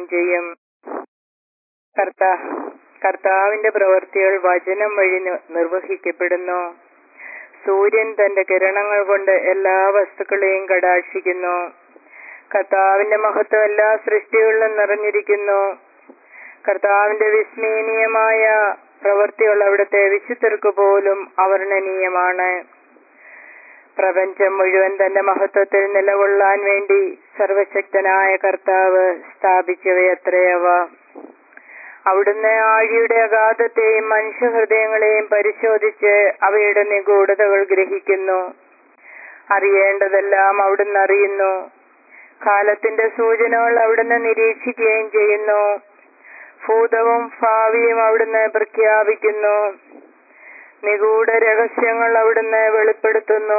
ചെയ്യും കർത്താ കർത്താവിന്റെ പ്രവൃത്തികൾ വചനം വഴി നി- നിർവഹിക്കപ്പെടുന്നു സൂര്യൻ തന്റെ കിരണങ്ങൾ കൊണ്ട് എല്ലാ വസ്തുക്കളെയും കടാക്ഷിക്കുന്നു കർത്താവിന്റെ മഹത്വം എല്ലാ സൃഷ്ടികളിലും നിറഞ്ഞിരിക്കുന്നു കർത്താവിന്റെ വിസ്മയനീയമായ പ്രവൃത്തികൾ അവിടുത്തെ വിശുദ്ധർക്ക് പോലും അവർണ്ണനീയമാണ് പ്രപഞ്ചം മുഴുവൻ തന്റെ മഹത്വത്തിൽ നിലകൊള്ളാൻ വേണ്ടി സർവശക്തനായ കർത്താവ് സ്ഥാപിച്ചവയത്രയവ അവിടുന്ന് ആഴിയുടെ അഗാധത്തെയും മനുഷ്യഹൃദയങ്ങളെയും പരിശോധിച്ച് അവയുടെ നിഗൂഢതകൾ ഗ്രഹിക്കുന്നു അറിയേണ്ടതെല്ലാം അവിടുന്ന് അറിയുന്നു കാലത്തിന്റെ സൂചനകൾ അവിടുന്ന് നിരീക്ഷിക്കുകയും ചെയ്യുന്നു ഭൂതവും ഭാവിയും അവിടുന്ന് പ്രഖ്യാപിക്കുന്നു നിഗൂഢ രഹസ്യങ്ങൾ അവിടുന്ന് വെളിപ്പെടുത്തുന്നു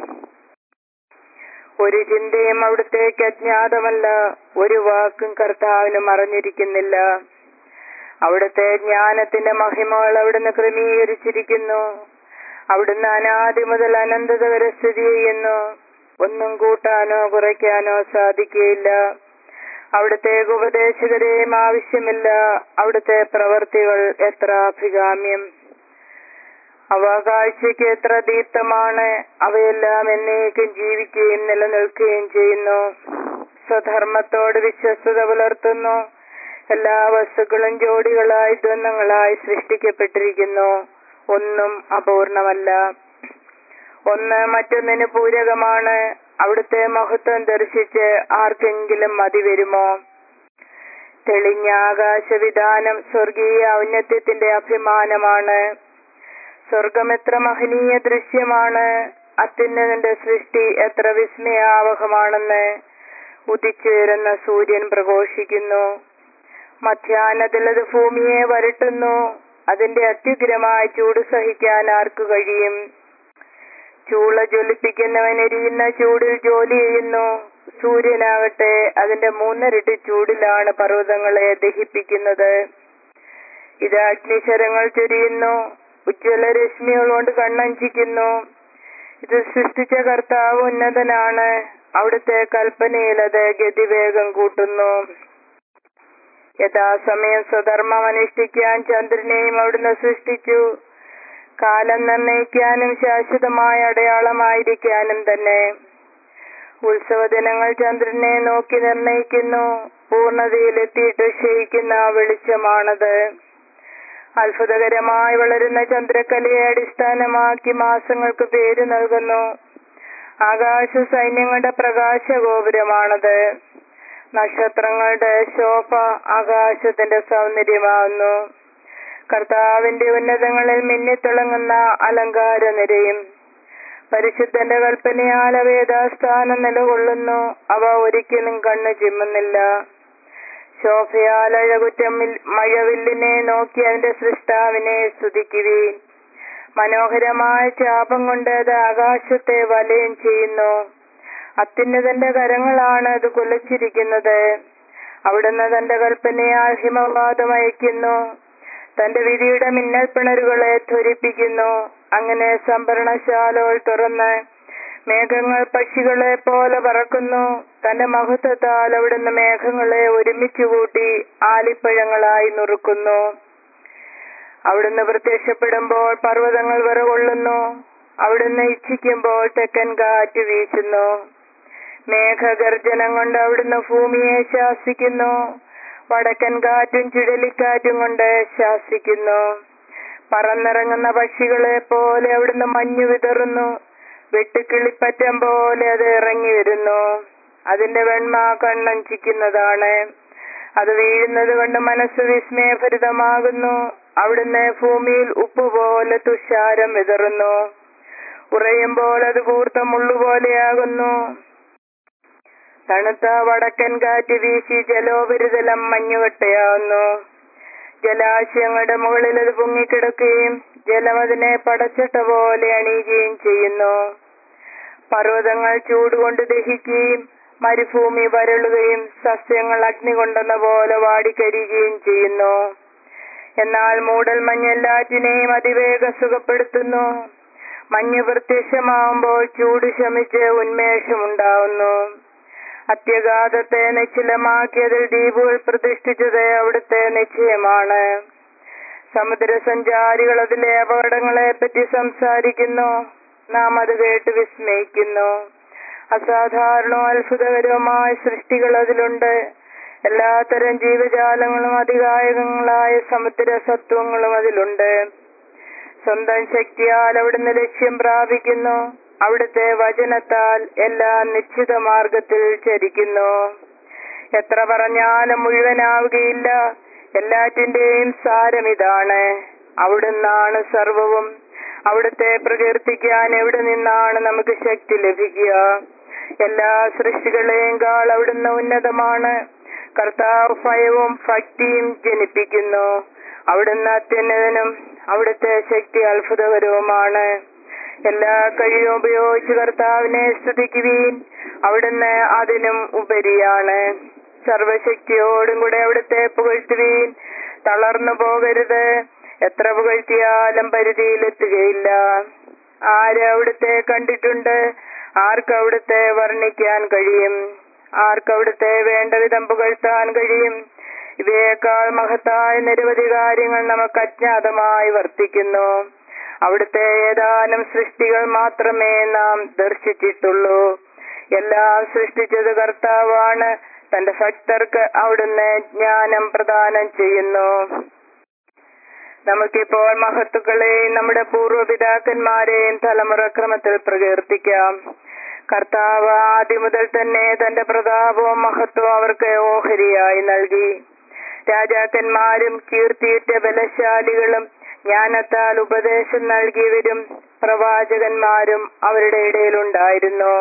ഒരു ചിന്തയും അവിടുത്തേക്ക് അജ്ഞാതമല്ല ഒരു വാക്കും കർത്താവിന് മറഞ്ഞിരിക്കുന്നില്ല അവിടുത്തെ ജ്ഞാനത്തിന്റെ മഹിമകൾ അവിടുന്ന് ക്രമീകരിച്ചിരിക്കുന്നു അവിടുന്ന് അനാദി മുതൽ അനന്തത വരെ സ്ഥിതി ചെയ്യുന്നു ഒന്നും കൂട്ടാനോ കുറയ്ക്കാനോ സാധിക്കുകയില്ല അവിടുത്തേക്ക് ഉപദേശകരെയും ആവശ്യമില്ല അവിടുത്തെ പ്രവർത്തികൾ എത്ര അഭികാമ്യം അവ കാഴ്ചയ്ക്ക് എത്ര ദീപ്തമാണ് അവയെല്ലാം എന്നേക്കും ജീവിക്കുകയും നിലനിൽക്കുകയും ചെയ്യുന്നു സ്വധർമ്മത്തോട് വിശ്വസ്തത പുലർത്തുന്നു എല്ലാ വസ്തുക്കളും ജോഡികളായി ദ്വന്ദ്ങ്ങളായി സൃഷ്ടിക്കപ്പെട്ടിരിക്കുന്നു ഒന്നും അപൂർണമല്ല ഒന്ന് മറ്റൊന്നിന് പൂരകമാണ് അവിടുത്തെ മഹത്വം ദർശിച്ച് ആർക്കെങ്കിലും മതി വരുമോ തെളിഞ്ഞ ആകാശവിധാനം സ്വർഗീയ ഔന്നത്യത്തിന്റെ അഭിമാനമാണ് സ്വർഗം എത്ര മഹനീയ ദൃശ്യമാണ് അത്യുന്നതന്റെ സൃഷ്ടി എത്ര വിസ്മയാവഹമാണെന്ന് ഉദിച്ചുയരുന്ന സൂര്യൻ പ്രഘോഷിക്കുന്നു മധ്യാഹ്നത്തിൽ അത് ഭൂമിയെ വരട്ടുന്നു അതിന്റെ അത്യുഗ്രമായ ചൂട് സഹിക്കാൻ ആർക്കു കഴിയും ചൂള ജ്വലിപ്പിക്കുന്നവൻ എരിയുന്ന ചൂടിൽ ജോലി ചെയ്യുന്നു സൂര്യനാകട്ടെ അതിന്റെ മൂന്നരട്ടി ചൂടിലാണ് പർവ്വതങ്ങളെ ദഹിപ്പിക്കുന്നത് ഇത് അഗ്നിശരങ്ങൾ ചൊരിയുന്നു ഉജ്ജ്വല രശ്മികൾ കൊണ്ട് കണ്ണഞ്ചിക്കുന്നു ഇത് സൃഷ്ടിച്ച കർത്താവ് ഉന്നതനാണ് അവിടുത്തെ കൽപ്പനയിൽ അത് ഗതിവേഗം കൂട്ടുന്നു യഥാസമയം സ്വധർമ്മം അനുഷ്ഠിക്കാൻ ചന്ദ്രനെയും അവിടുന്ന് സൃഷ്ടിച്ചു കാലം നിർണയിക്കാനും ശാശ്വതമായ അടയാളമായിരിക്കാനും തന്നെ ഉത്സവ ദിനങ്ങൾ ചന്ദ്രനെ നോക്കി നിർണയിക്കുന്നു പൂർണ്ണതയിലെത്തിയിട്ട് ക്ഷയിക്കുന്ന വെളിച്ചമാണത് അത്ഭുതകരമായി വളരുന്ന ചന്ദ്രക്കലയെ അടിസ്ഥാനമാക്കി മാസങ്ങൾക്ക് പേര് നൽകുന്നു ആകാശ സൈന്യങ്ങളുടെ പ്രകാശ ഗോപുരമാണത് നക്ഷത്രങ്ങളുടെ ശോഭ ആകാശത്തിന്റെ സൗന്ദര്യമാവുന്നു കർത്താവിന്റെ ഉന്നതങ്ങളിൽ മിന്നിത്തിളങ്ങുന്ന അലങ്കാര നിരയും പരിശുദ്ധന്റെ കൽപ്പനയാൽ അവ യഥാസ്ഥാനം നിലകൊള്ളുന്നു അവ ഒരിക്കലും കണ്ണു ചിമ്മുന്നില്ല ശോഭയാൽ അഴകുറ്റം മഴവില്ലിനെ നോക്കി അതിന്റെ സൃഷ്ടാവിനെ സ്തുതിക്കുവീൻ മനോഹരമായ ചാപം കൊണ്ട് അത് ആകാശത്തെ വലയം ചെയ്യുന്നു അത്യുന്നതന്റെ കരങ്ങളാണ് അത് കുലച്ചിരിക്കുന്നത് അവിടുന്ന് തന്റെ കൽപ്പനയാൽ ഹിമവാദം അയക്കുന്നു തന്റെ വിധിയുടെ മിന്നൽ പിണരുകളെ ധ്വരിപ്പിക്കുന്നു അങ്ങനെ സംഭരണശാലകൾ തുറന്ന് മേഘങ്ങൾ പക്ഷികളെ പോലെ പറക്കുന്നു തന്റെ മഹത്വത്താൽ അവിടുന്ന് മേഘങ്ങളെ ഒരുമിച്ച് കൂട്ടി ആലിപ്പഴങ്ങളായി നുറുക്കുന്നു അവിടുന്ന് പ്രത്യക്ഷപ്പെടുമ്പോൾ പർവ്വതങ്ങൾ വിറകൊള്ളുന്നു അവിടുന്ന് ഇച്ഛിക്കുമ്പോൾ തെക്കൻ കാറ്റ് വീശുന്നു മേഘഗർജനം കൊണ്ട് അവിടുന്ന് ഭൂമിയെ ശാസിക്കുന്നു വടക്കൻ കാറ്റും ചുഴലിക്കാറ്റും കൊണ്ട് ശാസിക്കുന്നു പറന്നിറങ്ങുന്ന പക്ഷികളെ പോലെ അവിടുന്ന് മഞ്ഞു വിതറുന്നു വെട്ടുക്കിളിപ്പറ്റം പോലെ അത് ഇറങ്ങി വരുന്നു അതിന്റെ വെണ്മ കണ്ണഞ്ചിക്കുന്നതാണ് അത് വീഴുന്നത് കൊണ്ട് മനസ്സ് വിസ്മയഭരിതമാകുന്നു അവിടുന്ന് ഭൂമിയിൽ ഉപ്പ് പോലെ തുഷാരം വിതറുന്നു ഉറയുമ്പോൾ അത് കൂർത്ത മുള്ളുപോലെയാകുന്നു തണുത്ത വടക്കൻ കാറ്റ് വീശി ജലോപരിതലം മഞ്ഞുകട്ടയാവുന്നു ജലാശയങ്ങളുടെ മുകളിൽ അത് പൊങ്ങിക്കിടക്കുകയും ജലം അതിനെ പടച്ചട്ട പോലെ അണിയുകയും ചെയ്യുന്നു പർവ്വതങ്ങൾ ചൂടുകൊണ്ട് ദഹിക്കുകയും മരുഭൂമി വരളുകയും സസ്യങ്ങൾ അഗ്നി കൊണ്ടെന്ന പോലെ വാടിക്കരിയുകയും ചെയ്യുന്നു എന്നാൽ മൂടൽ മഞ്ഞ് എല്ലാറ്റിനെയും അതിവേഗം സുഖപ്പെടുത്തുന്നു മഞ്ഞ് പ്രത്യക്ഷമാവുമ്പോൾ ചൂട് ശമിച്ച് ഉന്മേഷമുണ്ടാവുന്നു അത്യഘാതത്തെ നിശ്ചലമാക്കിയതിൽ ദ്വീപുകൾ പ്രതിഷ്ഠിച്ചത് അവിടുത്തെ നിശ്ചയമാണ് സമുദ്രസഞ്ചാരികൾ അതിലെ അപകടങ്ങളെ പറ്റി സംസാരിക്കുന്നു നാം അത് കേട്ട് വിസ്മയിക്കുന്നു അസാധാരണവും അത്ഭുതകരവുമായ സൃഷ്ടികൾ അതിലുണ്ട് എല്ലാത്തരം ജീവജാലങ്ങളും അതികായകങ്ങളായ സമുദ്ര സത്വങ്ങളും അതിലുണ്ട് സ്വന്തം ശക്തിയാൽ അവിടുന്ന് ലക്ഷ്യം പ്രാപിക്കുന്നു അവിടുത്തെ വചനത്താൽ എല്ലാം നിശ്ചിത മാർഗത്തിൽ ചരിക്കുന്നു എത്ര പറഞ്ഞാലും മുഴുവനാവുകയില്ല എല്ലാറ്റിന്റെയും സാരം ഇതാണ് അവിടുന്നാണ് സർവവും അവിടുത്തെ പ്രകീർത്തിക്കാൻ എവിടെ നിന്നാണ് നമുക്ക് ശക്തി ലഭിക്കുക എല്ലാ സൃഷ്ടികളെയും കാൾ അവിടുന്ന് ഉന്നതമാണ് കർത്താവ് ഭയവും ഭക്തിയും ജനിപ്പിക്കുന്നു അവിടുന്ന് അത്യുന്നതനും അവിടുത്തെ ശക്തി അത്ഭുതകരവുമാണ് എല്ലാ കഴിവും ഉപയോഗിച്ച് കർത്താവിനെ സ്തുതിക്കുവീൻ അവിടുന്ന് അതിനും ഉപരിയാണ് സർവശക്തിയോടും കൂടെ അവിടുത്തെ പുകഴ്ത്തുവീൻ തളർന്നു പോകരുത് എത്ര പുകഴ്ത്തിയാലും പരിധിയിലെത്തുകയില്ല ആര് അവിടുത്തെ കണ്ടിട്ടുണ്ട് ആർക്ക് അവിടുത്തെ വർണ്ണിക്കാൻ കഴിയും ആർക്ക് അവിടുത്തെ വേണ്ട വിധം പുകഴ്ത്താൻ കഴിയും ഇവയേക്കാൾ മഹത്തായ നിരവധി കാര്യങ്ങൾ നമുക്ക് അജ്ഞാതമായി വർത്തിക്കുന്നു അവിടുത്തെ ഏതാനും സൃഷ്ടികൾ മാത്രമേ നാം ദർശിച്ചിട്ടുള്ളൂ എല്ലാം സൃഷ്ടിച്ചത് കർത്താവാണ് തന്റെ ഭക്തർക്ക് അവിടുന്ന് ജ്ഞാനം പ്രദാനം ചെയ്യുന്നു നമുക്കിപ്പോൾ മഹത്തുക്കളെയും നമ്മുടെ പൂർവ്വപിതാക്കന്മാരെയും തലമുറക്രമത്തിൽ പ്രകീർത്തിക്കാം കർത്താവ് ആദ്യം മുതൽ തന്നെ തന്റെ പ്രതാപവും മഹത്വവും അവർക്ക് ഓഹരിയായി നൽകി രാജാക്കന്മാരും കീർത്തിയിട്ട ബലശാലികളും ജ്ഞാനത്താൽ ഉപദേശം നൽകിയവരും പ്രവാചകന്മാരും അവരുടെ ഇടയിലുണ്ടായിരുന്നു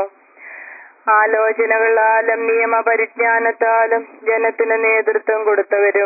ആലോചനകളാലും നിയമപരിജ്ഞാനത്താലും ജനത്തിന് നേതൃത്വം കൊടുത്തവരും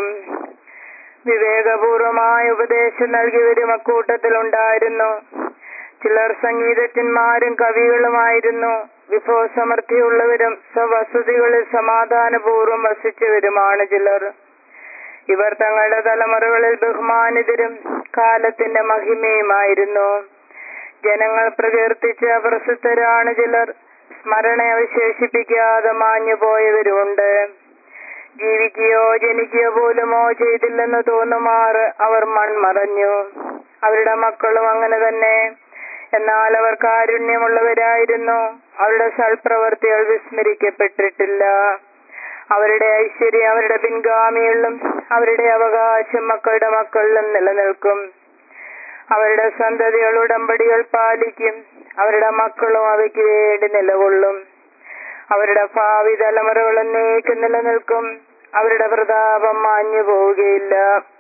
വിവേകപൂർവമായ ഉപദേശം നൽകിയവരും അക്കൂട്ടത്തിലുണ്ടായിരുന്നു ചിലർ സംഗീതജ്ഞന്മാരും കവികളുമായിരുന്നു വിഭവസമൃദ്ധിയുള്ളവരും സ്വവസതികളിൽ സമാധാനപൂർവ്വം വസിച്ചവരുമാണ് ചിലർ ഇവർ തങ്ങളുടെ തലമുറകളിൽ ബഹുമാനിതരും കാലത്തിന്റെ മഹിമയുമായിരുന്നു ജനങ്ങൾ പ്രകീർത്തിച്ച പ്രസിദ്ധരാണ് ചിലർ സ്മരണ അവശേഷിപ്പിക്കാതെ മാഞ്ഞു പോയവരുമുണ്ട് ജീവിക്കുകയോ ജനിക്കുകയോ പോലുമോ ചെയ്തില്ലെന്ന് തോന്നുമാറ് അവർ മൺമറഞ്ഞു അവരുടെ മക്കളും അങ്ങനെ തന്നെ എന്നാൽ അവർ കാരുണ്യമുള്ളവരായിരുന്നു അവരുടെ സൽപ്രവർത്തികൾ വിസ്മരിക്കപ്പെട്ടിട്ടില്ല അവരുടെ ഐശ്വര്യം അവരുടെ പിൻഗാമികളിലും അവരുടെ അവകാശം മക്കളുടെ മക്കളിലും നിലനിൽക്കും അവരുടെ സന്തതികൾ ഉടമ്പടികൾ പാലിക്കും അവരുടെ മക്കളും അവയ്ക്ക് വേണ്ടി നിലകൊള്ളും അവരുടെ ഭാവി തലമുറകൾ എന്നേക്കും നിലനിൽക്കും അവരുടെ പ്രതാപം മാഞ്ഞു പോവുകയില്ല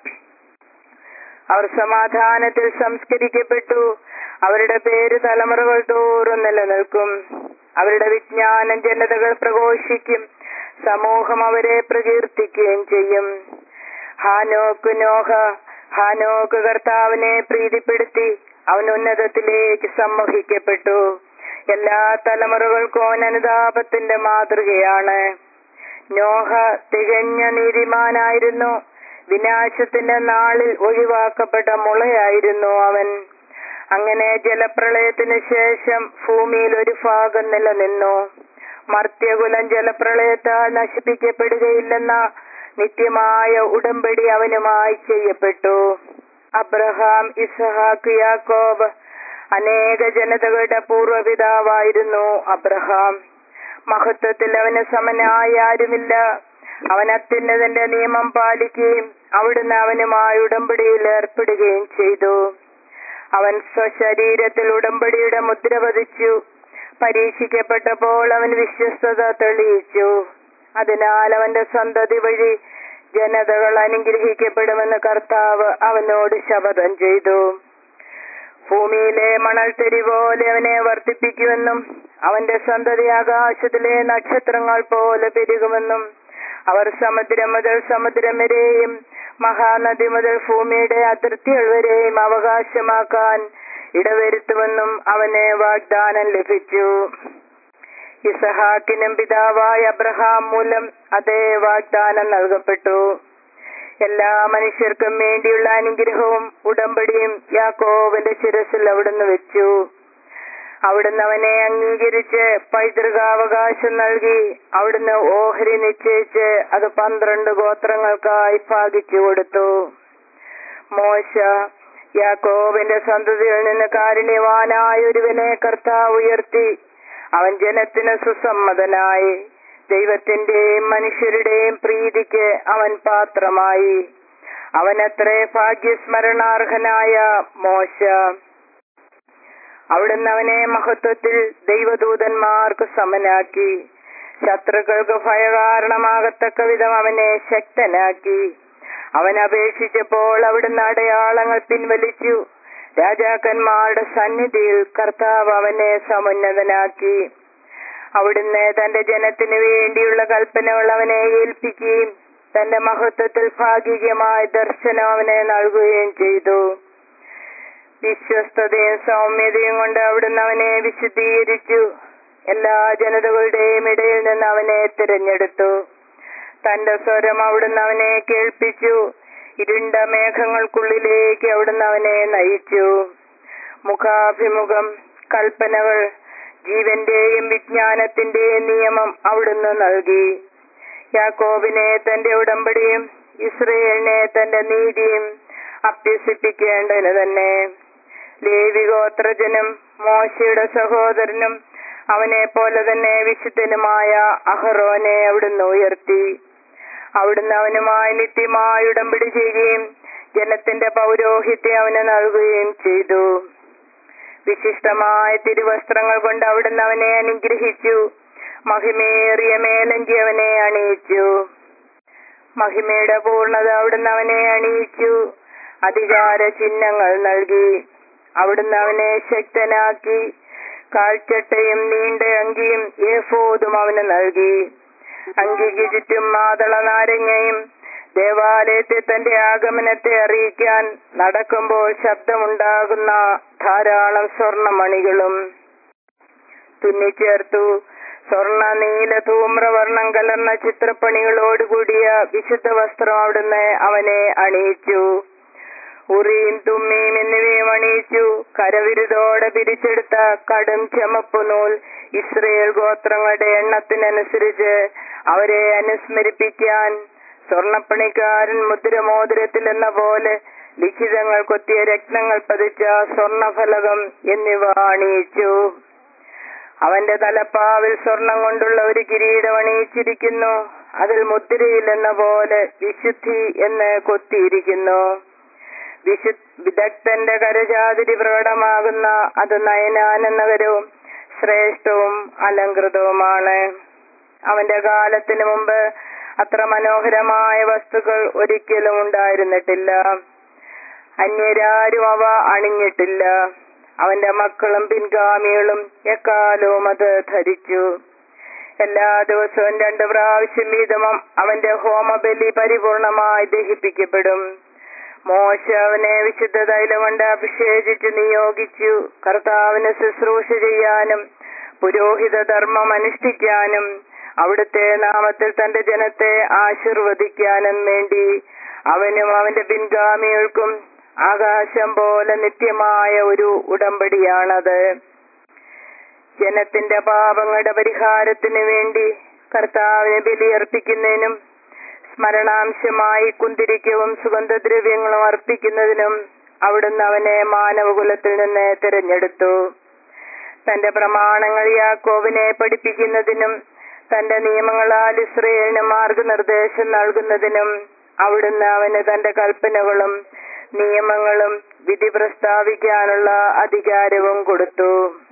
അവർ സമാധാനത്തിൽ സംസ്കരിക്കപ്പെട്ടു അവരുടെ പേര് തലമുറകൾ തോറും നിലനിൽക്കും അവരുടെ വിജ്ഞാനം ജനതകൾ പ്രഘോഷിക്കും സമൂഹം അവരെ പ്രകീർത്തിക്കുകയും ചെയ്യും ഹാനോക്ക് നോഹ ഹാനോക്ക് കർത്താവിനെ പ്രീതിപ്പെടുത്തി അവൻ ഉന്നതത്തിലേക്ക് സമ്മോഹിക്കപ്പെട്ടു എല്ലാ തലമുറകൾക്കും അവൻ അനുതാപത്തിന്റെ മാതൃകയാണ് നോഹ തികഞ്ഞ നീതിമാനായിരുന്നു വിനാശത്തിന്റെ നാളിൽ ഒഴിവാക്കപ്പെട്ട മുളയായിരുന്നു അവൻ അങ്ങനെ ജലപ്രളയത്തിന് ശേഷം ഭൂമിയിൽ ഒരു ഭാഗം നിലനിന്നു മർത്യകുലം ജലപ്രളയത്താൽ നശിപ്പിക്കപ്പെടുകയില്ലെന്ന നിത്യമായ ഉടമ്പടി അവനുമായി ചെയ്യപ്പെട്ടു അബ്രഹാം ഇസഹാക്ക് യാക്കോബ് അനേക ജനതകളുടെ പൂർവ്വപിതാവായിരുന്നു അബ്രഹാം മഹത്വത്തിൽ അവന് സമനായി ആരുമില്ല അവൻ അത്യുന്നതന്റെ നിയമം പാലിക്കുകയും അവിടുന്ന് അവനുമായി ഉടമ്പടിയിൽ ഏർപ്പെടുകയും ചെയ്തു അവൻ സ്വശരീരത്തിൽ ഉടമ്പടിയുടെ മുദ്ര പതിച്ചു പരീക്ഷിക്കപ്പെട്ടപ്പോൾ അവൻ വിശ്വസ്തത തെളിയിച്ചു അതിനാൽ അവന്റെ സന്തതി വഴി ജനതകൾ അനുഗ്രഹിക്കപ്പെടുമെന്ന് കർത്താവ് അവനോട് ശപഥം ചെയ്തു ഭൂമിയിലെ മണൽത്തരി പോലെ അവനെ വർദ്ധിപ്പിക്കുമെന്നും അവന്റെ സന്തതി ആകാശത്തിലെ നക്ഷത്രങ്ങൾ പോലെ പെരുകുമെന്നും അവർ സമുദ്രം മുതൽ സമുദ്രം വരെയും മഹാനദി മുതൽ ഭൂമിയുടെ അതിർത്തികൾ വരെയും അവകാശമാക്കാൻ ഇടവരുത്തുമെന്നും അവന് വാഗ്ദാനം ലഭിച്ചു ഇസഹാക്കിനും പിതാവായ അബ്രഹാം മൂലം അതേ വാഗ്ദാനം നൽകപ്പെട്ടു എല്ലാ മനുഷ്യർക്കും വേണ്ടിയുള്ള അനുഗ്രഹവും ഉടമ്പടിയും യാക്കോബിന്റെ ശിരസിൽ അവിടുന്ന് വെച്ചു അവിടുന്ന് അവനെ അംഗീകരിച്ച് പൈതൃകാവകാശം നൽകി അവിടുന്ന് ഓഹരി നിശ്ചയിച്ച് അത് പന്ത്രണ്ട് ഗോത്രങ്ങൾക്കായി ഭാഗിച്ചു കൊടുത്തു മോശ യാക്കോബിന്റെ സന്തതിയിൽ നിന്ന് കാരുണ്യവാനായ ഒരുവനെ കർത്താവ് ഉയർത്തി അവൻ ജനത്തിന് സുസമ്മതനായി ദൈവത്തിന്റെയും മനുഷ്യരുടെയും പ്രീതിക്ക് അവൻ പാത്രമായി അവനത്രേ ഭാഗ്യസ്മരണാർഹനായ മോശ അവിടുന്ന് അവനെ മഹത്വത്തിൽ ദൈവദൂതന്മാർക്ക് സമനാക്കി ശത്രുക്കൾക്ക് ഭയകാരണമാകത്തക്ക വിധം അവനെ ശക്തനാക്കി അവൻ അപേക്ഷിച്ചപ്പോൾ അവിടുന്ന് അടയാളങ്ങൾ പിൻവലിച്ചു രാജാക്കന്മാരുടെ സന്നിധിയിൽ കർത്താവ് അവനെ സമുന്നതനാക്കി അവിടുന്ന് തന്റെ ജനത്തിനു വേണ്ടിയുള്ള കൽപ്പനകൾ അവനെ ഏൽപ്പിക്കുകയും തന്റെ മഹത്വത്തിൽ ഭാഗികമായ ദർശനം അവനെ നൽകുകയും ചെയ്തു വിശ്വസ്തതയും സൗമ്യതയും കൊണ്ട് അവിടുന്ന് അവനെ വിശുദ്ധീകരിച്ചു എല്ലാ ജനതകളുടെയും ഇടയിൽ നിന്ന് അവനെ തിരഞ്ഞെടുത്തു തന്റെ സ്വരം അവിടുന്ന് അവനെ കേൾപ്പിച്ചു ഇരുണ്ട മേഘങ്ങൾക്കുള്ളിലേക്ക് അവിടുന്ന് അവനെ നയിച്ചു മുഖാഭിമുഖം കൽപ്പനകൾ ജീവന്റെയും വിജ്ഞാനത്തിന്റെയും നിയമം അവിടുന്ന് നൽകി യാക്കോബിനെ തന്റെ ഉടമ്പടിയും ഇസ്രയേലിനെ തന്റെ നീതിയും അഭ്യസിപ്പിക്കേണ്ടതിന് തന്നെ ലേവിഗോത്രജനും മോശയുടെ സഹോദരനും അവനെ പോലെ തന്നെ വിശുദ്ധനുമായ അഹറോനെ അവിടുന്ന് ഉയർത്തി അവിടുന്ന് അവനുമായി നിത്യമായി ഉടമ്പടി ചെയ്യുകയും ജനത്തിന്റെ പൗരോഹിത്യം അവന് നൽകുകയും ചെയ്തു വിശിഷ്ടമായ തിരുവസ്ത്രങ്ങൾ കൊണ്ട് അവിടുന്ന് അവനെ അനുഗ്രഹിച്ചു മഹിമേറിയ മേലങ്കി അവനെ അണിയിച്ചു മഹിമയുടെ പൂർണ്ണത അവിടുന്ന് അവനെ അണിയിച്ചു അധികാര ചിഹ്നങ്ങൾ നൽകി അവിടുന്ന് അവനെ ശക്തനാക്കി കാഴ്ചട്ടയും നീണ്ട അങ്കിയും ഏഫോതും അവന് നൽകി അങ്കിക്ക് ചുറ്റും മാതള നാരങ്ങയും ദേവാലയത്തെ തന്റെ ആഗമനത്തെ അറിയിക്കാൻ നടക്കുമ്പോൾ ശബ്ദമുണ്ടാകുന്ന ധാരാളം സ്വർണമണികളും തുന്നിച്ചേർത്തു സ്വർണ നീല ധൂമ്രവർണ്ണം കലർന്ന ചിത്രപ്പണികളോടുകൂടിയ വിശുദ്ധ വസ്ത്രം അവിടുന്ന് അവനെ അണിയിച്ചു ഉറിയും തുമ്മിയും എന്നിവയും അണിയിച്ചു കരവിരുതോടെ പിരിച്ചെടുത്ത കടും ചമപ്പു നൂൽ ഇസ്രയേൽ ഗോത്രങ്ങളുടെ എണ്ണത്തിനനുസരിച്ച് അവരെ അനുസ്മരിപ്പിക്കാൻ സ്വർണപ്പണിക്കാരൻ മുദ്രമോതിരത്തിൽ എന്ന പോലെ ലിഖിതങ്ങൾ കൊത്തിയ രത്നങ്ങൾ പതിച്ച സ്വർണഫലകം എന്നിവ അണിയിച്ചു അവന്റെ തലപ്പാവിൽ സ്വർണം കൊണ്ടുള്ള ഒരു കിരീടം അണിയിച്ചിരിക്കുന്നു അതിൽ മുദ്രയില്ലെന്ന പോലെ വിശുദ്ധി എന്ന് കൊത്തിയിരിക്കുന്നു വിശു വിദഗ്ധന്റെ കരചാതിരി പ്രകടമാകുന്ന അത് നയനാനന്ദകരവും ശ്രേഷ്ഠവും അലങ്കൃതവുമാണ് അവന്റെ കാലത്തിനു മുമ്പ് അത്ര മനോഹരമായ വസ്തുക്കൾ ഒരിക്കലും ഉണ്ടായിരുന്നിട്ടില്ല അന്യരാരും അവ അണിഞ്ഞിട്ടില്ല അവന്റെ മക്കളും പിൻഗാമികളും എക്കാലവും അത് ധരിച്ചു എല്ലാ ദിവസവും രണ്ട് പ്രാവശ്യം വീതം അവന്റെ ഹോമബലി പരിപൂർണമായി ദഹിപ്പിക്കപ്പെടും മോശ അവനെ വിശുദ്ധ തൈലം കൊണ്ട് അഭിഷേകിച്ച് നിയോഗിച്ചു കർത്താവിന് ശുശ്രൂഷ ചെയ്യാനും പുരോഹിത ധർമ്മം അനുഷ്ഠിക്കാനും അവിടുത്തെ നാമത്തിൽ തന്റെ ജനത്തെ ആശീർവദിക്കാനും വേണ്ടി അവനും അവന്റെ പിൻഗാമികൾക്കും ആകാശം പോലെ നിത്യമായ ഒരു ഉടമ്പടിയാണത് ജനത്തിന്റെ പാപങ്ങളുടെ പരിഹാരത്തിനു വേണ്ടി കർത്താവിനെ ബലിയർപ്പിക്കുന്നതിനും സ്മരണാംശമായി കുന്തിരിക്കവും സുഗന്ധദ്രവ്യങ്ങളും അർപ്പിക്കുന്നതിനും അവിടുന്ന് അവനെ മാനവകുലത്തിൽ നിന്ന് തിരഞ്ഞെടുത്തു തന്റെ പ്രമാണങ്ങൾ യാക്കോബിനെ പഠിപ്പിക്കുന്നതിനും തന്റെ നിയമങ്ങളാൽ ഇസ്രയേലിന് മാർഗനിർദ്ദേശം നൽകുന്നതിനും അവിടുന്ന് അവന് തന്റെ കൽപ്പനകളും നിയമങ്ങളും വിധി പ്രസ്താവിക്കാനുള്ള അധികാരവും കൊടുത്തു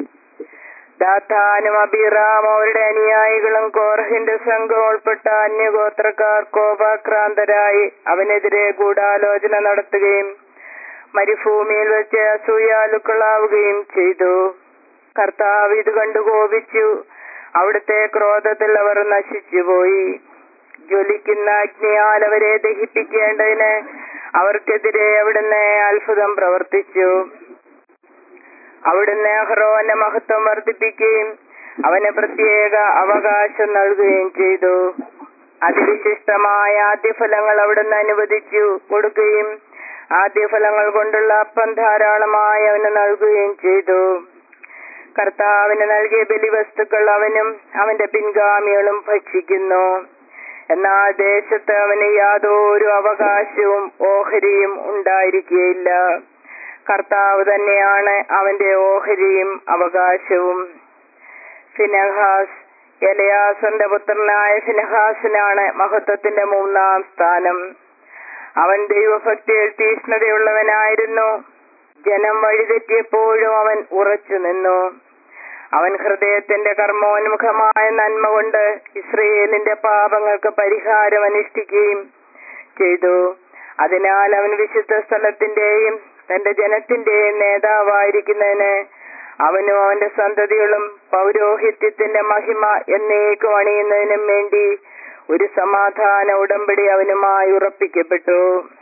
ദാത്താനും അബിറാം അവരുടെ അനുയായികളും കോർഹിന്റെ സംഘം ഉൾപ്പെട്ട അന്യഗോത്രക്കാർ കോപാക്രാന്തരായി അവനെതിരെ ഗൂഢാലോചന നടത്തുകയും മരുഭൂമിയിൽ വെച്ച് അസൂയാലുക്കളാവുകയും ചെയ്തു കർത്താവ് ഇത് കണ്ടു കോപിച്ചു അവിടുത്തെ ക്രോധത്തിൽ അവർ നശിച്ചുപോയി ജ്വലിക്കുന്ന അഗ്നിയാൽ അവരെ ദഹിപ്പിക്കേണ്ടതിന് അവർക്കെതിരെ അവിടുന്ന് അത്ഭുതം പ്രവർത്തിച്ചു അവിടുന്ന് അഹ്റോന്റെ മഹത്വം വർദ്ധിപ്പിക്കുകയും അവന് പ്രത്യേക അവകാശം നൽകുകയും ചെയ്തു അതിവിശിഷ്ടമായ ആദ്യഫലങ്ങൾ അവിടുന്ന് അനുവദിച്ചു കൊടുക്കുകയും ആദ്യഫലങ്ങൾ കൊണ്ടുള്ള അപ്പം ധാരാളമായി അവന് നൽകുകയും ചെയ്തു കർത്താവിന് നൽകിയ ബലിവസ്തുക്കൾ അവനും അവന്റെ പിൻഗാമികളും ഭക്ഷിക്കുന്നു എന്നാൽ ദേശത്ത് അവന് യാതൊരു അവകാശവും ഓഹരിയും ഉണ്ടായിരിക്കുകയില്ല കർത്താവ് തന്നെയാണ് അവന്റെ ഓഹരിയും അവകാശവും ഫിനഹാസ് എലയാസന്റെ പുത്രനായ ഫിനഹാസിനാണ് മഹത്വത്തിന്റെ മൂന്നാം സ്ഥാനം അവൻ ദൈവഭക്തിയിൽ തീഷ്ണതയുള്ളവനായിരുന്നു ജനം വഴിതെറ്റിയപ്പോഴും അവൻ ഉറച്ചു നിന്നു അവൻ ഹൃദയത്തിന്റെ കർമ്മോന്മുഖമായ നന്മ കൊണ്ട് ഇസ്രയേലിന്റെ പാപങ്ങൾക്ക് പരിഹാരം അനുഷ്ഠിക്കുകയും ചെയ്തു അതിനാൽ അവൻ വിശുദ്ധ സ്ഥലത്തിന്റെയും തന്റെ ജനത്തിന്റെയും നേതാവായിരിക്കുന്നതിന് അവനും അവന്റെ സന്തതികളും പൗരോഹിത്യത്തിന്റെ മഹിമ എന്നേക്കും അണിയുന്നതിനും വേണ്ടി ഒരു സമാധാന ഉടമ്പടി അവനുമായി ഉറപ്പിക്കപ്പെട്ടു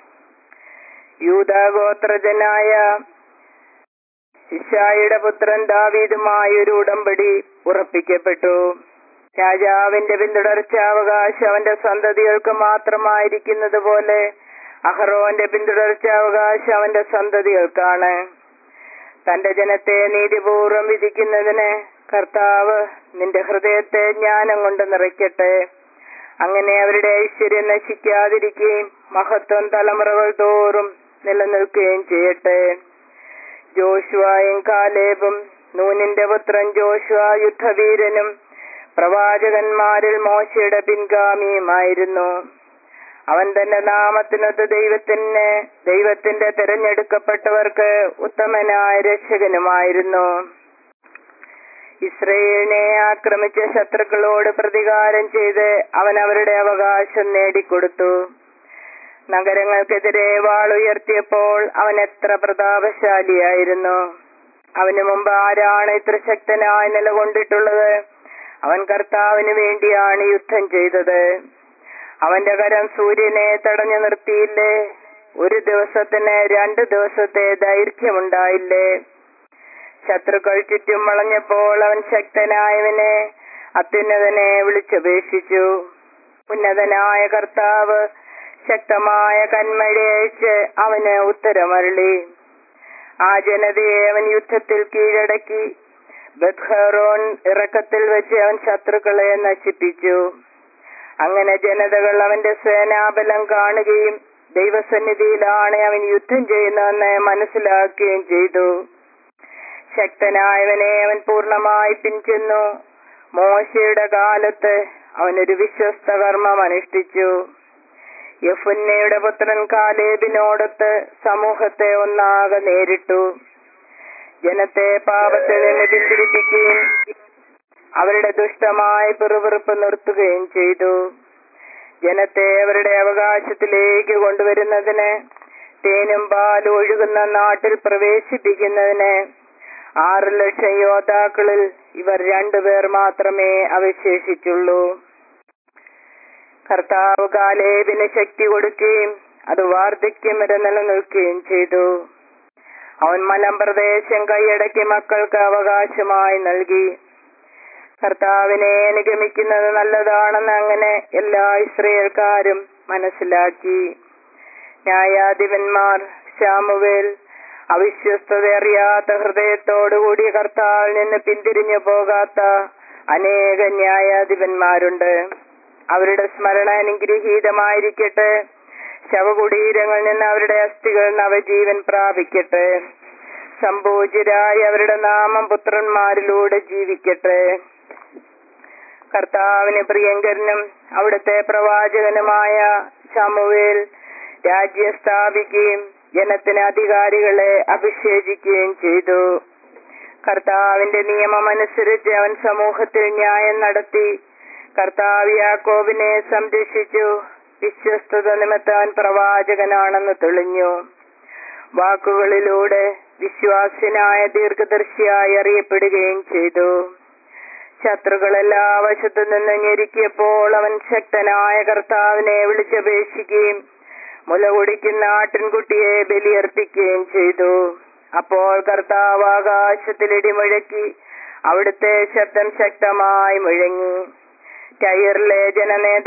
യൂതാഗോത്രജനായ ഇഷായിയുടെ പുത്രൻ ദാവീദുമായി ഒരു ഉടമ്പടി ഉറപ്പിക്കപ്പെട്ടു രാജാവിന്റെ പിന്തുടർച്ചാവകാശം അവന്റെ സന്തതികൾക്ക് മാത്രമായിരിക്കുന്നത് പോലെ അഹറോന്റെ പിന്തുടർച്ചാവകാശം അവന്റെ സന്തതികൾക്കാണ് തന്റെ ജനത്തെ നീതിപൂർവം വിധിക്കുന്നതിന് കർത്താവ് നിന്റെ ഹൃദയത്തെ ജ്ഞാനം കൊണ്ട് നിറയ്ക്കട്ടെ അങ്ങനെ അവരുടെ ഐശ്വര്യം നശിക്കാതിരിക്കുകയും മഹത്വം തലമുറകൾ തോറും നിലനിൽക്കുകയും ചെയ്യട്ടെ ജോഷുവായും കാലേബും നൂനിന്റെ പുത്രൻ ജോഷുവ യുദ്ധവീരനും പ്രവാചകന്മാരിൽ മോശയുടെ പിൻഗാമിയുമായിരുന്നു അവൻ തന്റെ നാമത്തിനൊത്ത് ദൈവത്തിന് ദൈവത്തിന്റെ തിരഞ്ഞെടുക്കപ്പെട്ടവർക്ക് ഉത്തമനായ രക്ഷകനുമായിരുന്നു ഇസ്രയേലിനെ ആക്രമിച്ച ശത്രുക്കളോട് പ്രതികാരം ചെയ്ത് അവൻ അവരുടെ അവകാശം നേടിക്കൊടുത്തു നഗരങ്ങൾക്കെതിരെ വാളുയർത്തിയപ്പോൾ അവൻ എത്ര പ്രതാപശാലിയായിരുന്നു അവന് മുമ്പ് ആരാണ് ഇത്ര ശക്തനായി നിലകൊണ്ടിട്ടുള്ളത് അവൻ കർത്താവിന് വേണ്ടിയാണ് യുദ്ധം ചെയ്തത് അവന്റെ കരം സൂര്യനെ തടഞ്ഞു നിർത്തിയില്ലേ ഒരു ദിവസത്തിന് രണ്ട് ദിവസത്തെ ദൈർഘ്യമുണ്ടായില്ലേ ശത്രുക്കൾ ചുറ്റും വളഞ്ഞപ്പോൾ അവൻ ശക്തനായവനെ അത്യുന്നതനെ വിളിച്ചപേക്ഷിച്ചു ഉന്നതനായ കർത്താവ് ശക്തമായ കന്മഴയച്ച് അവന് ഉത്തരമരളി ആ ജനതയെ അവൻ യുദ്ധത്തിൽ കീഴടക്കി ബത്ഹറോൺ ഇറക്കത്തിൽ വെച്ച് അവൻ ശത്രുക്കളെ നശിപ്പിച്ചു അങ്ങനെ ജനതകൾ അവന്റെ സേനാബലം കാണുകയും ദൈവസന്നിധിയിലാണ് അവൻ യുദ്ധം ചെയ്യുന്നതെന്ന് മനസ്സിലാക്കുകയും ചെയ്തു ശക്തനായവനെ അവൻ പൂർണ്ണമായി പിൻചെന്നു മോശയുടെ കാലത്ത് അവനൊരു വിശ്വസ്ത കർമ്മം അനുഷ്ഠിച്ചു യഫുന്നയുടെ പുത്രൻ കാലേബിനോടൊത്ത് സമൂഹത്തെ ഒന്നാകെ നേരിട്ടു ജനത്തെ പാപത്തിൽ നിന്ന് പിന്തിരിപ്പിക്കുകയും അവരുടെ ദുഷ്ടമായ പിറുപിറുപ്പ് നിർത്തുകയും ചെയ്തു ജനത്തെ അവരുടെ അവകാശത്തിലേക്ക് കൊണ്ടുവരുന്നതിന് തേനും പാലും ഒഴുകുന്ന നാട്ടിൽ പ്രവേശിപ്പിക്കുന്നതിന് ആറ് ലക്ഷം യോദ്ധാക്കളിൽ ഇവർ രണ്ടുപേർ മാത്രമേ അവശേഷിച്ചുള്ളൂ കർത്താവ് കാലേബിന് ശക്തി കൊടുക്കുകയും അത് വാർദ്ധക്യം വരെ നിലനിൽക്കുകയും ചെയ്തു അവൻ മലമ്പ്രദേശം കൈയടക്കി മക്കൾക്ക് അവകാശമായി നൽകി കർത്താവിനെ അനുഗമിക്കുന്നത് നല്ലതാണെന്ന് അങ്ങനെ എല്ലാ ഇസ്രയേൽക്കാരും മനസ്സിലാക്കി ന്യായാധിപന്മാർ ശാമുവേൽ അവിശ്വസ്തത അറിയാത്ത ഹൃദയത്തോടുകൂടി കർത്താവിൽ നിന്ന് പിന്തിരിഞ്ഞു പോകാത്ത അനേക ന്യായാധിപന്മാരുണ്ട് അവരുടെ സ്മരണ അനുഗ്രഹീതമായിരിക്കട്ടെ ശവകുടീരങ്ങളിൽ നിന്ന് അവരുടെ അസ്ഥികൾ നവജീവൻ പ്രാപിക്കട്ടെ സംഭോജ്യരായ അവരുടെ നാമം പുത്രന്മാരിലൂടെ ജീവിക്കട്ടെ കർത്താവിന് പ്രിയങ്കരനും അവിടുത്തെ പ്രവാചകനുമായ ശമുവേൽ രാജ്യം സ്ഥാപിക്കുകയും ജനത്തിന് അധികാരികളെ അഭിഷേചിക്കുകയും ചെയ്തു കർത്താവിന്റെ നിയമം അനുസരിച്ച് അവൻ സമൂഹത്തിൽ ന്യായം നടത്തി കർത്താവ് യാക്കോബിനെ സംരക്ഷിച്ചു വിശ്വസ്തത നിമിത്താൻ പ്രവാചകനാണെന്ന് തെളിഞ്ഞു വാക്കുകളിലൂടെ വിശ്വാസ്യനായ ദീർഘദർശിയായി അറിയപ്പെടുകയും ചെയ്തു ശത്രുക്കൾ എല്ലാ വശത്തു നിന്ന് ഞെരുക്കിയപ്പോൾ അവൻ ശക്തനായ കർത്താവിനെ വിളിച്ചപേക്ഷിക്കുകയും മുല കുടിക്കുന്ന ആട്ടിൻകുട്ടിയെ ബലിയർപ്പിക്കുകയും ചെയ്തു അപ്പോൾ കർത്താവ് ആകാശത്തിൽ ഇടിമുഴക്കി അവിടുത്തെ ശബ്ദം ശക്തമായി മുഴങ്ങി ടയറിലെ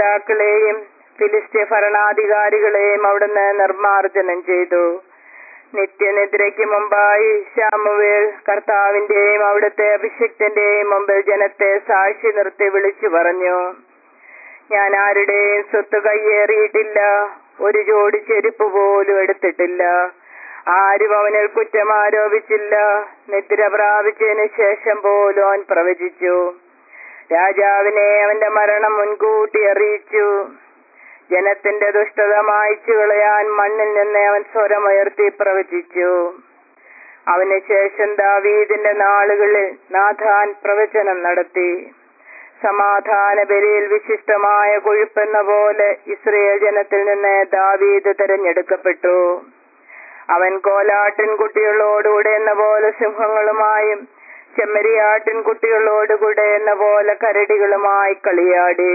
ജനനേതാക്കളെയും ഫിലിസ്തീൻ ഭരണാധികാരികളെയും അവിടുന്ന് നിർമാർജനം ചെയ്തു നിത്യനിദ്രയ്ക്ക് മുമ്പായി ശാമുവേൽ കർത്താവിന്റെയും അവിടുത്തെ അഭിഷിക്തന്റെയും മുമ്പിൽ ജനത്തെ സാക്ഷി നിർത്തി വിളിച്ചു പറഞ്ഞു ഞാൻ ആരുടെയും സ്വത്ത് കയ്യേറിയിട്ടില്ല ഒരു ജോഡി ചെരുപ്പ് പോലും എടുത്തിട്ടില്ല ആരും അവനിൽ കുറ്റം ആരോപിച്ചില്ല നിദ്ര പ്രാപിച്ചതിന് ശേഷം പോലും അവൻ പ്രവചിച്ചു രാജാവിനെ അവന്റെ മരണം മുൻകൂട്ടി അറിയിച്ചു ജനത്തിന്റെ ദുഷ്ടത മായ്ച്ചു കളയാൻ മണ്ണിൽ നിന്ന് അവൻ സ്വരമുയർത്തി പ്രവചിച്ചു അവന് ശേഷം ദാവീദിന്റെ നാളുകളിൽ നാഥാൻ പ്രവചനം നടത്തി സമാധാന ബലിയിൽ വിശിഷ്ടമായ കൊഴുപ്പെന്ന പോലെ ഇസ്രയേൽ ജനത്തിൽ നിന്ന് ദാവീദ് തെരഞ്ഞെടുക്കപ്പെട്ടു അവൻ കോലാട്ടിൻ കുട്ടികളോടുകൂടെ എന്ന പോലെ സിംഹങ്ങളുമായും ചെമ്മരിയാട്ടിൻ കുട്ടികളോടുകൂടെ എന്ന പോലെ കരടികളുമായി കളിയാടി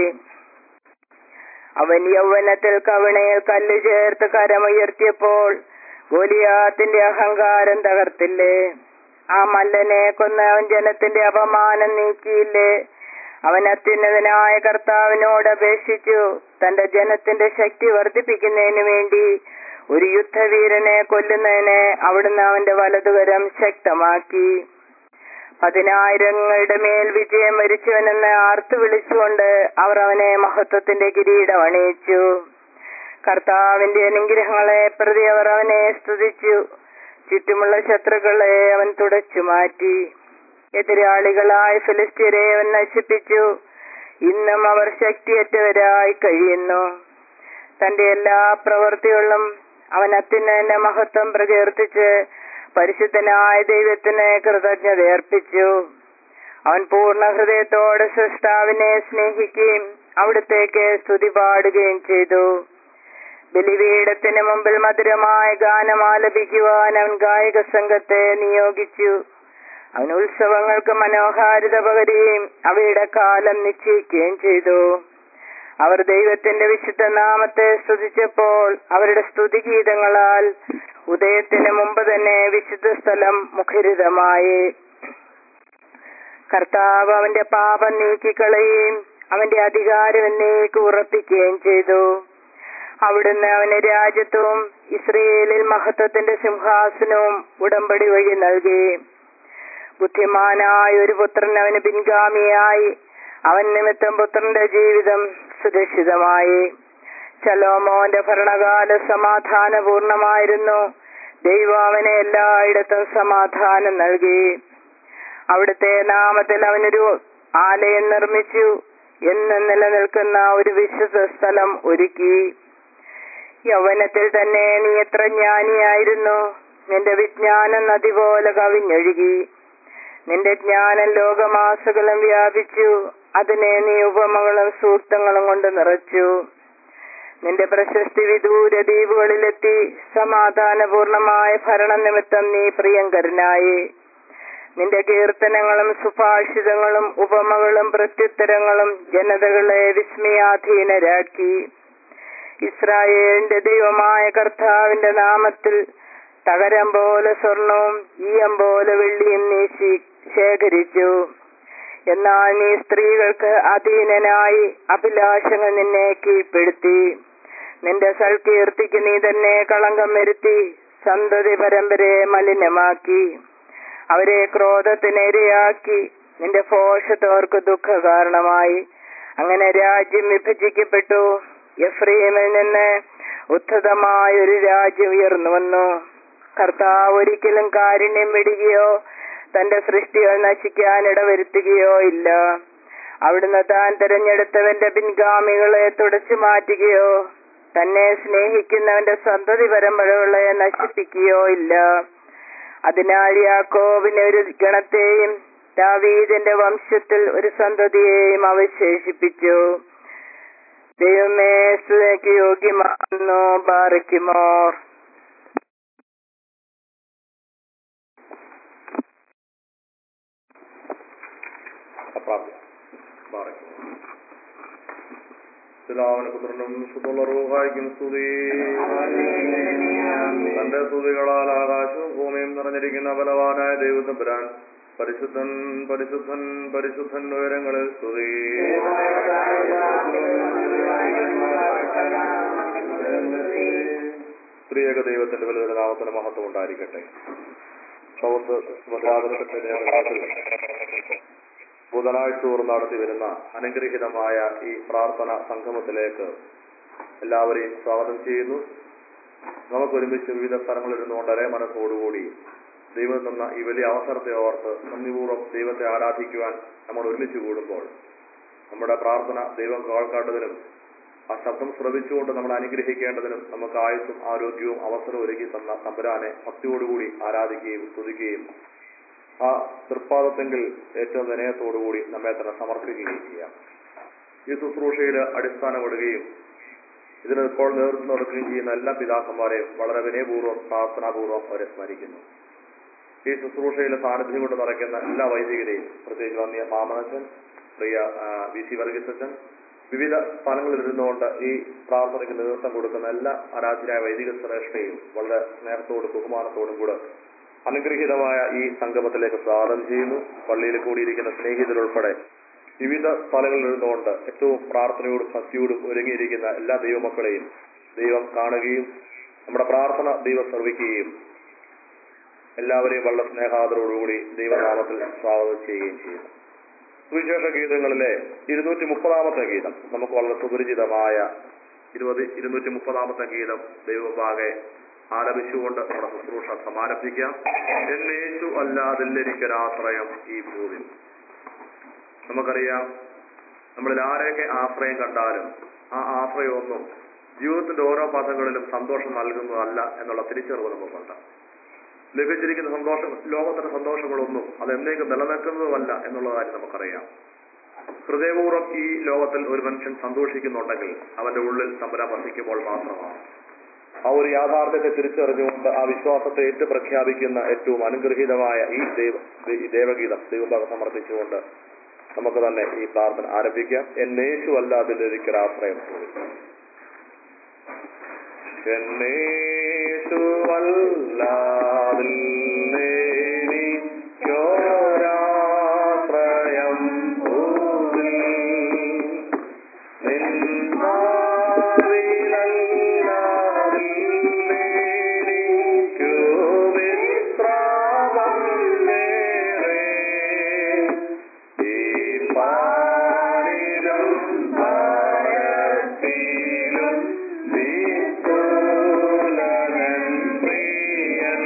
അവൻ യൗവനത്തിൽ കവിണയിൽ കല്ല് ചേർത്ത് കരമുയർത്തിയപ്പോൾ ഗോലിയാത്തിന്റെ അഹങ്കാരം തകർത്തില്ലേ ആ മല്ലനെ കൊന്ന് അവൻ ജനത്തിന്റെ അപമാനം നീക്കിയില്ലേ അവൻ അത്യുന്നതനായ കർത്താവിനോട് അപേക്ഷിച്ചു തന്റെ ജനത്തിന്റെ ശക്തി വർദ്ധിപ്പിക്കുന്നതിന് വേണ്ടി ഒരു യുദ്ധവീരനെ കൊല്ലുന്നതിന് അവിടുന്ന് അവന്റെ വലതുകരം ശക്തമാക്കി പതിനായിരങ്ങളുടെ മേൽ വിജയം വരിച്ചവനെന്ന് ആർത്തു വിളിച്ചുകൊണ്ട് അവർ അവനെ മഹത്വത്തിന്റെ കിരീടം അണിയിച്ചു കർത്താവിന്റെ അനുഗ്രഹങ്ങളെ പ്രതി അവർ അവനെ സ്തുതിച്ചു ചുറ്റുമുള്ള ശത്രുക്കളെ അവൻ തുടച്ചു മാറ്റി എതിരാളികളായ ഫിലിസ്തീനെ അവൻ നശിപ്പിച്ചു ഇന്നും അവർ ശക്തിയറ്റവരായി കഴിയുന്നു തന്റെ എല്ലാ പ്രവൃത്തികളും അവൻ അത്യുന്നതിന്റെ മഹത്വം പ്രകീർത്തിച്ച് പരിശുദ്ധനായ ദൈവത്തിന് കൃതജ്ഞത അർപ്പിച്ചു അവൻ പൂർണ്ണ ഹൃദയത്തോടെ സൃഷ്ടാവിനെ സ്നേഹിക്കുകയും അവിടത്തേക്ക് സ്തുതി പാടുകയും ചെയ്തു ബലിപീഠത്തിന് മുമ്പിൽ മധുരമായ ഗാനം ആലപിക്കുവാൻ അവൻ ഗായക സംഘത്തെ നിയോഗിച്ചു അവൻ ഉത്സവങ്ങൾക്ക് മനോഹാരിത പകരുകയും അവയുടെ കാലം നിശ്ചയിക്കുകയും ചെയ്തു അവർ ദൈവത്തിന്റെ വിശുദ്ധ നാമത്തെ സ്തുതിച്ചപ്പോൾ അവരുടെ സ്തുതിഗീതങ്ങളാൽ ഉദയത്തിന് മുമ്പ് തന്നെ വിശുദ്ധ സ്ഥലം മുഖരിതമായി കർത്താവ് അവന്റെ പാപം നീക്കിക്കളയുകയും അവന്റെ അധികാരം എന്നേക്ക് ഉറപ്പിക്കുകയും ചെയ്തു അവിടുന്ന് അവന് രാജ്യത്വവും ഇസ്രയേലിൽ മഹത്വത്തിന്റെ സിംഹാസനവും ഉടമ്പടി വഴി നൽകി ബുദ്ധിമാനായ ഒരു പുത്രൻ അവന് പിൻഗാമിയായി അവൻ നിമിത്തം പുത്രന്റെ ജീവിതം സുരക്ഷിതമായി ചലോമോന്റെ ഭരണകാല സമാധാനപൂർണമായിരുന്നു ദൈവം അവനെ എല്ലായിടത്തും സമാധാനം നൽകി അവിടുത്തെ നാമത്തിൽ അവനൊരു ആലയം നിർമ്മിച്ചു എന്ന് നിലനിൽക്കുന്ന ഒരു വിശുദ്ധ സ്ഥലം ഒരുക്കി യൗവനത്തിൽ തന്നെ നീ എത്ര ജ്ഞാനിയായിരുന്നു നിന്റെ വിജ്ഞാനം നദി പോലെ കവിഞ്ഞൊഴുകി നിന്റെ ജ്ഞാനം ലോകമാസകളും വ്യാപിച്ചു അതിനെ നീ ഉപമകളും സൂക്തങ്ങളും കൊണ്ട് നിറച്ചു നിന്റെ പ്രശസ്തി വിദൂര ദ്വീപുകളിലെത്തി സമാധാനപൂർണമായ ഭരണ നിമിത്തം നീ പ്രിയങ്കരനായി നിന്റെ കീർത്തനങ്ങളും സുഭാഷിതങ്ങളും ഉപമകളും പ്രത്യുത്തരങ്ങളും ജനതകളെ വിസ്മയാധീനരാക്കി ഇസ്രായേലിന്റെ ദൈവമായ കർത്താവിന്റെ നാമത്തിൽ തകരം പോലെ സ്വർണവും ഈയം പോലെ വെള്ളിയും നീ ശീ- ശേഖരിച്ചു എന്നാൽ നീ സ്ത്രീകൾക്ക് അധീനനായി അഭിലാഷങ്ങൾ നിന്നെ കീഴ്പ്പെടുത്തി നിന്റെ സൽകീർത്തിക്ക് നീ തന്നെ കളങ്കം വരുത്തി സന്തതി പരമ്പരയെ മലിനമാക്കി അവരെ ക്രോധത്തിനിരയാക്കി നിന്റെ ഭോഷത്തോർക്ക് ദുഃഖ കാരണമായി അങ്ങനെ രാജ്യം വിഭജിക്കപ്പെട്ടു എഫ്രീമിൽ നിന്ന് ഉദ്ധതമായ ഒരു രാജ്യം ഉയർന്നു വന്നു കർത്താവ് ഒരിക്കലും കാരുണ്യം വിടുകയോ തന്റെ സൃഷ്ടികൾ നശിക്കാൻ ഇടവരുത്തുകയോ ഇല്ല അവിടുന്ന് താൻ തിരഞ്ഞെടുത്തവന്റെ പിൻഗാമികളെ തുടച്ചു മാറ്റുകയോ തന്നെ സ്നേഹിക്കുന്നവന്റെ സന്തതി പരമ്പരകളെ നശിപ്പിക്കുകയോ ഇല്ല അതിനാൽ യാക്കോബിന് ഒരു ഗണത്തെയും ദാവീദിന്റെ വംശത്തിൽ ഒരു സന്തതിയെയും അവശേഷിപ്പിച്ചു ദൈവമേ സ്തുതിക്ക് യോഗ്യമാണെന്നു ബാറയ്ക്കുമോർ പ്രാർത്ഥന ബാറയ്ക്കും പിതാവിന് പുത്രനും ശുദ്ധുള്ള റൂഹായിക്കും സ്തുതി തന്റെ സ്തുതികളാൽ ആകാശവും ഭൂമിയും നിറഞ്ഞിരിക്കുന്ന ബലവാനായ ദൈവത്തമ്പുരാൻ പരിശുദ്ധൻ പരിശുദ്ധൻ പരിശുദ്ധൻ ഉയരങ്ങളിൽ സ്തുതി സ്ത്രീയക ദൈവത്തിന്റെ വലുതൊരു നാമത്തിന് മഹത്വം ഉണ്ടായിരിക്കട്ടെ സൗത്ത് പ്രസാദനത്തിന്റെ നേതൃത്വത്തിൽ ബുധനാഴ്ച തോറും നടത്തി വരുന്ന അനുഗ്രഹീതമായ ഈ പ്രാർത്ഥന സംഗമത്തിലേക്ക് എല്ലാവരെയും സ്വാഗതം ചെയ്യുന്നു നമുക്ക് ഒരുമിച്ച് വിവിധ സ്ഥലങ്ങളിൽ ഇരുന്നുകൊണ്ട് ഒരേ മനസ്സോടുകൂടി ദൈവം തന്ന ഈ വലിയ അവസരത്തെ ഓർത്ത് നന്ദിപൂർവ്വം ദൈവത്തെ ആരാധിക്കുവാൻ നമ്മൾ ഒരുമിച്ച് കൂടുമ്പോൾ നമ്മുടെ പ്രാർത്ഥന ദൈവം കേൾക്കേണ്ടതിനും ആ ശബ്ദം ശ്രവിച്ചുകൊണ്ട് നമ്മൾ അനുഗ്രഹിക്കേണ്ടതിനും നമുക്ക് ആയുസ്സും ആരോഗ്യവും അവസരവും ഒരുക്കി തന്ന തമ്പുരാനെ ഭക്തിയോടുകൂടി ആരാധിക്കുകയും സ്തുതിക്കുകയും ആ തൃപ്പാദത്തെങ്കിൽ ഏറ്റവും വിനയത്തോടുകൂടി നമ്മെ തന്നെ സമർപ്പിക്കുകയും ചെയ്യാം ഈ ശുശ്രൂഷയിൽ അടിസ്ഥാനമിടുകയും ഇതിന് ഇപ്പോൾ നേതൃത്വം നടക്കുകയും ചെയ്യുന്ന എല്ലാ പിതാക്കന്മാരെയും വളരെ വിനയപൂർവ്വം പ്രാർത്ഥനാപൂർവ്വം അവരെ സ്മരിക്കുന്നു ഈ ശുശ്രൂഷയിലെ സാന്നിധ്യം കൊണ്ട് നിറയ്ക്കുന്ന എല്ലാ വൈദികരെയും പ്രത്യേകിച്ച് വന്നിയ മാമനച്ചൻ പ്രിയ ആ, വി സി വർഗീസച്ചൻ വിവിധ സ്ഥലങ്ങളിൽ ഇരുന്നുകൊണ്ട് ഈ പ്രാർത്ഥനയ്ക്ക് നേതൃത്വം കൊടുക്കുന്ന എല്ലാ ആരാധ്യരായ വൈദിക ശ്രേഷ്ഠയും വളരെ സ്നേഹത്തോടും ബഹുമാനത്തോടും കൂടെ അനുഗ്രഹീതമായ ഈ സംഗമത്തിലേക്ക് സ്വാഗതം ചെയ്യുന്നു പള്ളിയിൽ കൂടിയിരിക്കുന്ന സ്നേഹിതരുൾപ്പെടെ വിവിധ സ്ഥലങ്ങളിൽ ഇരുന്നുകൊണ്ട് ഏറ്റവും പ്രാർത്ഥനയോടും ഭക്തിയോടും ഒരുങ്ങിയിരിക്കുന്ന എല്ലാ ദൈവമക്കളെയും ദൈവം കാണുകയും നമ്മുടെ പ്രാർത്ഥന ദൈവം ശ്രവിക്കുകയും എല്ലാവരെയും വളരെ സ്നേഹാദരോടുകൂടി ദൈവനാമത്തിൽ സ്വാഗതം ചെയ്യുകയും ചെയ്യുന്നു സുവിശേഷ ഗീതങ്ങളിലെ ഇരുന്നൂറ്റി മുപ്പതാമത്തെ ഗീതം നമുക്ക് വളരെ സുപരിചിതമായ ഇരുപത് ഇരുന്നൂറ്റി മുപ്പതാമത്തെ ഗീതം ദൈവഭാഗെ ആലപിച്ചുകൊണ്ട് നമ്മുടെ ശുശ്രൂഷ സമാരംഭിക്കാം എന്നേശു അല്ലാതില്ലെനിക്കൊരാശ്രയം ഈ ഭൂമി നമുക്കറിയാം നമ്മളിൽ ആരെയൊക്കെ ആശ്രയം കണ്ടാലും ആ ആശ്രയമൊന്നും ജീവിതത്തിന്റെ ഓരോ പദങ്ങളിലും സന്തോഷം നൽകുന്നതല്ല എന്നുള്ള തിരിച്ചറിവ് നമുക്കുണ്ട് ലഭിച്ചിരിക്കുന്ന സന്തോഷം ലോകത്തിന്റെ സന്തോഷങ്ങളൊന്നും അത് എന്നേക്കും നിലനിൽക്കുന്നതുമല്ല എന്നുള്ള കാര്യം നമുക്കറിയാം ഹൃദയപൂർവ്വം ഈ ലോകത്തിൽ ഒരു മനുഷ്യൻ സന്തോഷിക്കുന്നുണ്ടെങ്കിൽ അവന്റെ ഉള്ളിൽ തമ്പുരാൻ വസിക്കുമ്പോൾ മാത്രമാണ് ആ ഒരു യാഥാർത്ഥ്യത്തെ തിരിച്ചറിഞ്ഞുകൊണ്ട് ആ വിശ്വാസത്തെ ഏറ്റു പ്രഖ്യാപിക്കുന്ന ഏറ്റവും അനുഗ്രഹീതമായ ഈ ദൈവ ഈ ദേവഗീതം ദൈവഭാഗം സമർപ്പിച്ചുകൊണ്ട് നമുക്ക് തന്നെ ഈ പ്രാർത്ഥന ആരംഭിക്കാം എന്നേശു അല്ലാതിലൊരിക്കലാശ്രയം എന്നേശുവല്ലാതില്ലേനിക്കൊരാശ്രയം ഭൂമിൽ നിന്നാവിലല്ലാതില്ലേനിക്കു വിശ്രാമം വേറെ ഈ പാരിലും ഭാരത്തിലും നിസ്തുലനൻ പ്രിയൻ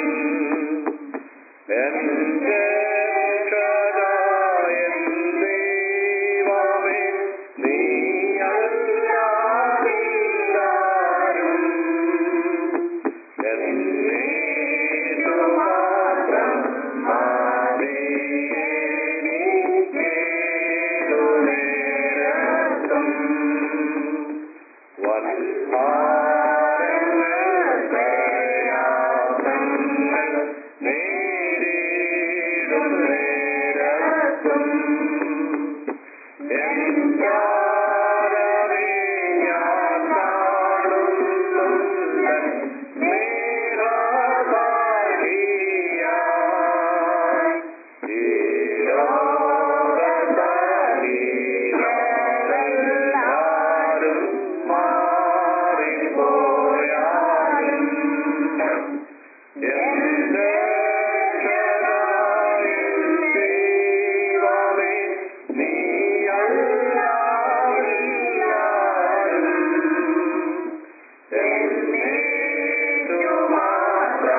എന്റെ രക്ഷകനായ ദൈവമേ, നീയല്ലാതില്ലാരും എന്നേതു മാത്രം മതിയെനിക്കേതു നേരത്തും വൻഭാരങ്ങൾ പ്രയാസങ്ങൾ നേരിടും നേരത്തും എന്താരവേ ഞാൻ കാണുന്നുണ്ട് സ്നേഹഭാഗ്യ ഈ ലോകത്താരും മാറിപ്പോയാലും എന്റെ രക്ഷകനായ ദൈവമേ, നീയല്ലാതില്ലാരും എന്നേറ്റു മാത്രം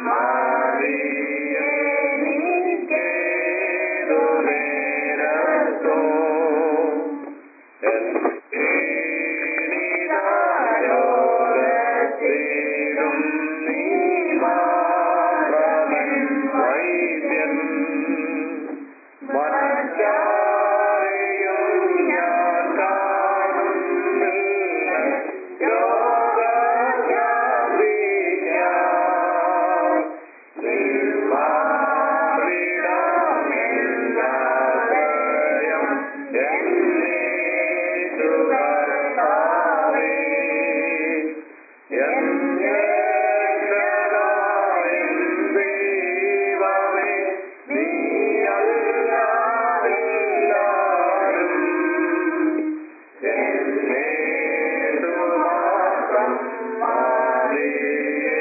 മതിയെനിക്കേതു നേരത്തോ എന്നീതാലോകത്തിലും നീ മാത്രമൻ വൈദ്യൻ മറ്റാരെയും ഞാൻ കാണുന്നില്ല ലോകജാതിയാൽ നിർമ്മാറിടാമെല്ലാവരെയും എന്നേറ്റു കർത്താവേ. എന്റെ രക്ഷകനായ ദൈവമേ, നീയല്ലാതില്ലാരും എന്നേറ്റു മാത്രം മതിയെനിക്കേതു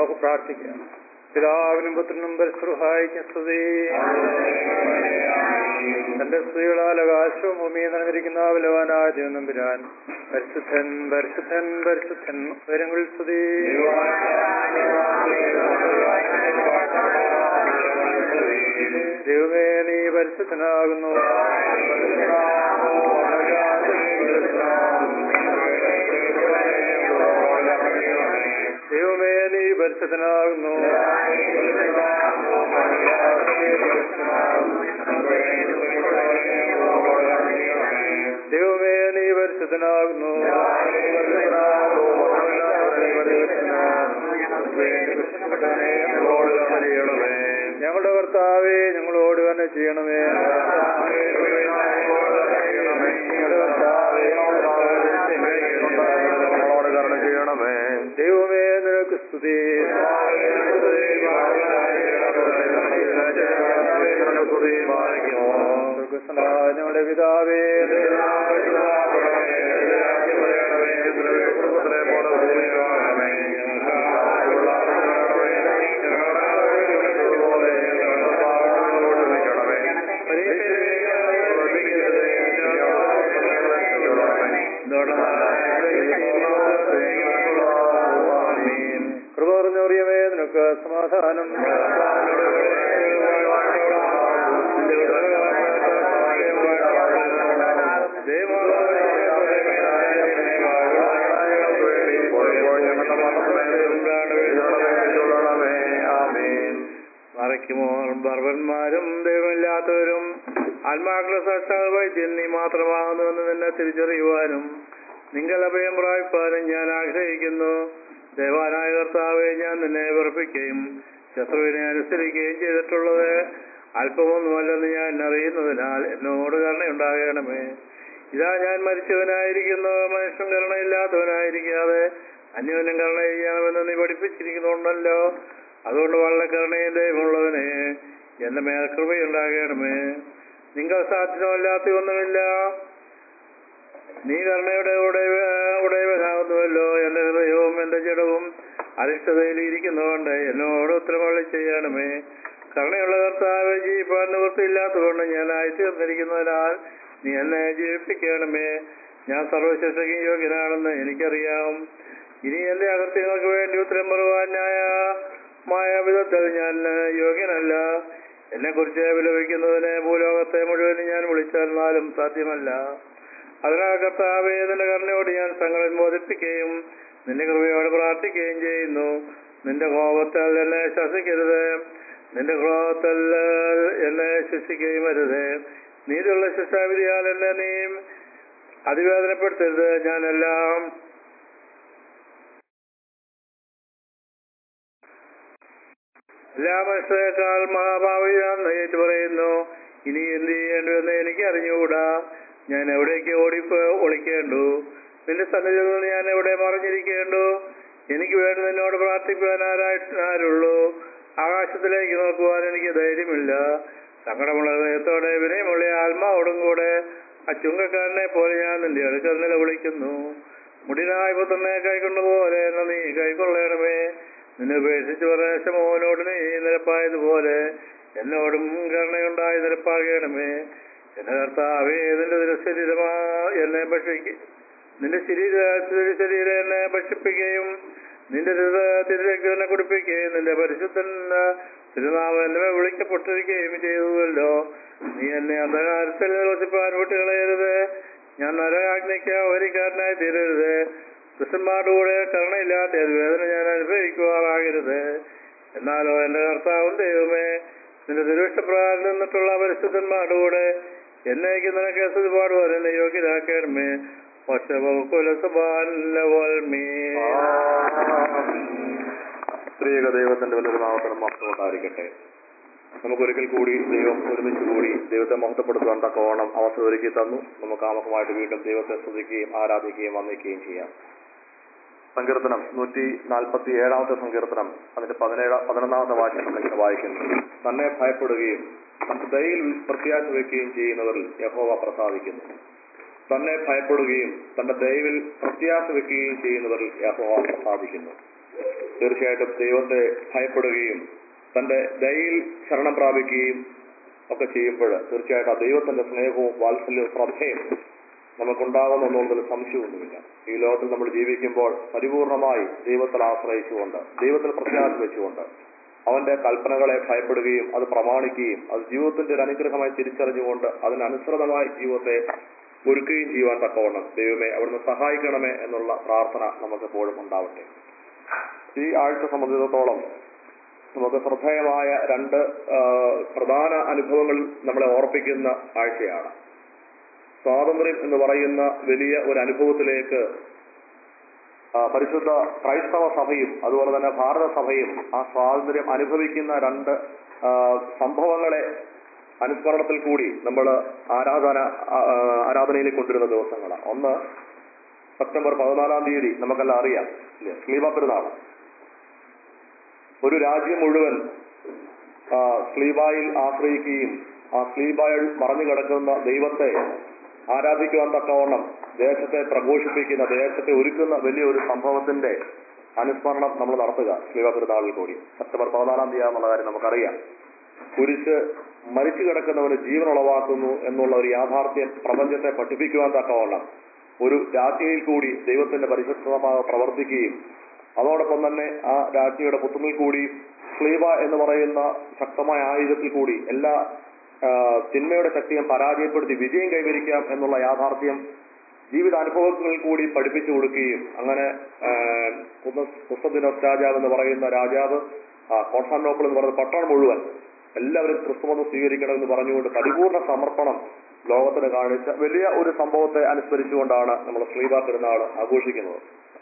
നമുക്ക് പ്രാർത്ഥിക്കാം പിതാവിനും പുത്രനും പരിശ്രുഹായിക്കും സ്തുതി തന്റെ സ്ത്രീകളാൽ ആകാശവും ഭൂമിയെ നിറഞ്ഞിരിക്കുന്ന ബലവാനായ ദൈവം നമ്പുരാൻ പരിശുദ്ധൻ പരിശുദ്ധൻ പരിശുദ്ധൻ ഉയരങ്ങളിൽ സ്തുതി ദൈവമേ നീ പരിശുദ്ധനാകുന്നു ദൈവമേ നീ പരിശുദ്ധനാകുന്നു ദൈവമേ നീ പരിശുദ്ധനാകുന്നു ഞങ്ങളുടെ കർത്താവേ ഞങ്ങളോട് തന്നെ ചെയ്യണമേ ഞങ്ങളുടെ കർത്താവേ ഞങ്ങളോട് കരുണ ചെയ്യണമേ ദൈവമേ നിനക്ക് സ്തുതി സ്വർഗ്ഗസ്ഥനായ ഞങ്ങളുടെ പിതാവേ കൃപ പറഞ്ഞറിയമേ നിനക്ക് സമാധാനം മറയ്ക്കുമോ ബർബന്മാരും ദൈവമില്ലാത്തവരും ആത്മാക്കളെ സാക്ഷാത് വൈദ്യൻ നീ മാത്രമാകുന്നുവെന്ന് നിന്നെ തിരിച്ചറിയുവാനും നിങ്ങൾ അഭയം പ്രാപിപ്പാനും ഞാൻ ആഗ്രഹിക്കുന്നു ദേവാനായ കർത്താവെ ഞാൻ നിന്നെ വെറുപ്പിക്കുകയും ശത്രുവിനെ അനുസരിക്കുകയും ചെയ്തിട്ടുള്ളത് അല്പമൊന്നുമല്ലെന്ന് ഞാൻ അറിയുന്നതിനാൽ എന്നോട് കരുണയുണ്ടാകണമേ ഇതാ ഞാൻ മരിച്ചവനായിരിക്കുന്നു മനുഷ്യൻ കരുണയില്ലാത്തവനായിരിക്കാതെ അന്യോന്യം കരുണ ചെയ്യണമെന്ന് നീ പഠിപ്പിച്ചിരിക്കുന്നുണ്ടല്ലോ അതുകൊണ്ട് വളരെ കരുണയും ദൈവമുള്ളവനെ എന്റെ മേൽ കൃപയുണ്ടാകണമേ നിങ്ങൾ സാധ്യമല്ലാത്ത ഒന്നുമില്ല നീ കരുണയുടെ ഉടയവ ഉടയവനാകുന്നുവല്ലോ എന്റെ ഹൃദയവും എന്റെ ജഡവും അരിഷ്ടതയിൽ ഇരിക്കുന്നതുകൊണ്ട് എന്നോട് ഉത്തരമള്ളി ചെയ്യണമേ കരുണയുള്ള കർത്താവ് ജീവിപ്പാൻ നിവൃത്തിയില്ലാത്തതുകൊണ്ട് ഞാൻ ആയിത്തീർന്നിരിക്കുന്നതിനാൽ നീ എന്നെ ജീവിപ്പിക്കണമേ ഞാൻ സർവശിക്ഷയ്ക്ക് യോഗ്യനാണെന്ന് എനിക്കറിയാം ഇനി എന്റെ അകൃത്യങ്ങൾക്ക് വേണ്ടി ഉത്തരം പറയുവാൻ ന്യായമായ വിധത്തിൽ ഞാൻ യോഗ്യനല്ല എന്നെ കുറിച്ച് വിലപിക്കുന്നതിന് ഭൂലോകത്തെ മുഴുവൻ ഞാൻ വിളിച്ചാലും സാധ്യമല്ല അതിനാൽ കർത്താവെ നിന്റെ കരുണയോട് ഞാൻ സങ്കടം ബോധിപ്പിക്കുകയും നിന്റെ കൃപയോട് പ്രാർത്ഥിക്കുകയും ചെയ്യുന്നു നിന്റെ കോപത്താൽ എന്നെ ശാസിക്കരുത് നിന്റെ ക്രോധത്താൽ എന്നെ ശിക്ഷിക്കുകയും അരുത് നീതിയുള്ള ശിക്ഷാവിധിയാൽ എന്നെ നീ അതിവേദനപ്പെടുത്തരുത് ഞാനെല്ലാം എല്ലാ മനുഷ്യരെക്കാൾ മഹാഭാവിയാന്ന് ഏറ്റു പറയുന്നു ഇനി എന്ത് ചെയ്യേണ്ടുവെന്ന് എനിക്ക് അറിഞ്ഞുകൂടാ ഞാൻ എവിടേക്ക് ഓടി ഒളിക്കേണ്ടു നിന്റെ സന്നിധിയിൽ നിന്ന് ഞാൻ എവിടെ മറിഞ്ഞിരിക്കേണ്ടു എനിക്ക് വേണ്ടി നിന്നോട് പ്രാർത്ഥിക്കുവാൻ ആരായിട്ട് ആരുള്ളൂ ആകാശത്തിലേക്ക് നോക്കുവാൻ എനിക്ക് ധൈര്യമില്ല സങ്കടമുള്ള ഹൃദയത്തോടെ വിനയമുള്ള ആത്മാവോടും കൂടെ ആ ചുങ്കക്കാരനെ പോലെ ഞാൻ നിന്റെ അടുക്കൽ നിലവിളിക്കുന്നു മുടിനായ പുത്രനെ കൈക്കൊണ്ടുപോലെ എന്നെ നീ കൈക്കൊള്ളണമേ നിന്നെ ഉപേക്ഷിച്ച് പറഞ്ഞ മോനോട് നീ നിരപ്പായതുപോലെ എന്നോടും കരുണയുണ്ടായി നിരപ്പാകണമേ എന്റെ കർത്താവേ നിന്റെ തിരുശരീരമാ എന്നെ ഭക്ഷിക്ക നിന്റെ ശരീര ശരീരം എന്നെ ഭക്ഷിപ്പിക്കുകയും നിന്റെ തിരുരക്തനെ കുടിപ്പിക്കുകയും നിന്റെ പരിശുദ്ധൻ തിരുനാമം എന്നെ വിളിക്കപ്പെട്ടിരിക്കുകയും ചെയ്തുവല്ലോ നീ എന്നെ അന്ധകാരത്തിൽ വസിപ്പാൻ വിട്ടുകളയരുത് ഞാൻ നരകാജ്ഞയ്ക്ക് ഒരിക്കാരനായി തീരരുത് കൃഷ്ണന്മാരുടെ കൂടെ കരുണയില്ലാത്ത ഏത് വേദന ഞാൻ അനുഭവിക്കുവാറാകരുത് എന്നാലോ എന്റെ കർത്താവും ദൈവമേ നിന്റെ തിരുവിഷ്ടപ്രകാരം നിന്നിട്ടുള്ള പരിശുദ്ധന്മാരുടെ കൂടെ എന്നേക്ക് നിനക്ക് സ്തുതി പാടുവാൻ എന്നെ യോഗ്യരാക്കണമേ സ്ത്രീക ദൈവത്തിന്റെ വലിയൊരു നാമത്തിന് മഹത്വം ഉണ്ടായിരിക്കട്ടെ നമുക്കൊരിക്കൽ കൂടി ദൈവം ഒരുമിച്ച് കൂടി ദൈവത്തെ മഹത്വപ്പെടുത്തുവാൻ തക്കവണ്ണം അവസരം ഒരുക്കി തന്നു നമുക്ക് ആമുഖമായിട്ട് വീണ്ടും ദൈവത്തെ സ്തുതിക്കുകയും ആരാധിക്കുകയും വന്ദിക്കുകയും ചെയ്യാം സങ്കീർത്തനം നൂറ്റി നാൽപ്പത്തി ഏഴാമത്തെ സങ്കീർത്തനം അതിന്റെ പതിനേഴാം പതിനൊന്നാമത്തെ വാക്യം നമ്മളിങ്ങനെ വായിക്കുന്നു തന്നെ ഭയപ്പെടുകയും തന്റെ ദയയിൽ പ്രത്യാശ വയ്ക്കുകയും ചെയ്യുന്നവരിൽ യഹോവ പ്രസാദിക്കുന്നു തന്നെ ഭയപ്പെടുകയും തന്റെ ദയവിൽ പ്രത്യാശ വെക്കുകയും ചെയ്യുന്നവരിൽ യഹോവ പ്രസാദിക്കുന്നു തീർച്ചയായിട്ടും ദൈവത്തെ ഭയപ്പെടുകയും തന്റെ ദയയിൽ ശരണം പ്രാപിക്കുകയും ഒക്കെ ചെയ്യുമ്പോൾ തീർച്ചയായിട്ടും ആ ദൈവത്തിന്റെ സ്നേഹവും വാത്സല്യവും ശ്രദ്ധയും നമുക്കുണ്ടാകുന്നു എന്നുള്ളതിൽ സംശയമൊന്നുമില്ല ഈ ലോകത്തിൽ നമ്മൾ ജീവിക്കുമ്പോൾ പരിപൂർണമായി ദൈവത്തിൽ ആശ്രയിച്ചുകൊണ്ട് ദൈവത്തിൽ പ്രത്യാശ വെച്ചുകൊണ്ട് അവന്റെ കൽപ്പനകളെ ഭയപ്പെടുകയും അത് പ്രമാണിക്കുകയും അത് ജീവിതത്തിന്റെ ഒരു അനുഗ്രഹമായി തിരിച്ചറിഞ്ഞുകൊണ്ട് അതിനനുസൃതമായി ജീവിതത്തെ ഒരുക്കുകയും ചെയ്യുവാൻ തക്കവണ്ണം ദൈവമേ അവിടുന്ന് സഹായിക്കണമേ എന്നുള്ള പ്രാർത്ഥന നമുക്ക് എപ്പോഴും ഉണ്ടാവട്ടെ ഈ ആഴ്ച സംബന്ധിച്ചിടത്തോളം നമുക്ക് ശ്രദ്ധേയമായ രണ്ട് ആ, പ്രധാന അനുഭവങ്ങൾ നമ്മളെ ഓർപ്പിക്കുന്ന ആഴ്ചയാണ് സ്വാതന്ത്ര്യം എന്ന് പറയുന്ന വലിയ ഒരു അനുഭവത്തിലേക്ക് ആ, പരിശുദ്ധ ക്രൈസ്തവ സഭയും അതുപോലെ തന്നെ ഭാരത സഭയും ആ സ്വാതന്ത്ര്യം അനുഭവിക്കുന്ന രണ്ട് ആ, സംഭവങ്ങളെ അനുസ്മരണത്തിൽ കൂടി നമ്മൾ ആരാധന ആ, ആ, ആരാധനയിലേക്ക് കൊണ്ടുവരുന്ന ദിവസങ്ങളാണ് ഒന്ന് സെപ്റ്റംബർ പതിനാലാം തീയതി നമുക്കെല്ലാം അറിയാം ഇല്ലേ? സ്ലീബ പെരുന്നാൾ ഒരു രാജ്യം മുഴുവൻ ആ, സ്ലീബായിൽ ആശ്രയിക്കുകയും ആ സ്ലീബായിൽ മറഞ്ഞു കിടക്കുന്ന ദൈവത്തെ ആരാധിക്കുവാൻ തക്കവണ്ണം ദേശത്തെ പ്രഘോഷിപ്പിക്കുന്ന ദേശത്തെ ഒരുക്കുന്ന വലിയൊരു സംഭവത്തിന്റെ അനുസ്മരണം നമ്മൾ നടത്തുക സ്ലീബ പെരുന്നാളിൽ കൂടി സെപ്റ്റംബർ പതിനാലാം തീയതി എന്നുള്ള കാര്യം നമുക്കറിയാം കുരിശ് മരിച്ചു കിടക്കുന്നവന് ജീവൻ ഉളവാക്കുന്നു എന്നുള്ള ഒരു യാഥാർത്ഥ്യം പ്രപഞ്ചത്തെ പഠിപ്പിക്കുവാൻ തക്കവണ്ണം ഒരു രാജ്ഞിയിൽ കൂടി ദൈവത്തിന്റെ പരിശുദ്ധമായ പ്രവർത്തിക്കുകയും അതോടൊപ്പം തന്നെ ആ രാജ്ഞിയുടെ പുത്രനിൽ കൂടി സ്ലീബ എന്ന് പറയുന്ന ശക്തമായ ആയുധത്തിൽ കൂടി എല്ലാ ആ, തിന്മയുടെ ശക്തിയും പരാജയപ്പെടുത്തി വിജയം കൈവരിക്കാം എന്നുള്ള യാഥാർത്ഥ്യം ജീവിതാനുഭവങ്ങളിൽ കൂടി പഠിപ്പിച്ചു കൊടുക്കുകയും അങ്ങനെ കുസ്തദിനോസ് രാജാവ് എന്ന് പറയുന്ന രാജാവ് ആ, കോൺസ്റ്റാന്റിനോപ്പിൾ എന്ന് പറയുന്ന പട്ടണം മുഴുവൻ എല്ലാവരും ക്രിസ്തുമതം സ്വീകരിക്കണമെന്ന് പറഞ്ഞുകൊണ്ട് പരിപൂർണ സമർപ്പണം ലോകത്തിന് കാണിച്ച വലിയ ഒരു സംഭവത്തെ അനുസ്മരിച്ചുകൊണ്ടാണ് നമ്മൾ ശ്രീബ പെരുന്നാൾ ആഘോഷിക്കുന്നത്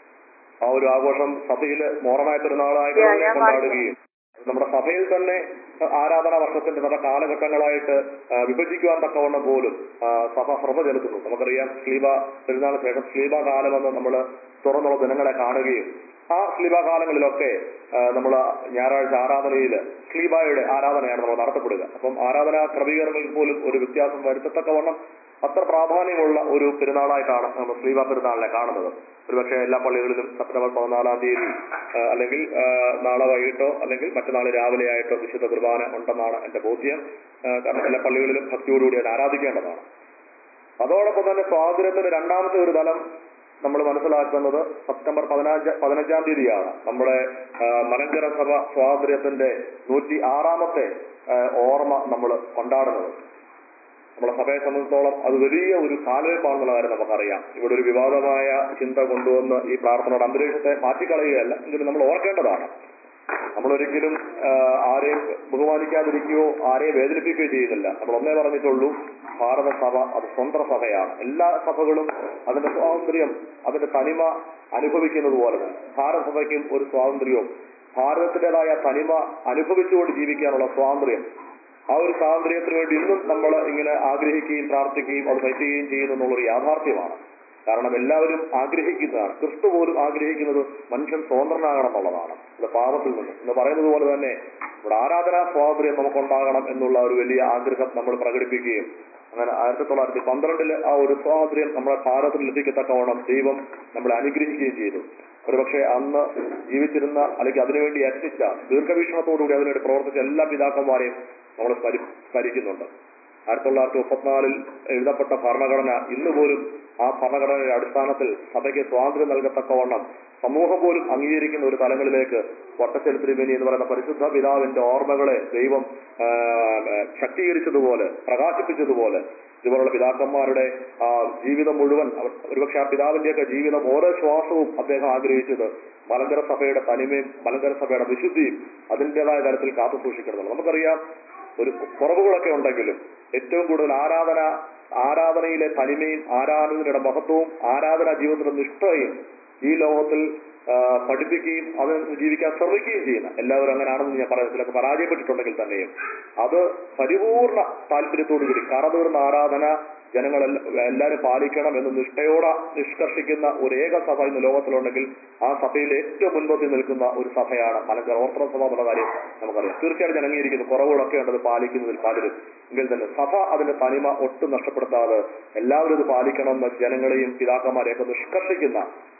ആ ഒരു ആഘോഷം സഭയില് മോറനായ പെരുന്നാളായിട്ട് Yeah, തന്നെ yeah, കൊണ്ടാടുകയും നമ്മുടെ സഭയിൽ തന്നെ ആരാധനാ വർഷത്തിന്റെ പല കാലഘട്ടങ്ങളായിട്ട് ആ, വിഭജിക്കുവാൻ തക്കവണ്ണം പോലും ആ, സഭ ശ്രദ്ധ ചെലുത്തുന്നു നമുക്കറിയാം സ്ലീബ പെരുന്നാളിന് ശേഷം സ്ലീബ കാലമെന്ന് നമ്മൾ തുറന്നുള്ള ദിനങ്ങളെ കാണുകയും ആ സ്ലീബ കാലങ്ങളിലൊക്കെ നമ്മൾ ഞായറാഴ്ച ആരാധനയിൽ സ്ലീബായുടെ ആരാധനയാണ് നമ്മൾ നടത്തപ്പെടുക അപ്പം ആരാധനാ ക്രമീകരണങ്ങളിൽ പോലും ഒരു വ്യത്യാസം വരുത്തത്തക്കവണ്ണം അത്ര പ്രാധാന്യമുള്ള ഒരു പെരുന്നാളായിട്ടാണ് നമ്മൾ സ്ലീബ പെരുന്നാളിനെ കാണുന്നത് ഒരുപക്ഷെ എല്ലാ പള്ളികളിലും സെപ്റ്റംബർ പതിനാലാം തീയതി ആ, അല്ലെങ്കിൽ ആ, നാളെ വൈകിട്ടോ അല്ലെങ്കിൽ മറ്റന്നാൾ രാവിലെ ആയിട്ടോ വിശുദ്ധ കുർബാന ഉണ്ടെന്നാണ് എന്റെ ബോധ്യം ആ, കാരണം എല്ലാ പള്ളികളിലും ഭക്തിയോടുകൂടി അത് ആരാധിക്കേണ്ടതാണ് അതോടൊപ്പം തന്നെ സ്വാതന്ത്ര്യത്തിന്റെ രണ്ടാമത്തെ ഒരു തലം നമ്മൾ മനസ്സിലാക്കുന്നത് സെപ്റ്റംബർ പതിനഞ്ച് പതിനഞ്ചാം തീയതിയാണ് നമ്മുടെ ആ, മലങ്കര സഭ സ്വാതന്ത്ര്യത്തിന്റെ നൂറ്റി ആറാമത്തെ ആ, ഓർമ്മ നമ്മൾ കൊണ്ടാടുന്നത് നമ്മളെ സഭയെ സംബന്ധിച്ചോളം അത് വലിയ ഒരു കാൽവെപ്പാണെന്നുള്ള കാര്യം നമുക്കറിയാം ഇവിടെ ഒരു വിവാദമായ ചിന്ത കൊണ്ടുവന്ന് ഈ പ്രാർത്ഥനയുടെ അന്തരീക്ഷത്തെ മാറ്റിക്കളയുകയല്ല എങ്കിലും നമ്മൾ ഓർക്കേണ്ടതാണ് നമ്മളൊരിക്കലും ആ, ആരെയും ബഹുമാനിക്കാതിരിക്കുകയോ ആരെയും വേദനിപ്പിക്കുകയോ ചെയ്യുന്നില്ല നമ്മൾ ഒന്നേ പറഞ്ഞിട്ടുള്ളൂ ഭാരത സഭ അത് സ്വതന്ത്ര സഭയാണ് എല്ലാ സഭകളും അതിന്റെ സ്വാതന്ത്ര്യം അതിന്റെ തനിമ അനുഭവിക്കുന്നത് പോലെ തന്നെ ഭാരത സഭയ്ക്കും ഒരു സ്വാതന്ത്ര്യവും ഭാരതത്തിൻ്റെതായ തനിമ അനുഭവിച്ചുകൊണ്ട് ജീവിക്കാനുള്ള സ്വാതന്ത്ര്യം ആ ഒരു സ്വാതന്ത്ര്യത്തിന് വേണ്ടി ഇന്നും നമ്മൾ ഇങ്ങനെ ആഗ്രഹിക്കുകയും പ്രാർത്ഥിക്കുകയും അത് വയ്ക്കുകയും ചെയ്യുന്നു എന്നുള്ളൊരു യാഥാർത്ഥ്യമാണ് കാരണം എല്ലാവരും ആഗ്രഹിക്കുന്നതാണ് ക്രിസ്തു പോലും ആഗ്രഹിക്കുന്നത് മനുഷ്യൻ സ്വതന്ത്രനാകണം എന്നുള്ളതാണ് ഇത് പാപത്തിൽ നിന്ന് എന്ന് പറയുന്നത് പോലെ തന്നെ ഇവിടെ ആരാധനാ സ്വാതന്ത്ര്യം നമുക്കുണ്ടാകണം എന്നുള്ള ഒരു വലിയ ആഗ്രഹം നമ്മൾ പ്രകടിപ്പിക്കുകയും അങ്ങനെ ആയിരത്തി തൊള്ളായിരത്തി പന്ത്രണ്ടില് ആ ഒരു സ്വാതന്ത്ര്യം നമ്മുടെ ഭാരതത്തിൽ ലഭിക്കത്തക്കവണ്ണം ദൈവം നമ്മളെ അനുഗ്രഹിക്കുകയും ചെയ്തു ഒരുപക്ഷെ അന്ന് ജീവിച്ചിരുന്ന അല്ലെങ്കിൽ അതിനുവേണ്ടി യത്നിച്ച ദീർഘവീക്ഷണത്തോടുകൂടി അതിനുവേണ്ടി പ്രവർത്തിച്ച എല്ലാ പിതാക്കന്മാരെയും നമ്മൾ സ്മരി സ്മരിക്കുന്നുണ്ട് ആയിരത്തി തൊള്ളായിരത്തി മുപ്പത്തിനാലിൽ എഴുതപ്പെട്ട ഭരണഘടന ഇന്ന് പോലും ആ ഭരണഘടനയുടെ അടിസ്ഥാനത്തിൽ സഭയ്ക്ക് സ്വാതന്ത്ര്യം നൽകത്തക്കവണ്ണം സമൂഹം പോലും അംഗീകരിക്കുന്ന ഒരു തലങ്ങളിലേക്ക് വട്ടച്ചൽ തിരുമേനി എന്ന് പറയുന്ന പരിശുദ്ധ പിതാവിന്റെ ഓർമ്മകളെ ദൈവം ആ, ആ, ശക്തീകരിച്ചതുപോലെ പ്രകാശിപ്പിച്ചതുപോലെ ഇതുപോലുള്ള പിതാക്കന്മാരുടെ ആ, ജീവിതം മുഴുവൻ അവർ- ഒരുപക്ഷെ ആ പിതാവിന്റെയൊക്കെ ജീവിതം ഓരോ ശ്വാസവും അദ്ദേഹം ആഗ്രഹിച്ചത് മലങ്കര സഭയുടെ തനിമയും മലങ്കര സഭയുടെ വിശുദ്ധിയും അതിൻ്റെതായ തരത്തിൽ കാത്തു സൂക്ഷിക്കണം നമുക്കറിയാം ഒരു കുറവുകളൊക്കെ ഉണ്ടെങ്കിലും ഏറ്റവും കൂടുതൽ ആരാധന ആരാധനയിലെ തനിമയും ആരാധനയുടെ മഹത്വവും ആരാധന ജീവിതത്തിന്റെ നിഷ്ഠയും ഈ ലോകത്തിൽ ആ, പഠിപ്പിക്കുകയും അതിന് ജീവിക്കാൻ ശ്രമിക്കുകയും ചെയ്യുന്ന എല്ലാവരും അങ്ങനെയാണെന്ന് ഞാൻ പറയുന്നത് ചിലർക്ക് പരാജയപ്പെട്ടിട്ടുണ്ടെങ്കിൽ തന്നെയും അത് പരിപൂർണ താല്പര്യത്തോടു കൂടി കറതീർന്ന ആരാധന ജനങ്ങൾ എല്ലാവരും പാലിക്കണം എന്ന് നിഷ്ഠയോടെ നിഷ്കർഷിക്കുന്ന ഒരു ഏക സഭ ഇന്ന് ലോകത്തിലുണ്ടെങ്കിൽ ആ സഭയിൽ ഏറ്റവും മുൻപത്തിൽ നിൽക്കുന്ന ഒരു സഭയാണ് മലങ്കര ഓർത്തഡോക്സ് സഭ എന്നുള്ള കാര്യം നമുക്കറിയാം തീർച്ചയായിട്ടും ഞാൻ അംഗീകരിക്കുന്നു കുറവുകളൊക്കെ ഉണ്ടത് പാലിക്കുന്നതിൽ പലരും എങ്കിൽ തന്നെ സഭ അതിന്റെ തനിമ ഒട്ടും നഷ്ടപ്പെടുത്താതെ എല്ലാവരും ഇത് പാലിക്കണമെന്ന് ജനങ്ങളെയും പിതാക്കന്മാരെയൊക്കെ നിഷ്കർഷിക്കുന്ന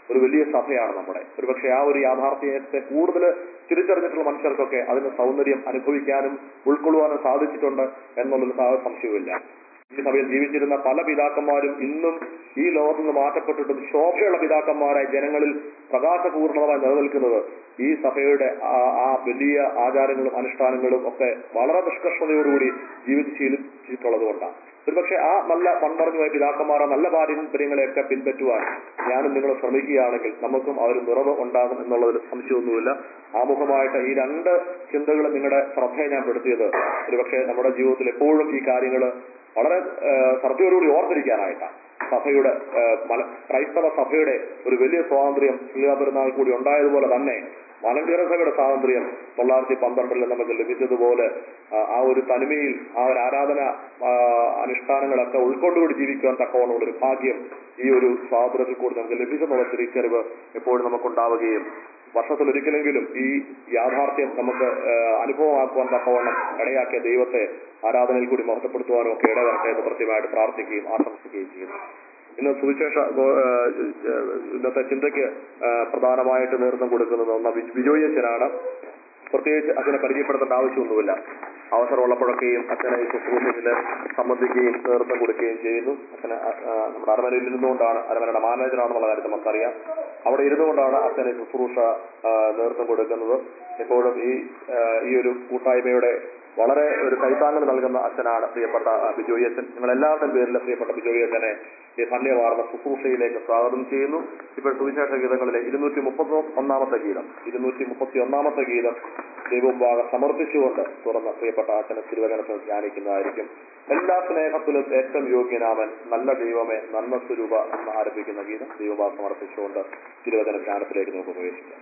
ഒരു വലിയ സഭയാണ് നമ്മുടെ ഒരുപക്ഷെ ആ ഒരു യാഥാർത്ഥ്യത്തെ കൂടുതൽ തിരിച്ചറിഞ്ഞിട്ടുള്ള മനുഷ്യർക്കൊക്കെ അതിന്റെ സൗന്ദര്യം അനുഭവിക്കാനും ഉൾക്കൊള്ളുവാനും സാധിച്ചിട്ടുണ്ട് എന്നുള്ളൊരു സാ- സംശയവുമില്ല ഈ സഭയിൽ ജീവിച്ചിരുന്ന പല പിതാക്കന്മാരും ഇന്നും ഈ ലോകത്ത് നിന്ന് മാറ്റപ്പെട്ടിട്ടും ശോഭയുള്ള പിതാക്കന്മാരായി ജനങ്ങളിൽ പ്രകാശപൂർണമായി നിലനിൽക്കുന്നത് ഈ സഭയുടെ ആ- ആ വലിയ ആചാരങ്ങളും അനുഷ്ഠാനങ്ങളും ഒക്കെ വളരെ നിഷ്കർഷതയോടുകൂടി ജീവിച്ച് ശീലിച്ചിട്ടുള്ളത് കൊണ്ടാണ് ഒരുപക്ഷെ ആ നല്ല പണ്ടറിഞ്ഞുപോയ പിതാക്കന്മാർ ആ നല്ല പാരമ്പര്യങ്ങളെയൊക്കെ പിൻപറ്റുവാൻ ഞാനും നിങ്ങൾ ശ്രമിക്കുകയാണെങ്കിൽ നമുക്കും ആ ഒരു നിറവ് ഉണ്ടാകും എന്നുള്ളതിൽ സംശയമൊന്നുമില്ല ആമുഖമായിട്ട് ഈ രണ്ട് ചിന്തകൾ നിങ്ങളുടെ ശ്രദ്ധയെ ഞാൻ പെടുത്തിയത് ഒരുപക്ഷെ നമ്മുടെ ജീവിതത്തിൽ എപ്പോഴും ഈ കാര്യങ്ങൾ വളരെ ഏഹ്, ശ്രദ്ധയോടുകൂടി ഓർത്തിരിക്കാനായിട്ടാണ് സഭയുടെ ഏഹ്, മല- ക്രൈസ്തവ സഭയുടെ ഒരു വലിയ സ്വാതന്ത്ര്യം ശ്രീലാപെരുന്നാൾ കൂടി ഉണ്ടായതുപോലെ തന്നെ മലങ്കര സഭയുടെ സ്വാതന്ത്ര്യം തൊള്ളായിരത്തി പന്ത്രണ്ടിൽ നമുക്ക് ലഭിച്ചതുപോലെ ആ, ആ ഒരു തനിമയിൽ ആ ഒരു ആരാധന ആ, അനുഷ്ഠാനങ്ങളൊക്കെ ഉൾക്കൊണ്ടുകൂടി ജീവിക്കുവാൻ തക്കവണ്ണമുള്ള ഒരു ഭാഗ്യം ഈ ഒരു സ്വാതന്ത്ര്യത്തിൽ കൂടി നമുക്ക് ലഭിച്ചെന്നുള്ള തിരിച്ചറിവ് എപ്പോഴും നമുക്കുണ്ടാവുകയും വർഷത്തിലൊരിക്കലെങ്കിലും ഈ യാഥാർത്ഥ്യം നമുക്ക് ആ, അനുഭവമാക്കുവാൻ തക്കവണ്ണം ഇടയാക്കിയ ദൈവത്തെ ആരാധനയിൽ കൂടി മഹത്വപ്പെടുത്തുവാനും ഒക്കെ ഇടവരട്ടെ എന്ന് കൃത്യമായിട്ട് പ്രാർത്ഥിക്കുകയും ആശംസിക്കുകയും ചെയ്യുന്നു ഇന്ന് സുവിശേഷ ഗോ- ആ, ആ, ഇന്നത്തെ ചിന്തയ്ക്ക് ആ, പ്രധാനമായിട്ട് നേതൃത്വം കൊടുക്കുന്നത് ഒന്ന് ബിജ്- ബിജോയ് അച്ഛനാണ് പ്രത്യേകിച്ച് അച്ഛനെ പരിചയപ്പെടുത്തേണ്ട ആവശ്യമൊന്നുമില്ല അവസരമുള്ളപ്പോഴൊക്കെയും അച്ഛനെ ഈ ശുശ്രൂഷയിൽ സംബന്ധിക്കുകയും നേതൃത്വം കൊടുക്കുകയും ചെയ്യുന്നു അച്ഛന് ആ, ആ, നമ്മുടെ അരമനയിൽ ഇരുന്നുകൊണ്ടാണ് അരമനയുടെ മാനേജറാണെന്നുള്ള കാര്യം നമുക്കറിയാം അവിടെ ഇരുന്നുകൊണ്ടാണ് അച്ഛന് ഈ ശുശ്രൂഷ ആ, നേതൃത്വം കൊടുക്കുന്നത് എപ്പോഴും ഈ ആ, ഈ ഒരു കൂട്ടായ്മയുടെ വളരെ ഒരു കൈത്താങ്ങൽ നൽകുന്ന അച്ഛനാണ് പ്രിയപ്പെട്ട ആ, ബിജോയ് അച്ഛൻ നിങ്ങൾ എല്ലാവരുടെയും പേരിൽ പ്രിയപ്പെട്ട ബിജോയ് അച്ഛനെ ഈ ധന്യവാർന്ന ശുശ്രൂഷയിലേക്ക് സ്വാഗതം ചെയ്യുന്നു ഇപ്പോൾ സുവിശേഷ ഗീതങ്ങളിലെ ഇരുന്നൂറ്റി മുപ്പത്തി ഒന്നാമത്തെ ഗീതം ഇരുന്നൂറ്റി മുപ്പത്തി ഒന്നാമത്തെ ഗീതം ദൈവഭാഗം സമർപ്പിച്ചുകൊണ്ട് തുറന്ന പ്രിയപ്പെട്ട അച്ഛനെ തിരുവചനത്തിൽ ധ്യാനിക്കുന്നതായിരിക്കും എല്ലാ സ്നേഹത്തിലും ഏറ്റവും യോഗ്യനാമൻ നല്ല ദൈവമേ നന്മ സ്വരൂപ എന്ന് ആരംഭിക്കുന്ന ഗീതം ദൈവഭാഗം സമർപ്പിച്ചുകൊണ്ട് തിരുവചന ധ്യാനത്തിലേക്ക് നമുക്ക് പ്രവേശിക്കാം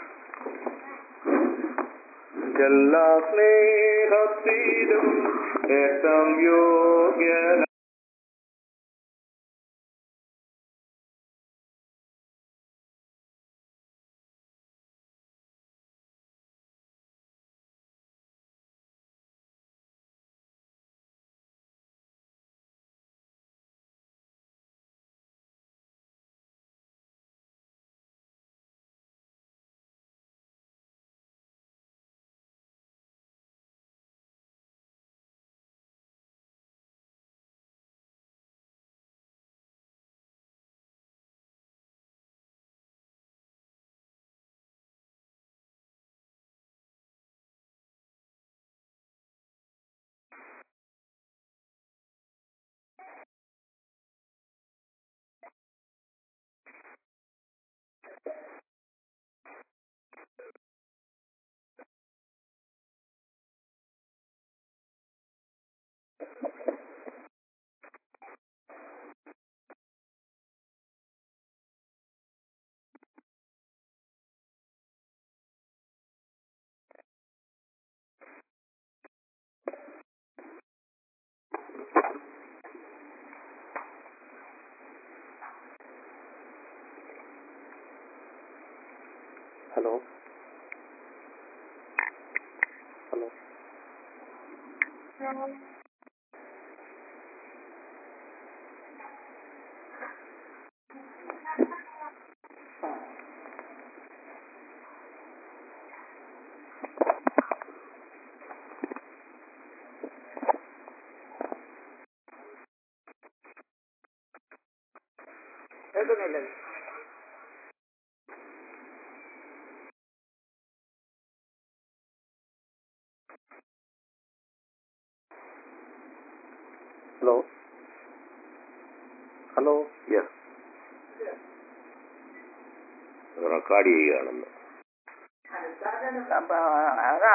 എല്ലാ സ്നേഹത്തിലും ഏറ്റവും യോഗ്യന ഹലോ ഹലോ കേൾക്കുന്നില്ല ഹലോ ഹലോ യെസ് റെക്കോർഡ് ചെയ്യുകയാണെന്ന് അതാ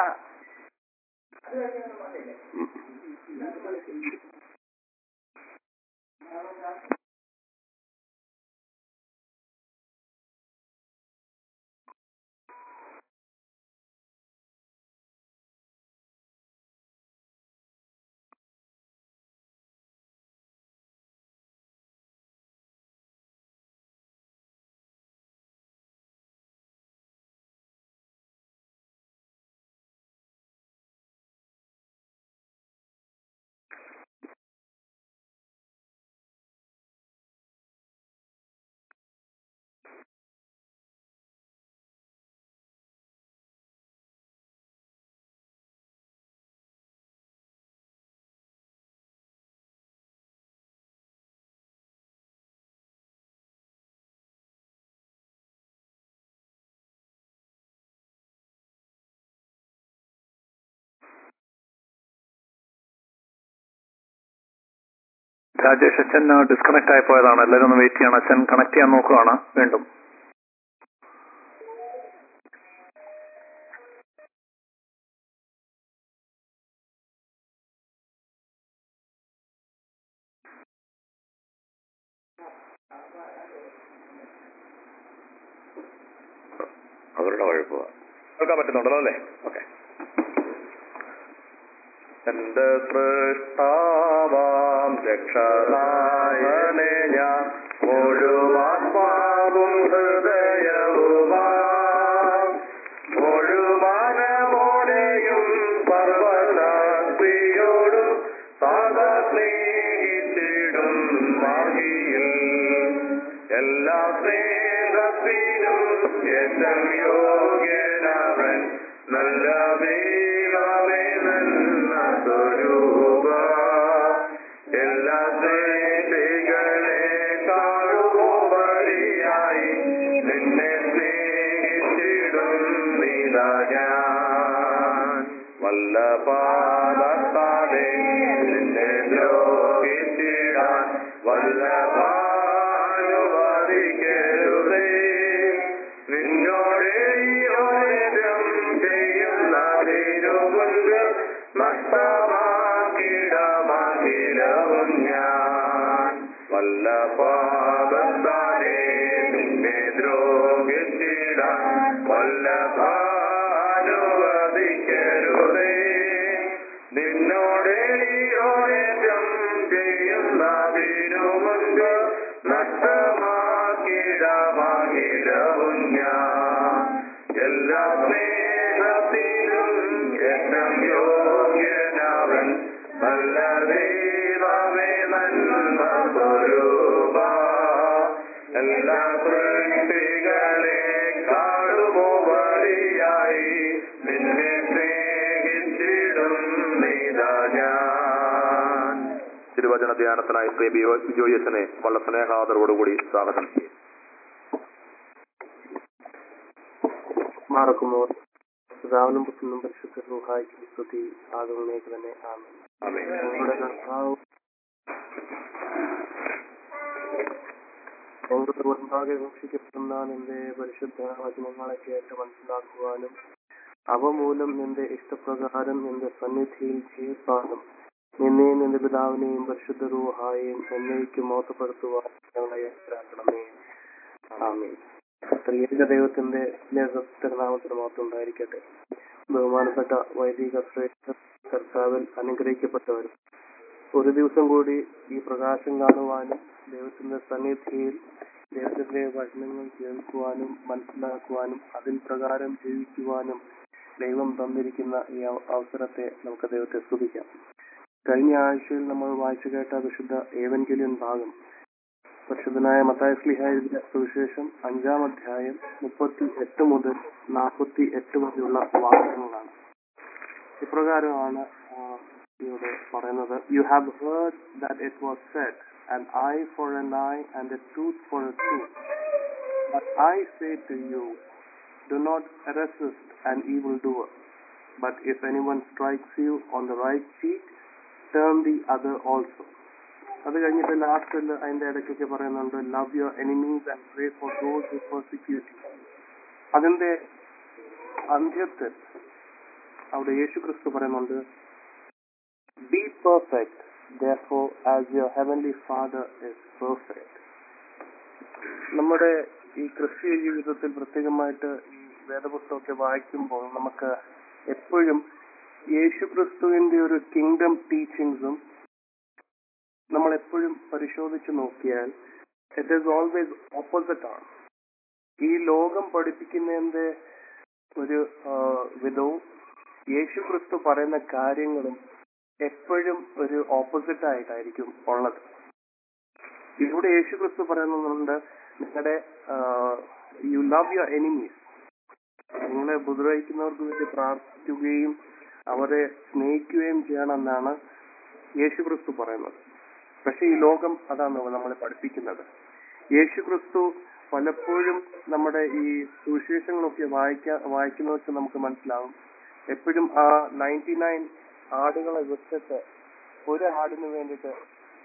രാജേഷ് അച്ഛൻ ഡിസ്കണക്ട് ആയി പോയതാണ് എല്ലാവരും ഒന്ന് വെയിറ്റ് ചെയ്യണം അച്ഛൻ കണക്ട് ചെയ്യാൻ നോക്കുകയാണ് വീണ്ടും അവരുടെ കുഴപ്പമാ കേൾക്കാൻ പറ്റുന്നുണ്ടല്ലോ അല്ലേ ഓക്കെ എന്റെ സൃഷ്ടാവാം രക്ഷനായനെ ഞാൻ മുഴുവാത്മാവും ഹൃദയവുമാം മുഴുവനമോടെയും സർവശക്തിയോടും സദാ സ്നേഹിച്ചിടും മാഹിയിൽ എല്ലാ സ്നേഹത്തിനും ഏറ്റവും യോഗ്യനവൻ നല്ല ദൈവമേ നല്ല സ്വരൂപ എല്ലാ സൃഷ്ടികളെ കാണുമ്പോഴായി നിന്നെ സ്നേഹിച്ചിടും നീതാ ഞാൻ വല്ല പാദത്താതെ നിന്നെ ദ്രോഹിച്ചിടാൻ വല്ല പാനുവാദിക്കരുതേ നിന്നോട് യോജനം ചെയ്യുന്നതിനു മുൻപ് നഷ്ടമാക്കിടമാകിടവും ഞാൻ വല്ല പാദത്താനെ നിന്നെ ദ്രോഹിച്ചിടാൻ വല്ല ഭാനുവദിക്കരുതേ നിന്നോട് യോജനം ചെയ്യുന്നതിനു മുൻപ് നഷ്ടമാകിടമാകിടവും ഞാൻ എല്ലാ സ്നേഹത്തിലും ഏറ്റവും യോഗ്യനവൻ നല്ല ദൈവമേ നന്മ സ്വരൂപ എല്ലാ സൃഷ്ടികളെ കാണുമോ വഴിയായി നിന്നെ സ്നേഹിച്ചിടും നീതാ ഞാൻ തിരുവചന ധ്യാനത്തിനായി ശ്രീ ബി ജോയസിനെ വളരെ സ്നേഹാദരോടുകൂടി സ്വാഗതം ചെയ്യും മാറക്കുമോർ പിതാവിനും പുത്രനും പരിശുദ്ധ റൂഹായിക്കും സ്തുതി ആകുന്നേക്ക് തന്നെ ആമേൻ ആമേൻ. ഞങ്ങളുടെ കർത്താവ് ഞങ്ങളുടെ മുൻപാകെ വീക്ഷിക്കപ്പെടുന്ന നിന്റെ പരിശുദ്ധ വചനങ്ങളെ കേട്ട് മനസ്സിലാക്കുവാനും അവ മൂലം നിന്റെ ഇഷ്ടപ്രകാരം നിന്റെ സന്നിധിയിൽ ജീവിപ്പാനും നിന്നെയും നിന്റെ പിതാവിനെയും പരിശുദ്ധ റൂഹായെയും എന്നേക്കും മോശപ്പെടുത്തുവാൻ ഞങ്ങളെ യാത്രാക്കണമേ ആമേൻ ത്രിയേക ദൈവത്തിന്റെ നേതൃത്വനാമത്തിന് മാത്രം ഉണ്ടായിരിക്കട്ടെ ബഹുമാനപ്പെട്ട വൈദിക ശ്രേഷ്ഠ കർത്താവിൽ അനുഗ്രഹിക്കപ്പെട്ടവരും ഒരു ദിവസം കൂടി ഈ പ്രകാശം കാണുവാനും ദൈവത്തിന്റെ സന്നിധിയിൽ ദൈവത്തിന്റെ വചനങ്ങൾ കേൾക്കുവാനും മനസ്സിലാക്കുവാനും അതിൽ പ്രകാരം ജീവിക്കുവാനും ദൈവം തന്നിരിക്കുന്ന ഈ അവ- അവസരത്തെ നമുക്ക് ദൈവത്തെ സ്തുതിക്കാം കഴിഞ്ഞ ആഴ്ചയിൽ നമ്മൾ വായിച്ചു കേട്ട വിശുദ്ധ ഏവൻഗലിയൻ ഭാഗം പരിശുദ്ധനായ മത്തായ സ്ലിഹ എഴുതിയ സുവിശേഷം അഞ്ചാം അധ്യായം മുപ്പത്തി എട്ട് മുതൽ നാൽപ്പത്തി എട്ട് വരെയുള്ള വാക്യങ്ങളാണ് ഇപ്രകാരമാണ് ആ, ഇവിടെ പറയുന്നത് you have heard that it was said an eye for an eye and a tooth for a tooth but I say to you do not resist an evildoer but if anyone strikes you on the right cheek turn the other also അത് കഴിഞ്ഞിട്ട് ലാസ്റ്റിൽ അതിന്റെ ഇടയ്ക്കൊക്കെ പറയുന്നുണ്ട് love your enemies and pray for those who persecute അതിന്റെ അന്ത്യത്തിൽ അവിടെ യേശു ക്രിസ്തു പറയുന്നുണ്ട് be perfect therefore as your heavenly father is perfect നമ്മുടെ ഈ ക്രിസ്തീയ ജീവിതത്തിൽ പ്രത്യേകമായിട്ട് ഈ വേദപുസ്തകമൊക്കെ വായിക്കുമ്പോൾ നമുക്ക് എപ്പോഴും യേശു ക്രിസ്തുവിന്റെ ഒരു കിങ്ഡം ടീച്ചിങ്സും നമ്മൾ എപ്പോഴും പരിശോധിച്ച് നോക്കിയാൽ ഇറ്റ് ഈസ് ഓൾവേസ് ഓപ്പോസിറ്റ് ആണ് ഈ ലോകം പഠിപ്പിക്കുന്നതിന്റെ ഒരു ആ, വിധവും യേശു ക്രിസ്തു പറയുന്ന കാര്യങ്ങളും എപ്പോഴും ഒരു ഓപ്പോസിറ്റ് ആയിട്ടായിരിക്കും ഉള്ളത് ഇവിടെ യേശു ക്രിസ്തു പറയുന്നുണ്ട് നിങ്ങളുടെ യു ലവ് യുവർ എനിമീസ് നിങ്ങളെ ഉപദ്രവിക്കുന്നവർക്ക് വേണ്ടി പ്രാർത്ഥിക്കുകയും അവരെ സ്നേഹിക്കുകയും ചെയ്യണമെന്നാണ് യേശു ക്രിസ്തു പറയുന്നത് പക്ഷെ ഈ ലോകം അതാണ് നമ്മളെ പഠിപ്പിക്കുന്നത് യേശു ക്രിസ്തു പലപ്പോഴും നമ്മുടെ ഈ സുവിശേഷങ്ങളൊക്കെ വായിക്കാ വായിക്കുന്ന വെച്ച് നമുക്ക് മനസ്സിലാവും എപ്പോഴും ആ നയൻറ്റി നയൻ ആടുകളെ വിട്ടിട്ട് ഒരു ആടിന് വേണ്ടിയിട്ട്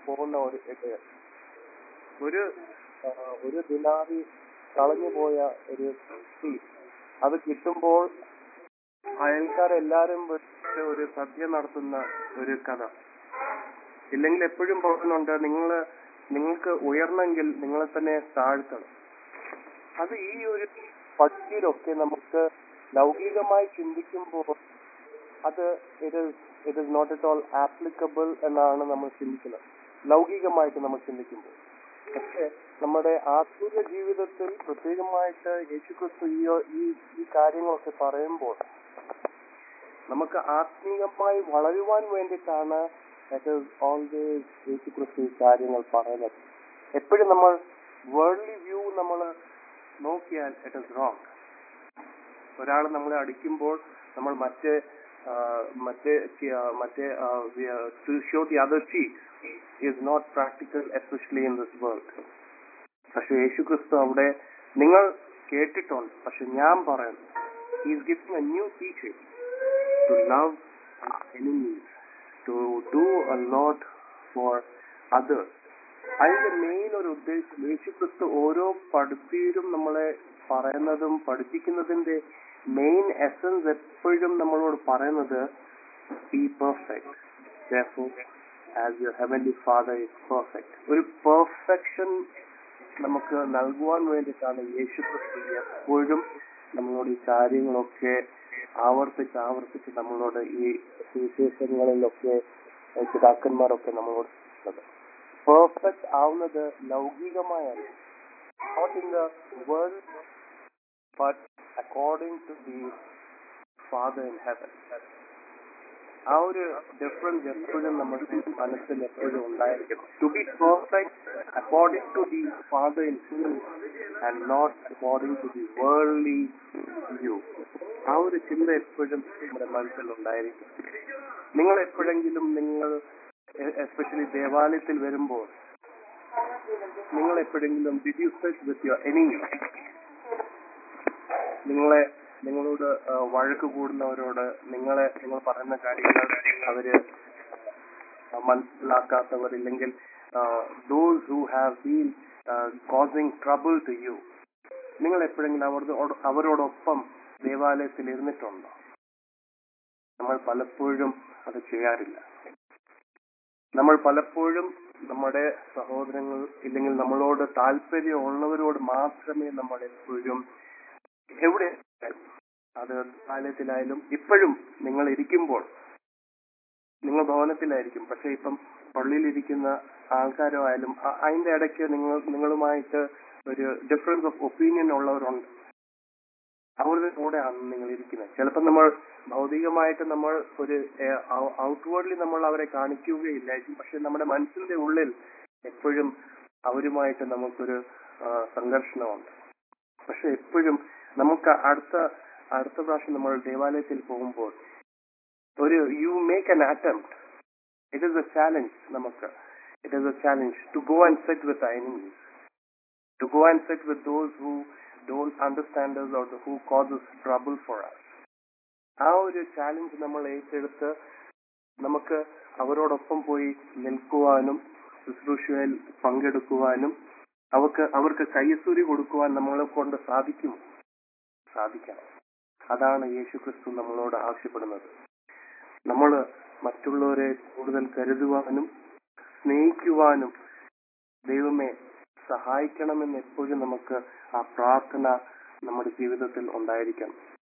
പോകുന്ന ഒരു ഇടയൻ ഒരു ആ, ഒരു ദിനാറി കളഞ്ഞു പോയ ഒരു സ്ത്രീ അത് കിട്ടുമ്പോൾ അയൽക്കാരെല്ലാരും വെച്ച് ഒരു സദ്യ നടത്തുന്ന ഒരു കഥ ഇല്ലെങ്കിൽ എപ്പോഴും പറയുന്നുണ്ട് നിങ്ങൾ നിങ്ങൾക്ക് ഉയർന്നെങ്കിൽ നിങ്ങളെ തന്നെ താഴ്ത്തണം അത് ഈ ഒരു പട്ടിയിലൊക്കെ നമുക്ക് ലൗകികമായി ചിന്തിക്കുമ്പോൾ അത് it is it is not at all applicable എന്നാണ് നമ്മൾ ചിന്തിക്കുന്നത് ലൗകികമായിട്ട് നമ്മൾ ചിന്തിക്കുമ്പോൾ പക്ഷെ നമ്മുടെ ആത്മീയ ജീവിതത്തിൽ പ്രത്യേകമായിട്ട് യേശുക്രിസ്തു ഈ ഈ ഈ കാര്യങ്ങളൊക്കെ പറയുമ്പോൾ നമുക്ക് ആത്മീയമായി വളരുവാൻ വേണ്ടിയിട്ടാണ് ഇറ്റ് ഇസ് ഓൾവേസ് യേശുക്രിസ്തു ഈ കാര്യങ്ങൾ പറയുന്നത് എപ്പോഴും നമ്മൾ വേൾഡ്ലി വ്യൂ നമ്മൾ നോക്കിയാൽ ഇറ്റ് ഇസ് റോങ് ഒരാൾ നമ്മളെ അടിക്കുമ്പോൾ നമ്മൾ മറ്റേ ആ, മറ്റേ ചി- ആ, മറ്റേ to show the other cheek is not practical especially in this world പക്ഷെ യേശു ക്രിസ്തു അവിടെ നിങ്ങൾ കേട്ടിട്ടുണ്ട് പക്ഷെ ഞാൻ പറയുന്നു is giving a new teaching to love enemies to do a lot for others അതിന്റെ മെയിൻ ഒരു ഉദ്ദേശം യേശു ക്രിസ്തു ഓരോ പഠിപ്പീരും നമ്മളെ പറയുന്നതും പഠിപ്പിക്കുന്നതിന്റെ മെയിൻ എസൻസ് എപ്പോഴും നമ്മളോട് പറയുന്നത് be perfect as your heavenly father is perfect ഒരു പെർഫെക്ഷൻ നമുക്ക് നൽകുവാൻ വേണ്ടിയിട്ടാണ് യേശു ക്രിസ്തു എപ്പോഴും നമ്മളോട് ഈ കാര്യങ്ങളൊക്കെ ആവർത്തിച്ച് ആവർത്തിച്ച് നമ്മളോട് ഈ സുവിശേഷങ്ങളിലൊക്കെ ഏഹ് പിതാക്കന്മാരൊക്കെ നമ്മളോട് പറയുന്നത് പെർഫെക്റ്റ് ആവുന്നത് ലൗകികമായല്ല not in the world but according to the father in heaven ആ ഒരു ഡിഫറൻസ് എപ്പോഴും നമ്മുടെ മനസ്സിൽ എപ്പോഴും ഉണ്ടായിരിക്കണം to be perfect according to the father in heaven and not according to the worldly view ആ ഒരു ചിന്ത എപ്പോഴും നമ്മുടെ മനസ്സിൽ ഉണ്ടായിരിക്കും നിങ്ങൾ എപ്പോഴെങ്കിലും നിങ്ങൾ എസ്പെഷ്യലി ദേവാലയത്തിൽ വരുമ്പോൾ നിങ്ങൾ എപ്പോഴെങ്കിലും did you set with your enemy നിങ്ങളെ നിങ്ങളോട് ആ, വഴക്ക് കൂടുന്നവരോട് നിങ്ങളെ നിങ്ങൾ പറയുന്ന കാര്യങ്ങൾ അവര് മനസ്സിലാക്കാത്തവർ ഇല്ലെങ്കിൽ those who have been causing trouble to you നിങ്ങൾ എപ്പോഴെങ്കിലും അവരോട് അവരോടൊപ്പം ദേവാലയത്തിൽ ഇരുന്നിട്ടുണ്ടോ നമ്മൾ പലപ്പോഴും അത് ചെയ്യാറില്ല നമ്മൾ പലപ്പോഴും നമ്മുടെ സഹോദരങ്ങൾ ഇല്ലെങ്കിൽ നമ്മളോട് താല്പര്യമുള്ളവരോട് മാത്രമേ നമ്മൾ എപ്പോഴും എവിടെ അത് ദേവാലയത്തിലായാലും ഇപ്പോഴും നിങ്ങൾ ഇരിക്കുമ്പോൾ നിങ്ങൾ ഭവനത്തിലായിരിക്കും പക്ഷെ ഇപ്പം പള്ളിയിലിരിക്കുന്ന ആൾക്കാരോ ആയാലും അ- അതിന്റെ ഇടയ്ക്ക് നിങ്ങൾ നിങ്ങളുമായിട്ട് ഒരു ഡിഫറൻസ് ഓഫ് ഒപ്പീനിയൻ ഉള്ളവരുണ്ട് അവരുടെ കൂടെയാണ് നിങ്ങൾ ഇരിക്കുന്നത് ചിലപ്പോൾ നമ്മൾ ഭൗതികമായിട്ട് നമ്മൾ ഒരു ഔട്ട്വേർഡ്ലി നമ്മൾ അവരെ കാണിക്കുകയില്ലായിരിക്കും പക്ഷെ നമ്മുടെ മനസ്സിന്റെ ഉള്ളിൽ എപ്പോഴും അവരുമായിട്ട് നമുക്കൊരു ആ, സംഘർഷണമുണ്ട് പക്ഷെ എപ്പോഴും നമുക്ക് അടുത്ത അടുത്ത പ്രാവശ്യം നമ്മൾ ദേവാലയത്തിൽ പോകുമ്പോൾ ഒരു you make an attempt it is a challenge നമുക്ക് it is a challenge to go and set with enemies to go and set with those who don't understand us or who causes trouble for us ആ ഒരു challenge നമ്മൾ ഏറ്റെടുത്ത് നമുക്ക് അവരോടൊപ്പം പോയി നിൽക്കുവാനും ശുശ്രൂഷയിൽ പങ്കെടുക്കുവാനും അവർക്ക് അവർക്ക് കയ്യസൂരി കൊടുക്കുവാൻ നമ്മളെ കൊണ്ട് സാധിക്കും സാധിക്കണം അതാണ് യേശു ക്രിസ്തു നമ്മളോട് ആവശ്യപ്പെടുന്നത് നമ്മൾ മറ്റുള്ളവരെ കൂടുതൽ കരുതുവാനും സ്നേഹിക്കുവാനും ദൈവമേ സഹായിക്കണമെന്ന് എപ്പോഴും നമുക്ക് ആ പ്രാർത്ഥന നമ്മുടെ ജീവിതത്തിൽ ഉണ്ടായിരിക്കണം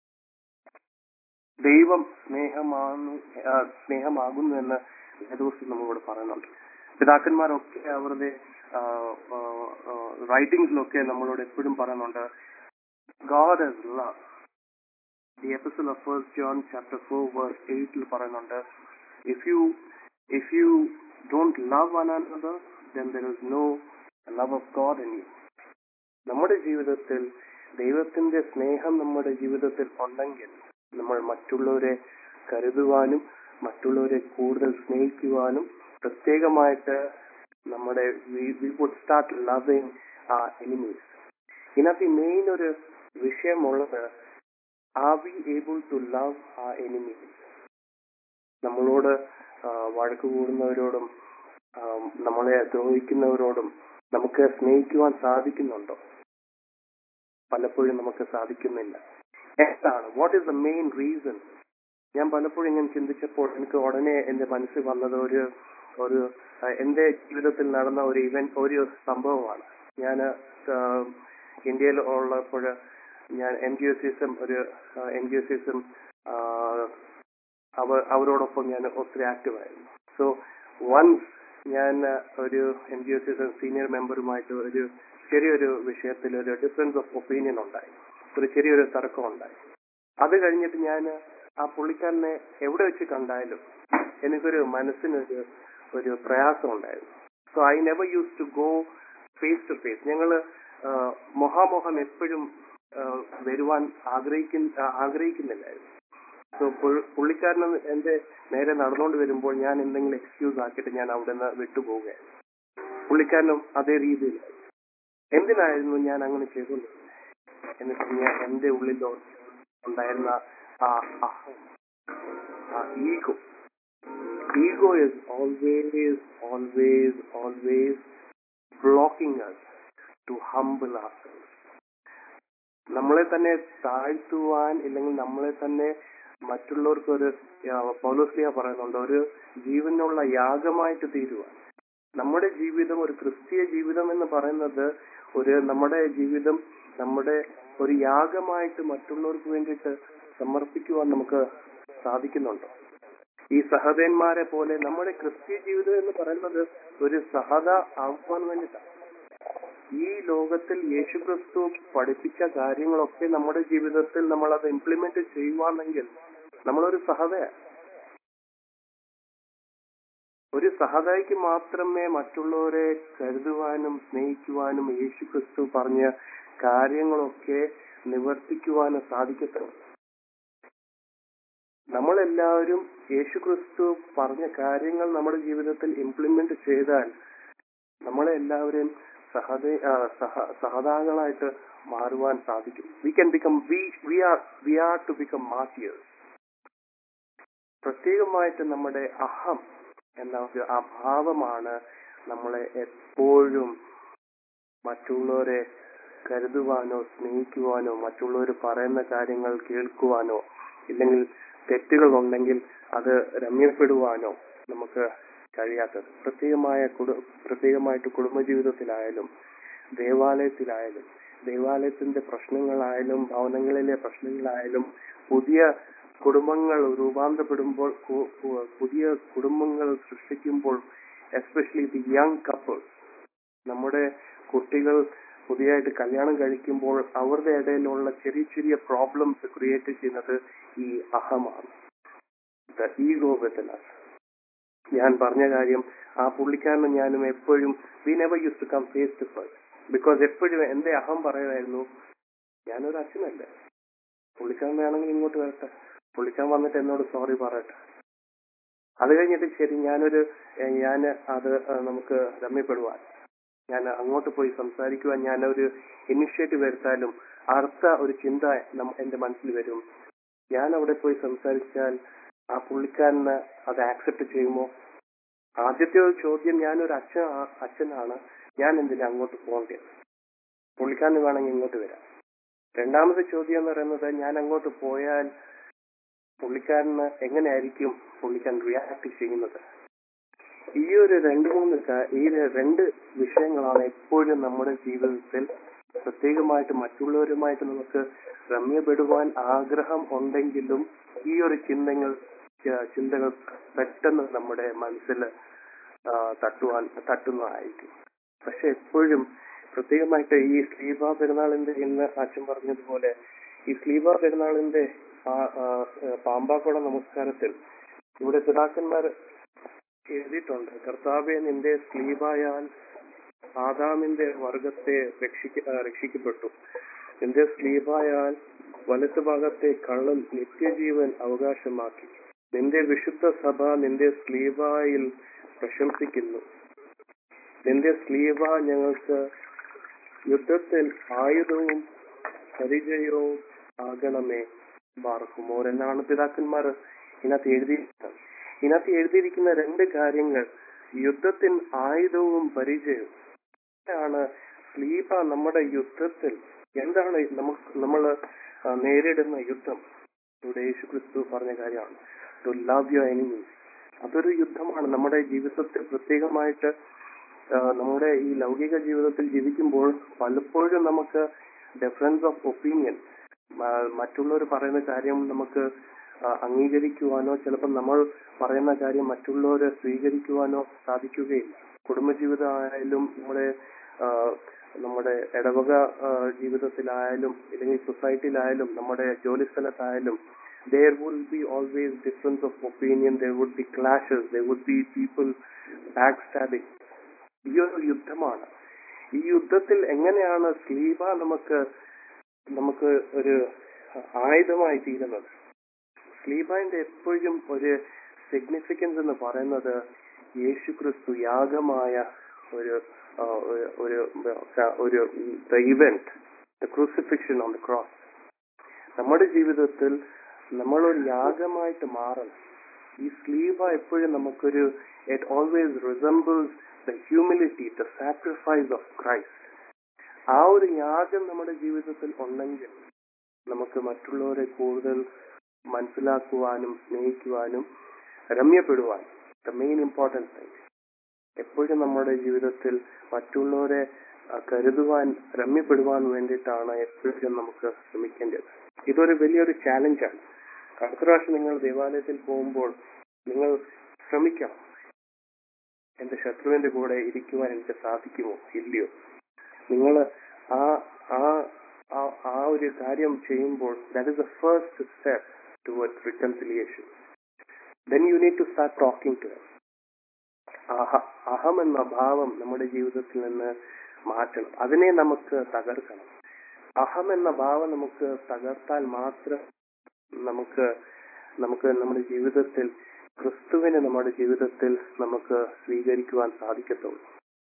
ദൈവം സ്നേഹമാകുന്നു ആ, സ്നേഹമാകുന്നു എന്ന് വേദോസ്തി നമ്മളോട് പറയുന്നുണ്ട് പിതാക്കന്മാരൊക്കെ അവരുടെ റൈറ്റിംഗ്സിലൊക്കെ നമ്മളോട് എപ്പോഴും പറയുന്നുണ്ട് God has love the epistle of first john chapter 4 verse 8 ൽ പറയുന്നുണ്ട് if you if you don't love one another then there is no love of god in you നമ്മുടെ ജീവിതത്തിൽ ദൈവത്തിന്റെ സ്നേഹം നമ്മുടെ ജീവിതത്തിൽ ഉണ്ടെങ്കിൽ നമ്മൾ മറ്റുള്ളവരെ കരുതുവാനും മറ്റുള്ളവരെ കൂടുതൽ സ്നേഹിക്കുവാനും പ്രത്യേകമായിട്ട് നമ്മുടെ we would start loving ah enemies ഇതിനകത്ത് മെയിൻ ഒരു വിഷയമുള്ളത് are we able to love ah enemies നമ്മളോട് ആ, വഴക്ക് കൂടുന്നവരോടും ആം, നമ്മളെ ദ്രോഹിക്കുന്നവരോടും നമുക്ക് സ്നേഹിക്കുവാൻ സാധിക്കുന്നുണ്ടോ പലപ്പോഴും നമുക്ക് സാധിക്കുന്നില്ല എന്താണ് what is the main reason ഞാൻ പലപ്പോഴും ഇങ്ങനെ ചിന്തിച്ചപ്പോൾ എനിക്ക് ഉടനെ എന്റെ മനസ്സിൽ വന്നത് ഒരു ഒരു ആ, എന്റെ ജീവിതത്തിൽ നടന്ന ഒരു ഇവന്റ് ഒരു സംഭവമാണ് ഞാൻ ഇന്ത്യയിൽ ഉള്ളപ്പോൾ ഞാൻ എൻ ജി ഒ സിസം ഒരു എൻ ജി ഒ സിസം അവർ അവരോടൊപ്പം ഞാൻ ഒത്തിരി ആക്റ്റീവ് ആയിരുന്നു സോ വൺസ് ഞാൻ ആ, ഒരു എൻ ജി ഒ സിസം സീനിയർ മെമ്പറുമായിട്ട് ഒരു ചെറിയൊരു വിഷയത്തിൽ ഒരു ഡിഫറൻസ് ഓഫ് ഒപ്പീനിയൻ ഉണ്ടായി ഒരു ചെറിയൊരു തർക്കം ഉണ്ടായി അത് കഴിഞ്ഞിട്ട് ഞാൻ ആ പുള്ളിക്കാരനെ എവിടെ വെച്ച് കണ്ടാലും എനിക്കൊരു മനസ്സിനൊരു ഒരു പ്രയാസം ഉണ്ടായിരുന്നു so I never use to go face to face ഞങ്ങള് ആ, മുഖാമുഖം എപ്പോഴും ആ, വരുവാൻ ആഗ്രഹിക്കുന്ന ആഗ്രഹിക്കുന്നില്ലായിരുന്നു സോ പുള്ളിക്കാരൻ എന്റെ നേരെ നടന്നുകൊണ്ട് വരുമ്പോൾ ഞാൻ എന്തെങ്കിലും എക്സ്ക്യൂസ് ആക്കിയിട്ട് ഞാൻ അവിടെ നിന്ന് വിട്ടുപോവുകയായിരുന്നു പുള്ളിക്കാരനും അതേ രീതിയിൽ എന്തിനായിരുന്നു ഞാൻ അങ്ങനെ ചെയ്തുകൊണ്ടിരുന്നത് എന്നിട്ട് ഞാൻ എന്റെ ഉള്ളിൽ ഉണ്ടായിരുന്ന ആ അഹം ആ ego ego is always always always blocking us to humble ourselves നമ്മളെ തന്നെ താഴ്ത്തുവാൻ ഇല്ലെങ്കിൽ നമ്മളെ തന്നെ മറ്റുള്ളവർക്ക് ഒരു പൗലോസ്ലിയ പറയുന്നുണ്ട് ഒരു ജീവനുള്ള യാഗമായിട്ട് തീരുവാൻ നമ്മുടെ ജീവിതം ഒരു ക്രിസ്തീയ ജീവിതം എന്ന് പറയുന്നത് ഒരു നമ്മുടെ ജീവിതം നമ്മുടെ ഒരു യാഗമായിട്ട് മറ്റുള്ളവർക്ക് വേണ്ടിയിട്ട് സമർപ്പിക്കുവാൻ നമുക്ക് സാധിക്കുന്നുണ്ടോ ഈ സഹതന്മാരെ പോലെ നമ്മുടെ ക്രിസ്തീയ ജീവിതം എന്ന് പറയുന്നത് ഒരു സഹത ആവാൻ വേണ്ടിയിട്ടാണ് ഈ ലോകത്തിൽ യേശുക്രിസ്തു പഠിപ്പിച്ച കാര്യങ്ങളൊക്കെ നമ്മുടെ ജീവിതത്തിൽ നമ്മൾ അത് ഇംപ്ലിമെന്റ് ചെയ്യുവാണെങ്കിൽ നമ്മളൊരു സഹതയാണ് ഒരു സഹതായിക്ക് മാത്രമേ മറ്റുള്ളവരെ കരുതുവാനും സ്നേഹിക്കുവാനും യേശുക്രിസ്തു പറഞ്ഞ കാര്യങ്ങളൊക്കെ നിവർത്തിക്കുവാനും സാധിക്കത്തുള്ളൂ നമ്മളെല്ലാവരും യേശുക്രിസ്തു പറഞ്ഞ കാര്യങ്ങൾ നമ്മുടെ ജീവിതത്തിൽ ഇംപ്ലിമെന്റ് ചെയ്താൽ നമ്മളെ എല്ലാവരെയും സഹത ആ, സഹ- സഹതാകളായിട്ട് മാറുവാൻ സാധിക്കും we can become we we are we are to become martyrs പ്രത്യേകമായിട്ട് നമ്മുടെ അഹം എന്ന ഒരു അഭാവമാണ് നമ്മളെ എപ്പോഴും മറ്റുള്ളവരെ കരുതുവാനോ സ്നേഹിക്കുവാനോ മറ്റുള്ളവർ പറയുന്ന കാര്യങ്ങൾ കേൾക്കുവാനോ ഇല്ലെങ്കിൽ തെറ്റുകൾ ഉണ്ടെങ്കിൽ അത് രമ്യപ്പെടുവാനോ നമുക്ക് കഴിയാത്തത് പ്രത്യേകമായ കുടു പ്രത്യേകമായിട്ട് കുടുംബജീവിതത്തിലായാലും ദേവാലയത്തിലായാലും ദേവാലയത്തിന്റെ പ്രശ്നങ്ങളായാലും ഭവനങ്ങളിലെ പ്രശ്നങ്ങളായാലും പുതിയ കുടുംബങ്ങൾ രൂപാന്തരപ്പെടുമ്പോൾ കു- കു- പുതിയ കുടുംബങ്ങൾ സൃഷ്ടിക്കുമ്പോൾ എസ്പെഷ്യലി ദി യങ് കപ്പിൾസ് നമ്മുടെ കുട്ടികൾ പുതിയതായിട്ട് കല്യാണം കഴിക്കുമ്പോൾ അവരുടെ ഇടയിലുള്ള ചെറിയ ചെറിയ പ്രോബ്ലംസ് ക്രിയേറ്റ് ചെയ്യുന്നത് ഈ അഹമാണ് ദ ഈഗോ വിത്ത് ഞാൻ പറഞ്ഞ കാര്യം ആ പുള്ളിക്കാരനും ഞാനും എപ്പോഴും we never use to come face to face because എപ്പോഴും എന്റെ അഹം പറയുമായിരുന്നു ഞാനൊരു അച്ഛനല്ലേ പുള്ളിക്കാരൻ വേണമെങ്കിൽ ഇങ്ങോട്ട് വരട്ടെ പുള്ളിക്കാരൻ വന്നിട്ട് എന്നോട് സോറി പറയട്ടെ അത് കഴിഞ്ഞിട്ട് ശരി ഞാനൊരു ഞാൻ അത് ആ, നമുക്ക് രമ്യപ്പെടുവാൻ ഞാൻ അങ്ങോട്ട് പോയി സംസാരിക്കുവാൻ ഞാനൊരു ഇനിഷ്യേറ്റീവ് എടുത്താലും അടുത്ത ഒരു ചിന്ത നം- എന്റെ മനസ്സിൽ വരും ഞാൻ അവിടെ പോയി സംസാരിച്ചാൽ ആ പുള്ളിക്കാരന് അത് ആക്സെപ്റ്റ് ചെയ്യുമോ ആദ്യത്തെ ഒരു ചോദ്യം ഞാനൊരു അച്ഛൻ അച്ഛനാണ് ഞാൻ എന്തിനാ അങ്ങോട്ട് പോകേണ്ടത് പുള്ളിക്കാരന് വേണമെങ്കിൽ ഇങ്ങോട്ട് വരാം രണ്ടാമത്തെ ചോദ്യം എന്ന് പറയുന്നത് ഞാൻ അങ്ങോട്ട് പോയാൽ പുള്ളിക്കാരന് എങ്ങനെയായിരിക്കും പുള്ളിക്കാരൻ റിയാക്ട് ചെയ്യുന്നത് ഈ ഒരു രണ്ട് മൂന്ന് കാ- ഈ ഒരു രണ്ട് വിഷയങ്ങളാണ് എപ്പോഴും നമ്മുടെ ജീവിതത്തിൽ പ്രത്യേകമായിട്ട് മറ്റുള്ളവരുമായിട്ട് നമുക്ക് രമ്യപ്പെടുവാൻ ആഗ്രഹം ഉണ്ടെങ്കിലും ഈ ഒരു ചിന്തകൾ ച- ചിന്തകൾ പെട്ടെന്ന് നമ്മുടെ മനസ്സിൽ ആ, തട്ടുവാൻ തട്ടുന്നതായിരിക്കും പക്ഷെ എപ്പോഴും പ്രത്യേകമായിട്ട് ഈ സ്ലീബ പെരുന്നാളിന്റെ ഇന്ന് അച്ഛൻ പറഞ്ഞതുപോലെ ഈ സ്ലീബ പെരുന്നാളിന്റെ ആ- ആ, പാമ്പാക്കുട നമസ്കാരത്തിൽ ഇവിടെ പിതാക്കന്മാർ എഴുതിയിട്ടുണ്ട് കർത്താവെ നിന്റെ സ്ലീബായാൽ ആദാമിന്റെ വർഗത്തെ രക്ഷിക്ക ആ, രക്ഷിക്കപ്പെട്ടു നിന്റെ സ്ലീബായാൽ വലത്ത് ഭാഗത്തെ കള്ളൻ നിത്യജീവൻ അവകാശമാക്കി നിന്റെ വിശുദ്ധ സഭ നിന്റെ സ്ലീബായിൽ പ്രശംസിക്കുന്നു നിന്റെ സ്ലീബ ഞങ്ങൾക്ക് യുദ്ധത്തിൽ ആയുധവും പരിചയവും ആകണമേ ബാർക്കുമോർ എന്നാണ് പിതാക്കന്മാർ ഇതിനകത്ത് എഴുതിയിരിക്കുന്നത് ഇതിനകത്ത് എഴുതിയിരിക്കുന്ന രണ്ട് കാര്യങ്ങൾ യുദ്ധത്തിൻ ആയുധവും പരിചയവും ആണ് സ്ലീബ നമ്മുടെ യുദ്ധത്തിൽ എന്താണ് നമുക്ക് നമ്മൾ നേരിടുന്ന യുദ്ധം ഇവിടെ യേശു ക്രിസ്തു പറഞ്ഞ കാര്യമാണ് ടു ലവ് യുവർ എനിമീസ് അതൊരു യുദ്ധമാണ് നമ്മുടെ ജീവിതത്തിൽ പ്രത്യേകമായിട്ട് ആ, നമ്മുടെ ഈ ലൗകിക ജീവിതത്തിൽ ജീവിക്കുമ്പോൾ പലപ്പോഴും നമുക്ക് ഡിഫറൻസ് ഓഫ് ഒപ്പീനിയൻ മറ്റുള്ളവർ പറയുന്ന കാര്യം നമുക്ക് ആ, അംഗീകരിക്കുവാനോ ചിലപ്പോൾ നമ്മൾ പറയുന്ന കാര്യം മറ്റുള്ളവർ സ്വീകരിക്കുവാനോ സാധിക്കുകയില്ല കുടുംബജീവിതം ആയാലും നമ്മുടെ ആ, നമ്മുടെ ഇടവക ആ, ജീവിതത്തിലായാലും അല്ലെങ്കിൽ സൊസൈറ്റിയിലായാലും നമ്മുടെ ജോലി സ്ഥലത്തായാലും there will be always difference of opinion there would be clashes there would be people backstabbing ഈ ഒരു യുദ്ധമാണ് ഈ യുദ്ധത്തിൽ എങ്ങനെയാണ് സ്ലീബ നമുക്ക് നമുക്ക് ഒരു ആയുധമായി തീരുന്നത് സ്ലീബാന്റെ എപ്പോഴും ഒരു സിഗ്നിഫിക്കൻസ് എന്ന് പറയുന്നത് യേശു ക്രിസ്തു യാഗമായ ഒരു ആ, ഒരു- ഒരു ഒരു event the crucifixion on the cross നമ്മുടെ ജീവിതത്തിൽ നമ്മൾ ഒരു യാഗമായിട്ട് മാറണം ഈ സ്ലീവ എപ്പോഴും നമുക്കൊരു it always resembles the humility the sacrifice of Christ ആ ഒരു യാഗം നമ്മുടെ ജീവിതത്തിൽ ഉണ്ടെങ്കിൽ നമുക്ക് മറ്റുള്ളവരെ കൂടുതൽ മനസ്സിലാക്കുവാനും സ്നേഹിക്കുവാനും രമ്യപ്പെടുവാനും ദ മെയിൻ ഇമ്പോർട്ടൻറ്റ് തിങ് എപ്പോഴും നമ്മുടെ ജീവിതത്തിൽ മറ്റുള്ളവരെ ആ, കരുതുവാൻ രമ്യപ്പെടുവാൻ വേണ്ടിയിട്ടാണ് എപ്പോഴും നമുക്ക് ശ്രമിക്കേണ്ടത് ഇതൊരു വലിയൊരു ചാലഞ്ചാണ് അടുത്ത പ്രാവശ്യം നിങ്ങൾ ദേവാലയത്തിൽ പോകുമ്പോൾ നിങ്ങൾ ശ്രമിക്കണം എന്റെ ശത്രുവിന്റെ കൂടെ ഇരിക്കുവാൻ എനിക്ക് സാധിക്കുമോ ഇല്ലയോ നിങ്ങൾ ആ ആ ആ- ആ ഒരു കാര്യം ചെയ്യുമ്പോൾ that is the first step towards reconciliation then you need to start talking to അഹ അഹം എന്ന ഭാവം നമ്മുടെ ജീവിതത്തിൽ നിന്ന് മാറ്റണം അതിനെ നമുക്ക് തകർക്കണം അഹം എന്ന ഭാവം നമുക്ക് തകർത്താൽ മാത്രം നമുക്ക് നമുക്ക് നമ്മുടെ ജീവിതത്തിൽ ക്രിസ്തുവിനെ നമ്മുടെ ജീവിതത്തിൽ നമുക്ക് സ്വീകരിക്കുവാൻ സാധിക്കത്തുള്ളൂ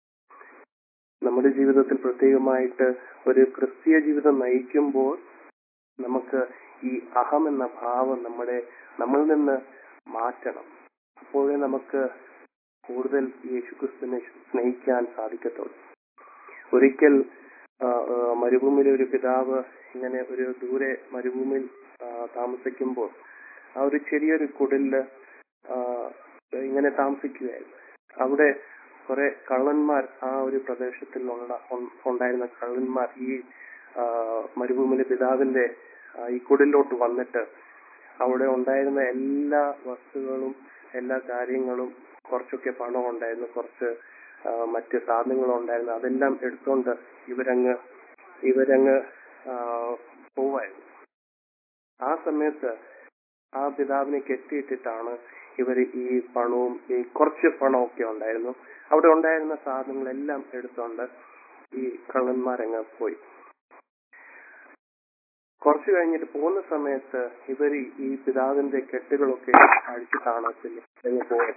നമ്മുടെ ജീവിതത്തിൽ പ്രത്യേകമായിട്ട് ഒരു ക്രിസ്തീയ ജീവിതം നയിക്കുമ്പോൾ നമുക്ക് ഈ അഹം എന്ന ഭാവം നമ്മുടെ നമ്മളിൽ നിന്ന് മാറ്റണം അപ്പോഴേ നമുക്ക് കൂടുതൽ യേശുക്രിസ്തുവിനെ സ്നേഹിക്കാൻ സാധിക്കത്തുള്ളൂ ഒരിക്കൽ ആ, ആ, മരുഭൂമിയിലെ ഒരു പിതാവ് ഇങ്ങനെ ഒരു ദൂരെ മരുഭൂമിയിൽ ആ, താമസിക്കുമ്പോൾ ആ ഒരു ചെറിയൊരു കുടില് ആ, ഇങ്ങനെ താമസിക്കുകയായിരുന്നു അവിടെ കുറെ കള്ളന്മാർ ആ ഒരു പ്രദേശത്തിലുള്ള ഉൺ- ഉണ്ടായിരുന്ന കള്ളന്മാർ ഈ ആ, മരുഭൂമിയിലെ പിതാവിന്റെ ആ, ഈ കുടിലോട്ട് വന്നിട്ട് അവിടെ ഉണ്ടായിരുന്ന എല്ലാ വസ്തുക്കളും എല്ലാ കാര്യങ്ങളും കുറച്ചൊക്കെ പണം ഉണ്ടായിരുന്നു കുറച്ച് ആ, മറ്റ് സാധനങ്ങളും ഉണ്ടായിരുന്നു അതെല്ലാം എടുത്തോണ്ട് ഇവരങ്ങ് ഇവരങ്ങ് ആ, പോവായിരുന്നു ആ സമയത്ത് ആ പിതാവിനെ കെട്ടിയിട്ടിട്ടാണ് ഇവർ ഈ പണവും ഈ കുറച്ച് പണമൊക്കെ ഉണ്ടായിരുന്നു അവിടെ ഉണ്ടായിരുന്ന സാധനങ്ങളെല്ലാം എടുത്തോണ്ട് ഈ കള്ളന്മാരങ്ങ് പോയി കുറച്ചു കഴിഞ്ഞിട്ട് പോകുന്ന സമയത്ത് ഇവർ ഈ പിതാവിന്റെ കെട്ടുകളൊക്കെ അഴിച്ചിട്ടാണ് പിന്നെ അങ്ങ് പോയത്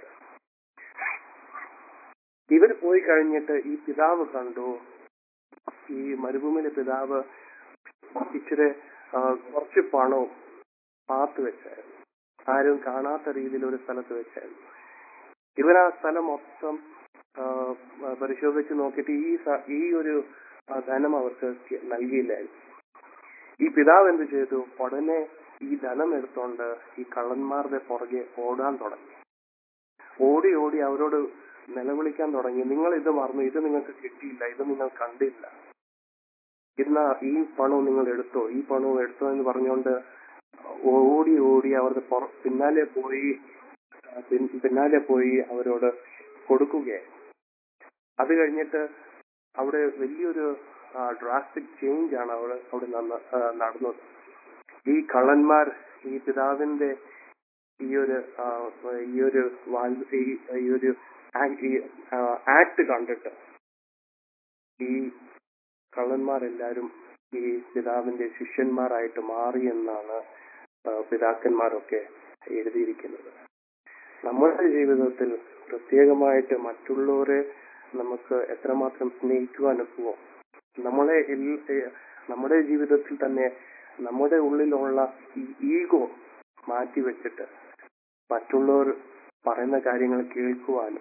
ഇവർ പോയി കഴിഞ്ഞിട്ട് ഈ പിതാവ് കണ്ടു ഈ മരുഭൂമിയിലെ പിതാവ് ഇച്ചിരി ആ, കുറച്ച് പണവും പാത്ത് വെച്ചായിരുന്നു ആരും കാണാത്ത രീതിയിൽ ഒരു സ്ഥലത്ത് വെച്ചായിരുന്നു ഇവർ ആ സ്ഥലം മൊത്തം ആ, പരിശോധിച്ച് നോക്കിയിട്ട് ഈ സ- ഈ ഒരു ആ, ധനം അവർക്ക് ക- നൽകിയില്ലായിരുന്നു ഈ പിതാവ് എന്ത് ചെയ്തു ഉടനെ ഈ ധനം എടുത്തോണ്ട് ഈ കള്ളന്മാരുടെ പുറകെ ഓടാൻ തുടങ്ങി ഓടി ഓടി അവരോട് നിലവിളിക്കാൻ തുടങ്ങി നിങ്ങൾ ഇത് മറന്നു ഇത് നിങ്ങൾക്ക് കിട്ടിയില്ല ഇത് നിങ്ങൾ കണ്ടില്ല ഇന്ന ഈ പണവും നിങ്ങൾ എടുത്തോ ഈ പണവും എടുത്തോ എന്ന് പറഞ്ഞുകൊണ്ട് ഓടി ഓടി അവരുടെ പുറ- പിന്നാലെ പോയി ആ, പിൻ- പിന്നാലെ പോയി അവരോട് കൊടുക്കുകയായി അത് കഴിഞ്ഞിട്ട് അവിടെ വലിയൊരു ഡ്രാസ്റ്റിക് ചേഞ്ച് ആണ് അവിടെ അവിടെ നടന്ന- ആ, നടന്നത് ഈ കള്ളന്മാർ ഈ പിതാവിന്റെ ഈ ഒരു ആ, ഈ ഒരു വാൽ- ഈ- ഈ ഒരു ആക്ട് കണ്ടിട്ട് ഈ കള്ളന്മാരെല്ലാരും ഈ പിതാവിന്റെ ശിഷ്യന്മാരായിട്ട് മാറി എന്നാണ് ആ, പിതാക്കന്മാരൊക്കെ എഴുതിയിരിക്കുന്നത് നമ്മുടെ ജീവിതത്തിൽ പ്രത്യേകമായിട്ട് മറ്റുള്ളവരെ നമുക്ക് എത്രമാത്രം സ്നേഹിക്കുവാൻ ഒക്കുമോ നമ്മളെ എൽ- ഏ- നമ്മുടെ ജീവിതത്തിൽ തന്നെ നമ്മുടെ ഉള്ളിലുള്ള ഈ ഈഗോ മാറ്റി വെച്ചിട്ട് മറ്റുള്ളവർ പറയുന്ന കാര്യങ്ങൾ കേൾക്കുവാനും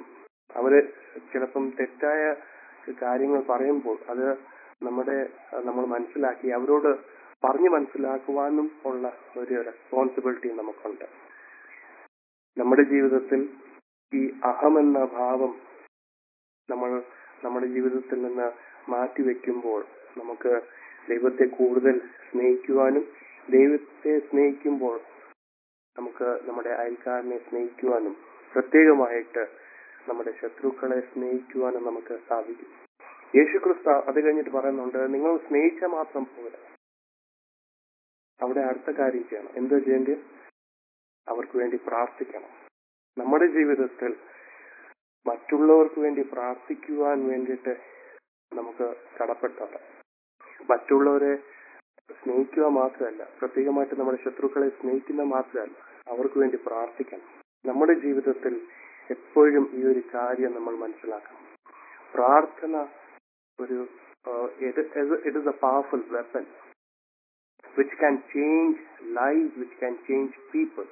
അവര് ചിലപ്പം തെറ്റായ കാര്യങ്ങൾ പറയുമ്പോൾ അത് നമ്മുടെ നമ്മൾ മനസ്സിലാക്കി അവരോട് പറഞ്ഞു മനസ്സിലാക്കുവാനും ഉള്ള ഒരു റെസ്പോൺസിബിലിറ്റി നമുക്കുണ്ട് നമ്മുടെ ജീവിതത്തിൽ ഈ അഹം എന്ന ഭാവം നമ്മൾ നമ്മുടെ ജീവിതത്തിൽ നിന്ന് മാറ്റിവെക്കുമ്പോൾ നമുക്ക് ദൈവത്തെ കൂടുതൽ സ്നേഹിക്കുവാനും ദൈവത്തെ സ്നേഹിക്കുമ്പോൾ നമുക്ക് നമ്മുടെ അയൽക്കാരനെ സ്നേഹിക്കുവാനും പ്രത്യേകമായിട്ട് നമ്മുടെ ശത്രുക്കളെ സ്നേഹിക്കുവാനും നമുക്ക് സാധിക്കും യേശു ക്രിസ്തു അത് കഴിഞ്ഞിട്ട് പറയുന്നുണ്ട് നിങ്ങൾ സ്നേഹിച്ചാൽ മാത്രം പോരാ അവിടെ അടുത്ത കാര്യം ചെയ്യണം എന്താ ചെയ്യേണ്ടത് അവർക്ക് വേണ്ടി പ്രാർത്ഥിക്കണം നമ്മുടെ ജീവിതത്തിൽ മറ്റുള്ളവർക്ക് വേണ്ടി പ്രാർത്ഥിക്കുവാൻ വേണ്ടിയിട്ട് നമുക്ക് കടപ്പെട്ടത് മറ്റുള്ളവരെ സ്നേഹിക്കുക മാത്രമല്ല പ്രത്യേകമായിട്ട് നമ്മുടെ ശത്രുക്കളെ സ്നേഹിക്കുന്ന മാത്രമല്ല അവർക്ക് വേണ്ടി പ്രാർത്ഥിക്കണം നമ്മുടെ ജീവിതത്തിൽ എപ്പോഴും ഈ ഒരു കാര്യം നമ്മൾ മനസ്സിലാക്കണം പ്രാർത്ഥന ഒരു it is a powerful weapon which can change lives, which can change people.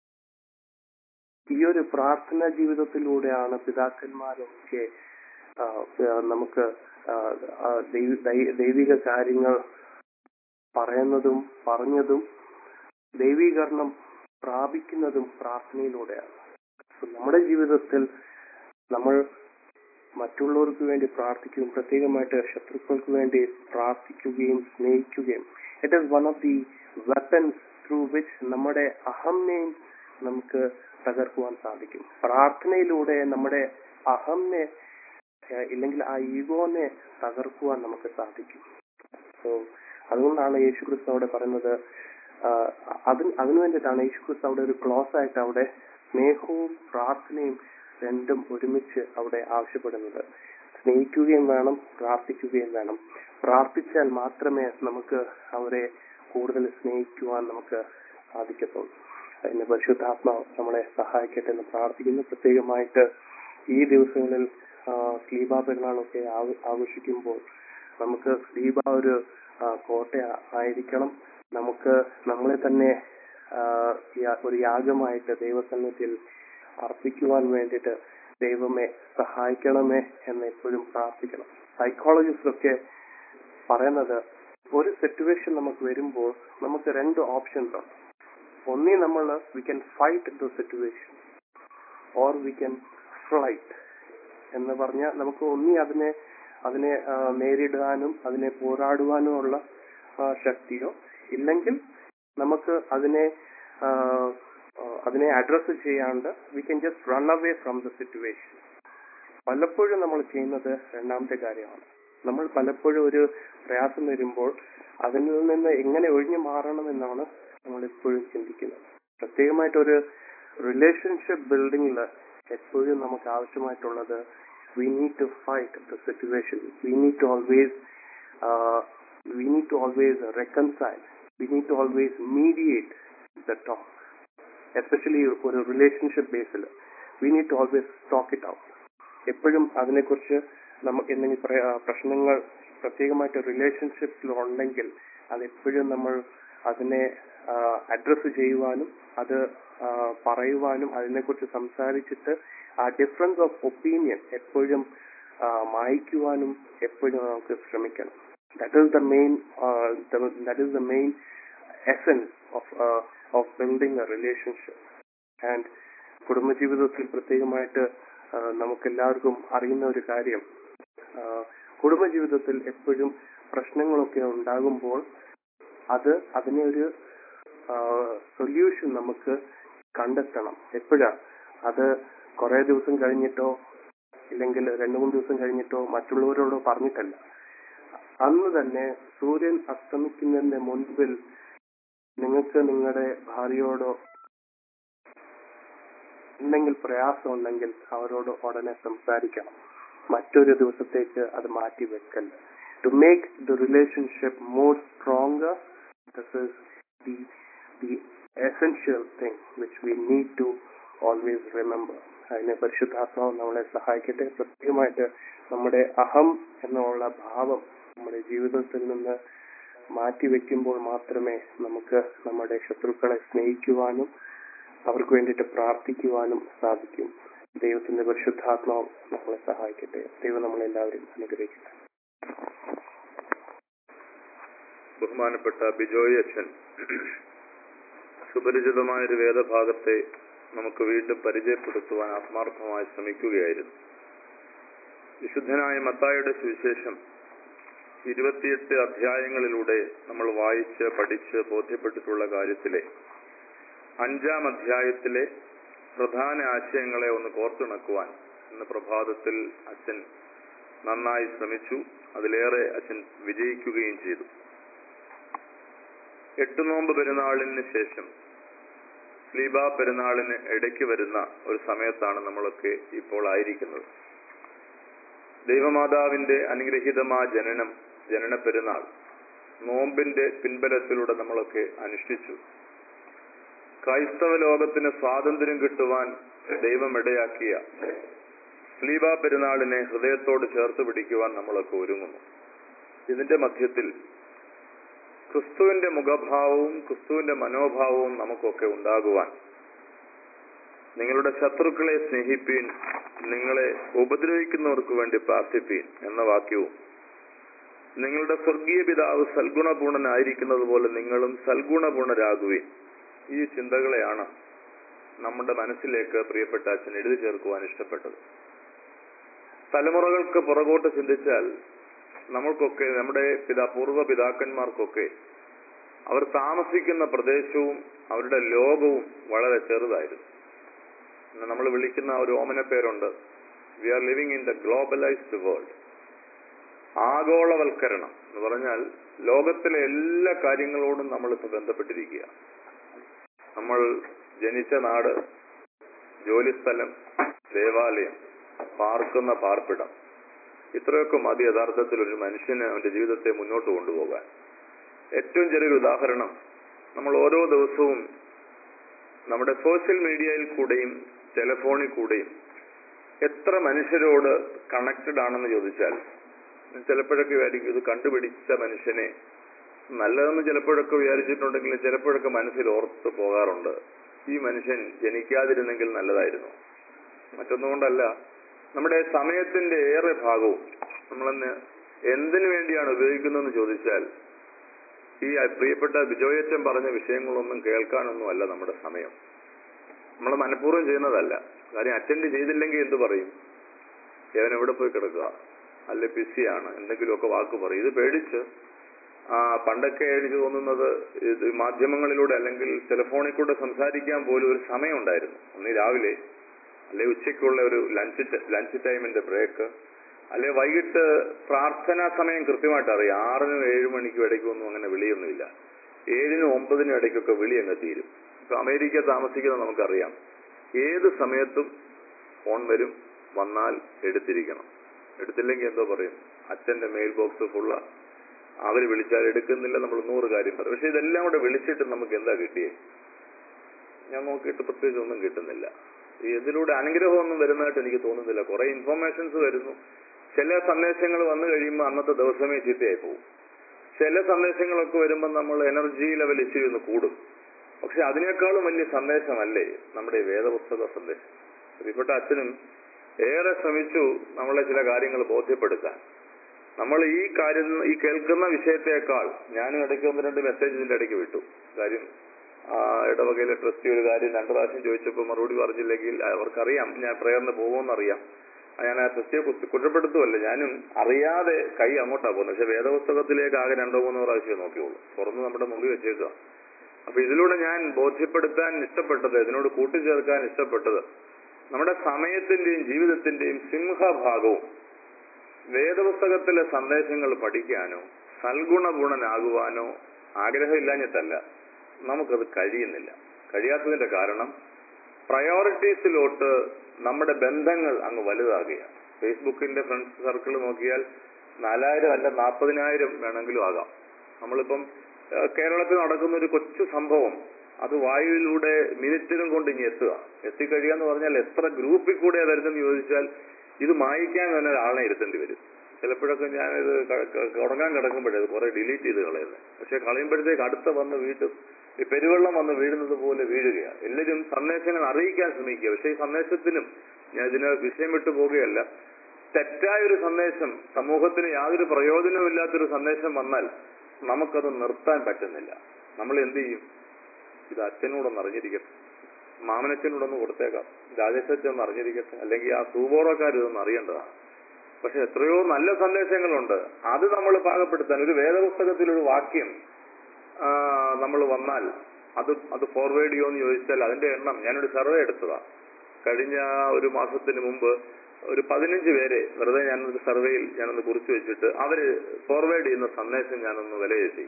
ഈ ഒരു പ്രാർത്ഥനാ ജീവിതത്തിലൂടെയാണ് പിതാക്കന്മാരൊക്കെ ആ, ആ, നമുക്ക് ആ, ആ, ദൈവ- ദൈ- ദൈവിക കാര്യങ്ങൾ പറയുന്നതും പറഞ്ഞതും ദൈവീകരണം പ്രാപിക്കുന്നതും പ്രാർത്ഥനയിലൂടെയാണ് So, നമ്മുടെ ജീവിതത്തിൽ നമ്മൾ മറ്റുള്ളവർക്ക് വേണ്ടി പ്രാർത്ഥിക്കുകയും പ്രത്യേകമായിട്ട് ശത്രുക്കൾക്ക് വേണ്ടി പ്രാർത്ഥിക്കുകയും സ്നേഹിക്കുകയും it is one of the weapons through which നമ്മുടെ അഹംനെയും നമുക്ക് തകർക്കുവാൻ സാധിക്കും പ്രാർത്ഥനയിലൂടെ നമ്മുടെ അഹംനെ ഏഹ്, ഇല്ലെങ്കിൽ ആ ഈഗോനെ തകർക്കുവാൻ നമുക്ക് സാധിക്കും സോ അതുകൊണ്ടാണ് യേശു ക്രിസ്തു അവിടെ പറയുന്നത് ആഹ്, അതിന് അതിനു വേണ്ടിയിട്ടാണ് യേശു ക്രിസ്തു അവിടെ ഒരു ക്ലോസ് ആയിട്ട് അവിടെ സ്നേഹവും പ്രാർത്ഥനയും രണ്ടും ഒരുമിച്ച് അവിടെ ആവശ്യപ്പെടുന്നത് സ്നേഹിക്കുകയും വേണം പ്രാർത്ഥിക്കുകയും വേണം പ്രാർത്ഥിച്ചാൽ മാത്രമേ നമുക്ക് അവരെ കൂടുതൽ സ്നേഹിക്കുവാൻ നമുക്ക് സാധിക്കത്തുള്ളൂ അതിന് പരിശുദ്ധാത്മാവ് നമ്മളെ സഹായിക്കട്ടെ എന്ന് പ്രാർത്ഥിക്കുന്നു പ്രത്യേകമായിട്ട് ഈ ദിവസങ്ങളിൽ സ്ലീബ പെരുന്നാളൊക്കെ ആഘ- ആഘോഷിക്കുമ്പോൾ നമുക്ക് സ്ലീബ ഒരു ആ, കോട്ട ആയിരിക്കണം നമുക്ക് നമ്മളെ തന്നെ ആ, യാ- ഒരു യാഗമായിട്ട് ദൈവസന്നിധിയിൽ അർപ്പിക്കുവാൻ വേണ്ടിയിട്ട് ദൈവമേ സഹായിക്കണമേ എന്ന് എപ്പോഴും പ്രാർത്ഥിക്കണം സൈക്കോളജിസ്റ്റ് ഒക്കെ പറയുന്നത് ഒരു സിറ്റുവേഷൻ നമുക്ക് വരുമ്പോൾ നമുക്ക് രണ്ട് ഓപ്ഷൻസ് ഉണ്ട് ഒന്നീ നമ്മൾ we can fight the situation or we can flight എന്ന് പറഞ്ഞാൽ നമുക്ക് ഒന്നി അതിനെ അതിനെ ആ, നേരിടാനും അതിനെ പോരാടുവാനുമുള്ള ആ, ശക്തിയോ ഇല്ലെങ്കിൽ നമുക്ക് അതിനെ ആ, ആ, അതിനെ അഡ്രസ്സ് ചെയ്യാണ്ട് we can just run away from the situation പലപ്പോഴും നമ്മൾ ചെയ്യുന്നത് രണ്ടാമത്തെ കാര്യമാണ് നമ്മൾ പലപ്പോഴും ഒരു പ്രയാസം വരുമ്പോൾ അതിൽ നിന്ന് എങ്ങനെ ഒഴിഞ്ഞു മാറണമെന്നാണ് നമ്മൾ എപ്പോഴും ചിന്തിക്കുന്നത് പ്രത്യേകമായിട്ട് ഒരു റിലേഷൻഷിപ്പ് ബിൽഡിങ്ങിൽ എപ്പോഴും നമുക്ക് ആവശ്യമായിട്ടുള്ളത് we need to fight the situation we need to always we need to always reconcile we need to always mediate the talk especially ഒരു റിലേഷൻഷിപ്പ് ബേസിൽ we need to always talk it out എപ്പോഴും അതിനെക്കുറിച്ച് നമുക്ക് എന്തെങ്കിലും പ്ര- പ്രശ്നങ്ങൾ പ്രത്യേകമായിട്ട് റിലേഷൻഷിപ്പിൽ ഉണ്ടെങ്കിൽ അതെപ്പോഴും നമ്മൾ അതിനെ അഡ്രസ്സ് ചെയ്യുവാനും അത് ആ, പറയുവാനും അതിനെക്കുറിച്ച് സംസാരിച്ചിട്ട് ആ ഡിഫറൻസ് ഓഫ് ഒപ്പീനിയൻ എപ്പോഴും ആ, മായ്ക്കുവാനും എപ്പോഴും നമുക്ക് ശ്രമിക്കണം that is the main that is the main essence of of building a relationship and കുടുംബജീവിതത്തിൽ പ്രത്യേകമായിട്ട് ആ, നമുക്കെല്ലാവർക്കും അറിയുന്ന ഒരു കാര്യം ആ, കുടുംബജീവിതത്തിൽ എപ്പോഴും പ്രശ്നങ്ങളൊക്കെ ഉണ്ടാകുമ്പോൾ അത് അതിനെ ഒരു സൊല്യൂഷൻ നമുക്ക് കണ്ടെത്തണം എപ്പോഴാ അത് കുറെ ദിവസം കഴിഞ്ഞിട്ടോ ഇല്ലെങ്കിൽ രണ്ടു മൂന്ന് ദിവസം കഴിഞ്ഞിട്ടോ മറ്റുള്ളവരോടോ പറഞ്ഞിട്ടല്ല അന്ന് തന്നെ സൂര്യൻ അസ്തമിക്കുന്നതിന്റെ മുൻപിൽ നിങ്ങൾക്ക് നിങ്ങളുടെ ഭാര്യയോടോ എന്തെങ്കിലും പ്രയാസം ഉണ്ടെങ്കിൽ അവരോട് ഉടനെ സംസാരിക്കണം മറ്റൊരു ദിവസത്തേക്ക് അത് മാറ്റി വെക്കല്ല to make the relationship more stronger this is the the essential thing which we need to always remember അതിനെ പരിശുദ്ധാത്മാവ് നമ്മളെ സഹായിക്കട്ടെ പ്രത്യേകമായിട്ട് നമ്മുടെ അഹം എന്നുള്ള ഭാവം നമ്മുടെ ജീവിതത്തിൽ നിന്ന് മാറ്റി വെക്കുമ്പോൾ മാത്രമേ നമുക്ക് നമ്മുടെ ശത്രുക്കളെ സ്നേഹിക്കുവാനും അവർക്ക് വേണ്ടിയിട്ട് പ്രാർത്ഥിക്കുവാനും സാധിക്കും ദൈവത്തിന്റെ പരിശുദ്ധാത്മാവ് നമ്മളെ സഹായിക്കട്ടെ ദൈവം നമ്മളെല്ലാവരും അനുഗ്രഹിക്കട്ടെ ബഹുമാനപ്പെട്ട ബിജോയ് അച്ഛൻ സുപരിചിതമായൊരു വേദഭാഗത്തെ നമുക്ക് വീണ്ടും പരിചയപ്പെടുത്തുവാൻ ആത്മാർത്ഥമായി ശ്രമിക്കുകയായിരുന്നു വിശുദ്ധനായ മത്തായുടെ സുവിശേഷം ഇരുപത്തിയെട്ട് അധ്യായങ്ങളിലൂടെ നമ്മൾ വായിച്ച് പഠിച്ച് ബോധ്യപ്പെട്ടിട്ടുള്ള കാര്യത്തിലെ അഞ്ചാം അധ്യായത്തിലെ പ്രധാന ആശയങ്ങളെ ഒന്ന് കോർത്തിണക്കുവാൻ ഇന്ന് പ്രഭാതത്തിൽ അച്ഛൻ നന്നായി ശ്രമിച്ചു അതിലേറെ അച്ഛൻ വിജയിക്കുകയും ചെയ്തു എട്ട് നോമ്പ് പെരുന്നാളിന് ശേഷം സ്ലീബ പെരുന്നാളിന് ഇടയ്ക്ക് വരുന്ന ഒരു സമയത്താണ് നമ്മളൊക്കെ ഇപ്പോൾ ആയിരിക്കുന്നത് ദൈവമാതാവിന്റെ അനുഗ്രഹീതമായ ജനനം ജനന പെരുന്നാൾ നോമ്പിന്റെ പിൻബലത്തിലൂടെ നമ്മളൊക്കെ അനുഷ്ഠിച്ചു ക്രൈസ്തവ ലോകത്തിന് സ്വാതന്ത്ര്യം കിട്ടുവാൻ ദൈവം ഇടയാക്കിയ സ്ലീബ പെരുന്നാളിനെ ഹൃദയത്തോട് ചേർത്ത് പിടിക്കുവാൻ നമ്മളൊക്കെ ഒരുങ്ങുന്നു ഇതിന്റെ മധ്യത്തിൽ ക്രിസ്തുവിന്റെ മുഖഭാവവും ക്രിസ്തുവിന്റെ മനോഭാവവും നമുക്കൊക്കെ ഉണ്ടാകുവാൻ നിങ്ങളുടെ ശത്രുക്കളെ സ്നേഹിപ്പീൻ നിങ്ങളെ ഉപദ്രവിക്കുന്നവർക്ക് വേണ്ടി പ്രാർത്ഥിപ്പീൻ എന്ന വാക്യവും നിങ്ങളുടെ സ്വർഗീയ പിതാവ് സൽഗുണപൂർണനായിരിക്കുന്നത് പോലെ നിങ്ങളും സൽഗുണപൂർണരാകുവീൻ ഈ ചിന്തകളെയാണ് നമ്മുടെ മനസ്സിലേക്ക് പ്രിയപ്പെട്ട അച്ഛൻ എഴുതി ചേർക്കുവാൻ ഇഷ്ടപ്പെട്ടത് തലമുറകൾക്ക് പുറകോട്ട് ചിന്തിച്ചാൽ നമ്മൾക്കൊക്കെ നമ്മുടെ പിതാ പൂർവ്വ പിതാക്കന്മാർക്കൊക്കെ അവർ താമസിക്കുന്ന പ്രദേശവും അവരുടെ ലോകവും വളരെ ചെറുതായിരുന്നു ഇന്ന് നമ്മൾ വിളിക്കുന്ന ഒരു ഓമന പേരുണ്ട് we are living in the globalised world ആഗോളവൽക്കരണം എന്ന് പറഞ്ഞാൽ ലോകത്തിലെ എല്ലാ കാര്യങ്ങളോടും നമ്മൾ ഇപ്പൊ ബന്ധപ്പെട്ടിരിക്കുക നമ്മൾ ജനിച്ച നാട് ജോലിസ്ഥലം ദേവാലയം പാർക്കുന്ന പാർപ്പിടം ഇത്രയൊക്കെ മതി യഥാർത്ഥത്തിൽ ഒരു മനുഷ്യന് അവന്റെ ജീവിതത്തെ മുന്നോട്ട് കൊണ്ടുപോകാൻ ഏറ്റവും ചെറിയൊരു ഉദാഹരണം നമ്മൾ ഓരോ ദിവസവും നമ്മുടെ സോഷ്യൽ മീഡിയയിൽ കൂടെയും ടെലിഫോണിൽ കൂടെയും എത്ര മനുഷ്യരോട് കണക്റ്റഡ് ആണെന്ന് ചോദിച്ചാൽ ചിലപ്പോഴൊക്കെ വിചാരിക്കും ഇത് കണ്ടുപിടിച്ച മനുഷ്യനെ നല്ലതെന്ന് ചിലപ്പോഴൊക്കെ വിചാരിച്ചിട്ടുണ്ടെങ്കിലും ചിലപ്പോഴൊക്കെ മനസ്സിൽ ഓർത്ത് പോകാറുണ്ട് ഈ മനുഷ്യൻ ജനിക്കാതിരുന്നെങ്കിൽ നല്ലതായിരുന്നു മറ്റൊന്നുകൊണ്ടല്ല നമ്മുടെ സമയത്തിന്റെ ഏറെ ഭാഗവും നമ്മളന്ന് എന്തിനു വേണ്ടിയാണ് ഉപയോഗിക്കുന്നതെന്ന് ചോദിച്ചാൽ ഈ പ്രിയപ്പെട്ട ബിജോയച്ചൻ പറഞ്ഞ വിഷയങ്ങളൊന്നും കേൾക്കാനൊന്നും അല്ല നമ്മുടെ സമയം നമ്മൾ മനഃപൂർവ്വം ചെയ്യുന്നതല്ല കാര്യം അറ്റൻഡ് ചെയ്തില്ലെങ്കിൽ എന്ത് പറയും അവൻ എവിടെ പോയി കിടക്കുക അല്ലെ ബിസിയാണ് എന്തെങ്കിലുമൊക്കെ വാക്ക് പറയും ഇത് പേടിച്ച് ആ പണ്ടൊക്കെ എനിക്ക് തോന്നുന്നത് ഇത് മാധ്യമങ്ങളിലൂടെ അല്ലെങ്കിൽ ടെലിഫോണിൽ കൂടെ സംസാരിക്കാൻ പോലും ഒരു സമയം ഉണ്ടായിരുന്നു ഒന്ന് രാവിലെ അല്ലെ ഉച്ചയ്ക്കുള്ള ഒരു ലഞ്ച് ലഞ്ച് ടൈമിന്റെ ബ്രേക്ക് അല്ലെ വൈകിട്ട് പ്രാർത്ഥനാ സമയം കൃത്യമായിട്ട് അറിയാം ആറിനും ഏഴു മണിക്കും ഇടയ്ക്കും ഒന്നും അങ്ങനെ വിളിയൊന്നുമില്ല ഏഴിനും ഒമ്പതിനും ഇടയ്ക്കൊക്കെ വിളി അങ്ങ് തീരും ഇപ്പൊ അമേരിക്ക താമസിക്കുന്ന നമുക്കറിയാം ഏത് സമയത്തും ഫോൺ വരും വന്നാൽ എടുത്തിരിക്കണം എടുത്തില്ലെങ്കിൽ എന്തോ പറയും അച്ഛന്റെ മെയിൽ ബോക്സ് ഫുള്ള അവര് വിളിച്ചാൽ എടുക്കുന്നില്ല നമ്മൾ നൂറ് കാര്യം പറയും പക്ഷെ ഇതെല്ലാം കൂടെ വിളിച്ചിട്ട് നമുക്ക് എന്താ കിട്ടിയേ ഞാൻ നോക്കിയിട്ട് പ്രത്യേകിച്ച് ഒന്നും കിട്ടുന്നില്ല ഈ ഇതിലൂടെ അനുഗ്രഹമൊന്നും വരുന്നതായിട്ട് എനിക്ക് തോന്നുന്നില്ല കുറെ ഇൻഫർമേഷൻസ് വരുന്നു ചില സന്ദേശങ്ങൾ വന്നു കഴിയുമ്പോൾ അന്നത്തെ ദിവസമേ ചീത്തയായി പോകും ചില സന്ദേശങ്ങളൊക്കെ വരുമ്പോൾ നമ്മൾ എനർജി ലെവൽ ഇച്ചിരി ഒന്ന് കൂടും പക്ഷെ അതിനേക്കാളും വലിയ സന്ദേശമല്ലേ നമ്മുടെ ഈ വേദപുസ്തക സന്ദേശം പ്രിയപ്പെട്ട അച്ഛനും ഏറെ ശ്രമിച്ചു നമ്മളെ ചില കാര്യങ്ങൾ ബോധ്യപ്പെടുത്താൻ നമ്മൾ ഈ കാര്യം ഈ കേൾക്കുന്ന വിഷയത്തെക്കാൾ ഞാനും ഇടയ്ക്ക് ഒന്ന് രണ്ട് മെസ്സേജ് ഇതിന്റെ ഇടയ്ക്ക് വിട്ടു കാര്യം ആ ഇടവകയിലെ ട്രസ്റ്റി ഒരു കാര്യം രണ്ടു പ്രാവശ്യം ചോദിച്ചപ്പോൾ മറുപടി പറഞ്ഞില്ലെങ്കിൽ അവർക്കറിയാം ഞാൻ പ്രേയറിന് പോകുമെന്നറിയാം ഞാൻ ആ ട്രസ്റ്റിയെ കുത്തി കുറ്റപ്പെടുത്തുമല്ല ഞാനും അറിയാതെ കൈ അങ്ങോട്ടാ പോകുന്നത് പക്ഷെ വേദപുസ്തകത്തിലേക്ക് ആകെ രണ്ടോ മൂന്നോ പ്രാവശ്യം നോക്കിയുള്ളൂ തുറന്ന് നമ്മുടെ മുമ്പിൽ വെച്ചേക്കുക അപ്പൊ ഇതിലൂടെ ഞാൻ ബോധ്യപ്പെടുത്താൻ ഇഷ്ടപ്പെട്ടത് ഇതിനോട് കൂട്ടിച്ചേർക്കാൻ ഇഷ്ടപ്പെട്ടത് നമ്മുടെ സമയത്തിന്റെയും ജീവിതത്തിന്റെയും സിംഹഭാഗവും വേദപുസ്തകത്തിലെ സന്ദേശങ്ങൾ പഠിക്കാനോ സൽഗുണഗുണനാകുവാനോ ആഗ്രഹമില്ലാഞ്ഞിട്ടല്ല നമുക്കത് കഴിയുന്നില്ല കഴിയാത്തതിന്റെ കാരണം പ്രയോറിറ്റീസിലോട്ട് നമ്മുടെ ബന്ധങ്ങൾ അങ്ങ് വലുതാകുകയാണ് ഫേസ്ബുക്കിന്റെ ഫ്രണ്ട്സ് സർക്കിൾ നോക്കിയാൽ നാലായിരം അല്ല നാൽപ്പതിനായിരം വേണമെങ്കിലും ആകാം നമ്മളിപ്പം ഏഹ്, കേരളത്തിൽ നടക്കുന്ന ഒരു കൊച്ചു സംഭവം അത് വായുവിലൂടെ മിനിറ്റുകൾ കൊണ്ട് ഇനി എത്തുക എത്തിക്കഴിയുക എന്ന് പറഞ്ഞാൽ എത്ര ഗ്രൂപ്പിൽ കൂടെ വരുന്നെന്ന് ചോദിച്ചാൽ ഇത് മായിക്കാൻ തന്നെ ഒരാളെ ഇരുത്തേണ്ടി വരും ചിലപ്പോഴൊക്കെ ഞാനിത് ക- ക- ഉറങ്ങാൻ കിടക്കുമ്പോഴേ അത് കുറെ ഡിലീറ്റ് ചെയ്ത് കളയുന്നത് പക്ഷെ കളയുമ്പോഴത്തേക്ക് അടുത്ത വന്ന് വീണ്ടും ഈ പെരുവെള്ളം വന്ന് വീഴുന്നത് പോലെ വീഴുകയാണ് എല്ലാവരും സന്ദേശങ്ങൾ അറിയിക്കാൻ ശ്രമിക്കുക പക്ഷെ ഈ സന്ദേശത്തിനും ഞാൻ ഇതിന് വിഷയം വിട്ടു പോകുകയല്ല തെറ്റായ ഒരു സന്ദേശം സമൂഹത്തിന് യാതൊരു പ്രയോജനമില്ലാത്തൊരു സന്ദേശം വന്നാൽ നമുക്കത് നിർത്താൻ പറ്റുന്നില്ല നമ്മൾ എന്ത് ചെയ്യും ഇത് അച്ഛനോടൊന്ന് അറിഞ്ഞിരിക്കട്ടെ മാമനച്ഛനോടൊന്ന് കൊടുത്തേക്കാം രാജേഷ് ഒന്ന് അറിഞ്ഞിരിക്കട്ടെ അല്ലെങ്കിൽ ആ സൂബോറക്കാർ ഇതൊന്നും അറിയേണ്ടതാണ് പക്ഷെ എത്രയോ നല്ല സന്ദേശങ്ങളുണ്ട് അത് നമ്മൾ പാകപ്പെടുത്താൻ ഒരു വേദപുസ്തകത്തിൽ ഒരു വാക്യം നമ്മൾ വന്നാൽ അത് അത് ഫോർവേഡ് ചെയ്യുമോ എന്ന് ചോദിച്ചാൽ അതിന്റെ എണ്ണം ഞാനൊരു സർവേ എടുത്തതാ കഴിഞ്ഞ ഒരു മാസത്തിന് മുമ്പ് ഒരു പതിനഞ്ച് പേരെ വെറുതെ ഞാനൊരു സർവേയിൽ ഞാനൊന്ന് കുറിച്ചു വെച്ചിട്ട് അവര് ഫോർവേഡ് ചെയ്യുന്ന സന്ദേശം ഞാനൊന്ന് വിലയിരുത്തി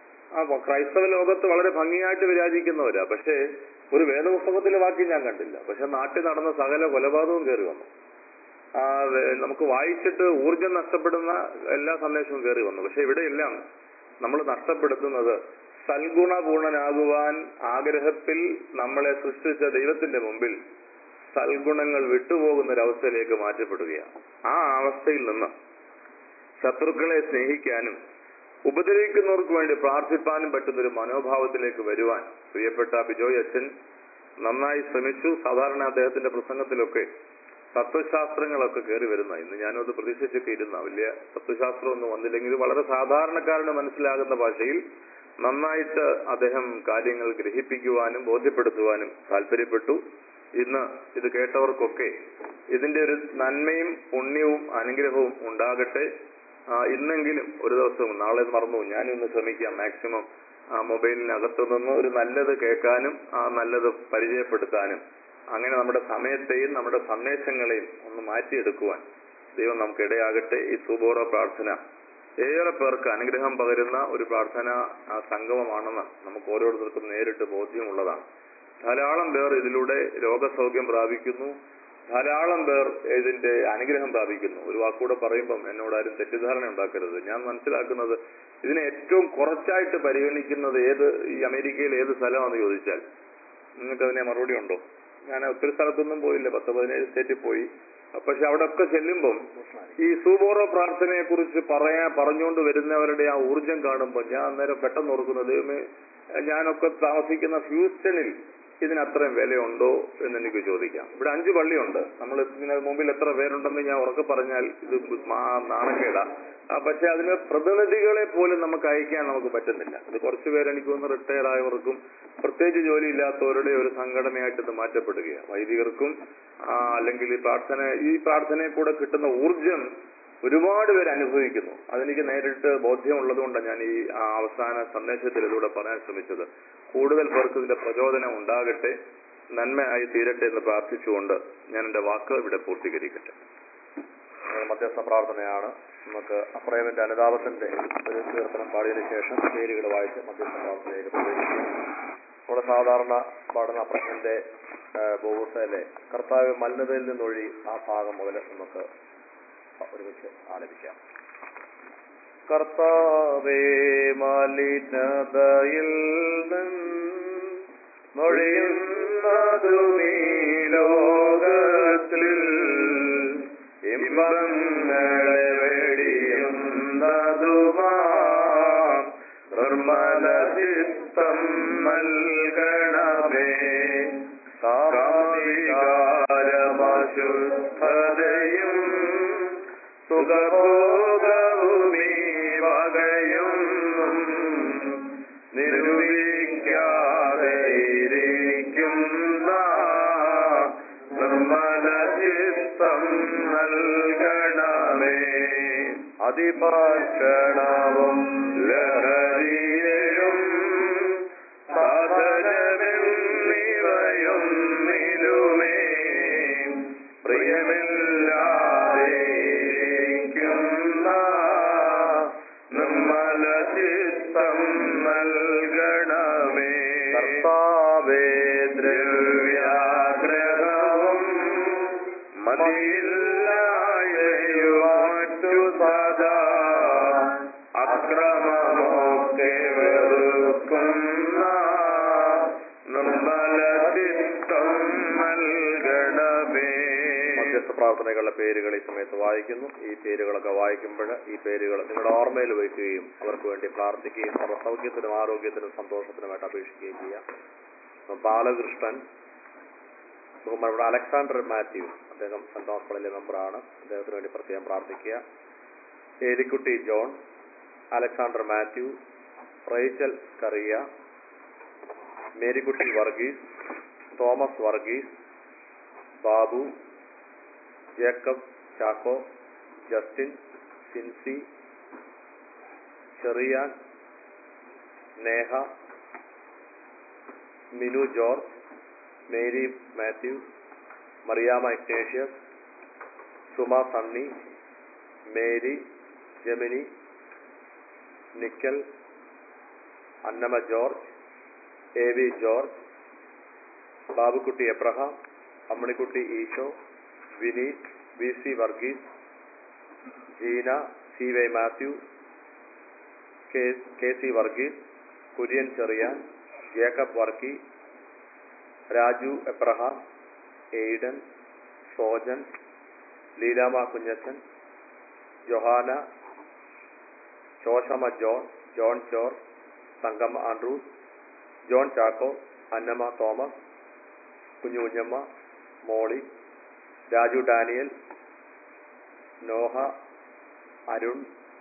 ആ ക്രൈസ്തവ ലോകത്ത് വളരെ ഭംഗിയായിട്ട് വിരാജിക്കുന്നവരാ പക്ഷേ ഒരു വേദപുസ്തകത്തിലെ വാക്യം ഞാൻ കണ്ടില്ല പക്ഷെ നാട്ടിൽ നടന്ന സകല കൊലപാതകവും കയറി വന്നു ആ വേ- നമുക്ക് വായിച്ചിട്ട് ഊർജം നഷ്ടപ്പെടുന്ന എല്ലാ സന്ദേശവും കയറി വന്നു പക്ഷെ ഇവിടെയെല്ലാം നമ്മൾ നഷ്ടപ്പെടുത്തുന്നത് സൽഗുണപൂർണനാകുവാൻ ആഗ്രഹത്തിൽ നമ്മളെ സൃഷ്ടിച്ച ദൈവത്തിന്റെ മുമ്പിൽ സൽഗുണങ്ങൾ വിട്ടുപോകുന്ന ഒരവസ്ഥയിലേക്ക് മാറ്റപ്പെടുകയാണ് ആ അവസ്ഥയിൽ നിന്ന് ശത്രുക്കളെ സ്നേഹിക്കാനും ഉപദ്രവിക്കുന്നവർക്ക് വേണ്ടി പ്രാർത്ഥിപ്പാനും പറ്റുന്ന ഒരു മനോഭാവത്തിലേക്ക് വരുവാൻ പ്രിയപ്പെട്ട ബിജോയ് അച്ഛൻ നന്നായി ശ്രമിച്ചു സാധാരണ അദ്ദേഹത്തിന്റെ പ്രസംഗത്തിലൊക്കെ തത്വശാസ്ത്രങ്ങളൊക്കെ കയറി വരുന്ന ഇന്ന് ഞാനത് പ്രതീക്ഷിച്ചൊക്കെ ഇരുന്ന വലിയ തത്വശാസ്ത്രമൊന്നും വന്നില്ലെങ്കിൽ വളരെ സാധാരണക്കാരന് മനസ്സിലാകുന്ന ഭാഷയിൽ നന്നായിട്ട് അദ്ദേഹം കാര്യങ്ങൾ ഗ്രഹിപ്പിക്കുവാനും ബോധ്യപ്പെടുത്തുവാനും താല്പര്യപ്പെട്ടു ഇന്ന് ഇത് കേട്ടവർക്കൊക്കെ ഇതിന്റെ ഒരു നന്മയും പുണ്യവും അനുഗ്രഹവും ഉണ്ടാകട്ടെ ആ, ഇന്നെങ്കിലും ഒരു ദിവസം നാളെ മറന്നു ഞാനിന്ന് ശ്രമിക്കാം മാക്സിമം ആ മൊബൈലിനകത്തു നിന്ന് ഒരു നല്ലത് കേൾക്കാനും ആ നല്ലത് പരിചയപ്പെടുത്താനും അങ്ങനെ നമ്മുടെ സമയത്തെയും നമ്മുടെ സന്ദേശങ്ങളെയും ഒന്ന് മാറ്റിയെടുക്കുവാൻ ദൈവം നമുക്ക് ഇടയാകട്ടെ ഈ സുബോറ പ്രാർത്ഥന ഏറെ പേർക്ക് അനുഗ്രഹം പകരുന്ന ഒരു പ്രാർത്ഥന ആ, സംഗമമാണെന്ന് നമുക്ക് ഓരോരുത്തർക്കും നേരിട്ട് ബോധ്യമുള്ളതാണ് ധാരാളം പേർ ഇതിലൂടെ രോഗസൗഖ്യം പ്രാപിക്കുന്നു ധാരാളം പേർ ഇതിന്റെ അനുഗ്രഹം പ്രാപിക്കുന്നു ഒരു വാക്കൂടെ പറയുമ്പം എന്നോട് ആരും തെറ്റിദ്ധാരണ ഉണ്ടാക്കരുത് ഞാൻ മനസ്സിലാക്കുന്നത് ഇതിനെ ഏറ്റവും കുറച്ചായിട്ട് പരിഗണിക്കുന്നത് ഏത് ഈ അമേരിക്കയിൽ ഏത് സ്ഥലമാണെന്ന് ചോദിച്ചാൽ നിങ്ങൾക്ക് അതിനെ മറുപടി ഉണ്ടോ ഞാൻ ഒത്തിരി സ്ഥലത്തൊന്നും പോയില്ല പത്ത് പതിനേഴ് സ്റ്റേറ്റിൽ പോയി പക്ഷെ അവിടെ ഒക്കെ ചെല്ലുമ്പം ഈ സൂബോറോ പ്രാർത്ഥനയെ കുറിച്ച് പറയാ പറഞ്ഞുകൊണ്ട് വരുന്നവരുടെ ആ ഊർജം കാണുമ്പോൾ ഞാൻ അന്നേരം പെട്ടെന്ന് ഓർക്കുന്നത് ദൈവമേ ഞാനൊക്കെ താമസിക്കുന്ന ഹ്യൂസ്റ്റണിൽ ഇതിന് അത്രയും വിലയുണ്ടോ എന്ന് എനിക്ക് ചോദിക്കാം ഇവിടെ അഞ്ച് പള്ളിയുണ്ട് നമ്മൾ ഇതിന് മുമ്പിൽ എത്ര പേരുണ്ടെന്ന് ഞാൻ ഉറക്കെ പറഞ്ഞാൽ ഇത് മാ- നാണക്കേടാ ആ, പക്ഷെ അതിന് പ്രതിനിധികളെ പോലും നമുക്ക് അയക്കാൻ നമുക്ക് പറ്റുന്നില്ല ഇത് കുറച്ച് പേര് എനിക്ക് തോന്നുന്നു റിട്ടയർ ആയവർക്കും പ്രത്യേകിച്ച് ജോലി ഇല്ലാത്തവരുടെ ഒരു സംഘടനയായിട്ട് ഇത് മാറ്റപ്പെടുകയാണ് വൈദികർക്കും ആ, അല്ലെങ്കിൽ ഈ പ്രാർത്ഥന ഈ പ്രാർത്ഥനയിൽ കൂടെ കിട്ടുന്ന ഊർജം ഒരുപാട് പേര് അനുഭവിക്കുന്നു അതെനിക്ക് നേരിട്ട് ബോധ്യമുള്ളത് കൊണ്ടാണ് ഞാൻ ഈ ആ, അവസാന സന്ദേശത്തിൽ ഇതിലൂടെ പറയാൻ ശ്രമിച്ചത് കൂടുതൽ പേർക്ക് ഇതിന്റെ പ്രചോദനം ഉണ്ടാകട്ടെ നന്മയായി തീരട്ടെ എന്ന് പ്രാർത്ഥിച്ചുകൊണ്ട് ഞാൻ എന്റെ വാക്ക് ഇവിടെ പൂർത്തീകരിക്കട്ടെ ഞങ്ങൾ മധ്യസ്ഥ പ്രാർത്ഥനയാണ് നമുക്ക് അപ്രേമിന്റെ അനുതാപത്തിന്റെ ഒരു കീർത്തനം പാടിയതിനു ശേഷം പേരുകൾ വായിച്ച് മധ്യസ്ഥ പ്രാർത്ഥനയിലേക്ക് പ്രവേശിക്കും നമ്മുടെ സാധാരണ പാടുന്ന അപ്രേമിന്റെ ബോസയിലെ കർത്താവ് മലിനതയിൽ നിന്നൊഴി ആ ഭാഗം മുതൽ നമുക്ക് ഒരുമിച്ച് ആലപിക്കാം കർത്താവേ മലിനതയിൽ നിന്നൊഴിയുന്നതുമീ ലോകത്തിൽ ഇമ്പങ്ങളെ വെടിയുന്നതുമാ നിർമ്മല ചിത്തം നൽകണമേ കാമികാരമശുദ്ധതയും സുഖഭോഗവുമീ വകയൊന്നും നിരൂപിക്കാതെ ഇരിക്കുന്ന നിർമ്മല ചിത്തം നൽകണമേ അതിഭക്ഷണവും ലഹരിയും സാധനമെന്നിവയൊന്നിലുമേ പ്രിയമില്ലാതെ ഇരിക്കുന്ന നിർമ്മല ചിത്തം നൽകണമേ കർത്താവേ ദ്രവ്യാഗ്രഹവും മതിയില്ലായ്മയുമാറ്റു സദാ അക്രമമൊക്കെ വെറുക്കുന്ന നിർമ്മല ചിത്തം നൽകണമേ മധ്യസ്ഥ പ്രാർത്ഥനകളുടെ പേരുകൾ ഈ സമയത്ത് വായിക്കുന്നു ഈ പേരുകളൊക്കെ വായിക്കുമ്പോൾ ഈ പേരുകൾ നിങ്ങളുടെ ഓർമ്മയിൽ വയ്ക്കുകയും അവർക്ക് വേണ്ടി പ്രാർത്ഥിക്കുകയും അവരുടെ സൗഖ്യത്തിനും ആരോഗ്യത്തിനും സന്തോഷത്തിനുമായിട്ട് അപേക്ഷിക്കുകയും ചെയ്യാം ബാലകൃഷ്ണൻ ബഹുമാനപ്പെട്ട അലക്സാണ്ടർ മാത്യു അദ്ദേഹം സെന്റ് തോമസ് പള്ളിയിലെ മെമ്പറാണ് അദ്ദേഹത്തിന് വേണ്ടി പ്രത്യേകം പ്രാർത്ഥിക്കുക Elikutty John Alexander Mathew Rachel Kariya Marykutty Varghese Thomas Varghese Babu Jacob Chacko Justin Sincy Cherian Neha Minu George Mary Mathew Mariyama Ignatius Suma Sunny Mary Gemini നിക്കൽ Annama George A V George Babukutty Abraham Ammanikutty Eesho Vineeth V C Varghese Jeena C Y Mathew K K C Varghese Kurian Cherian Jacob Varkey Raju Abraham Aiden Sojan Leelama Kunjachan Johanna Shoshama John John George Thankamma Andrews John Chacko Annamma Thomas Kunju Kunjamma Molly Raju Daniel Noah Arun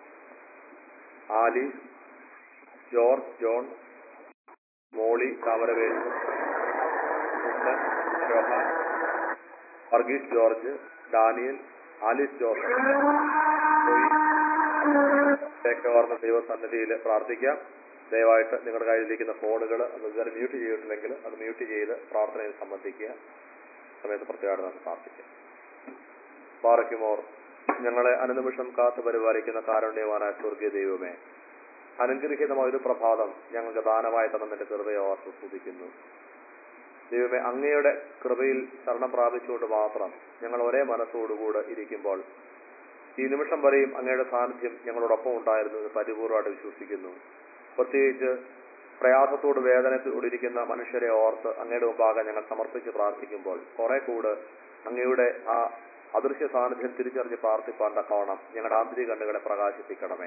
Alice George John Molly Thamaravelu Kuttan Shohan Varghese George Daniel Alice George ഓർമ്മ ദൈവസന്നിധിയിൽ പ്രാർത്ഥിക്കാം ദയവായിട്ട് നിങ്ങളുടെ കയ്യിലിരിക്കുന്ന ഫോണുകൾ ഇതുവരെ mute ചെയ്തിട്ടില്ലെങ്കിൽ അത് മ്യൂട്ട് ചെയ്ത് പ്രാർത്ഥനയിൽ സംബന്ധിക്കുക സമയത്ത് പ്രത്യേകമായിട്ട് നമുക്ക് പ്രാർത്ഥിക്കാം ബാറയ്ക്കുമോർ ഞങ്ങളെ അനുനിമിഷം കാത്തു പരിപാലിക്കുന്ന കാരുണ്യവാനായ സ്വർഗീയ ദൈവമേ അനുഗ്രഹിതമായ ഒരു പ്രഭാതം ഞങ്ങൾക്ക് ദാനമായി തന്ന നിന്റെ കൃപയെ ഓർത്ത് സ്തുതിക്കുന്നു ദൈവമേ അങ്ങയുടെ കൃപയിൽ ശരണം പ്രാപിച്ചുകൊണ്ട് മാത്രം ഞങ്ങൾ ഒരേ മനസ്സോടുകൂടെ ഇരിക്കുമ്പോൾ ഈ നിമിഷം വരെയും അങ്ങയുടെ സാന്നിധ്യം ഞങ്ങളോടൊപ്പം ഉണ്ടായിരുന്നു എന്ന് പരിപൂർവ്വമായിട്ട് വിശ്വസിക്കുന്നു പ്രത്യേകിച്ച് പ്രയാസത്തോട് വേദനത്തോടിരിക്കുന്ന മനുഷ്യരെ ഓർത്ത് അങ്ങയുടെ മുമ്പാകെ ഞങ്ങൾ സമർപ്പിച്ച് പ്രാർത്ഥിക്കുമ്പോൾ കുറെ കൂടെ അങ്ങയുടെ ആ അദൃശ്യ സാന്നിധ്യം തിരിച്ചറിഞ്ഞ് പ്രാർത്ഥിപ്പാൻ തക്കവണ്ണം ഞങ്ങളുടെ ആന്തരിക കണ്ണുകളെ പ്രകാശിപ്പിക്കണമേ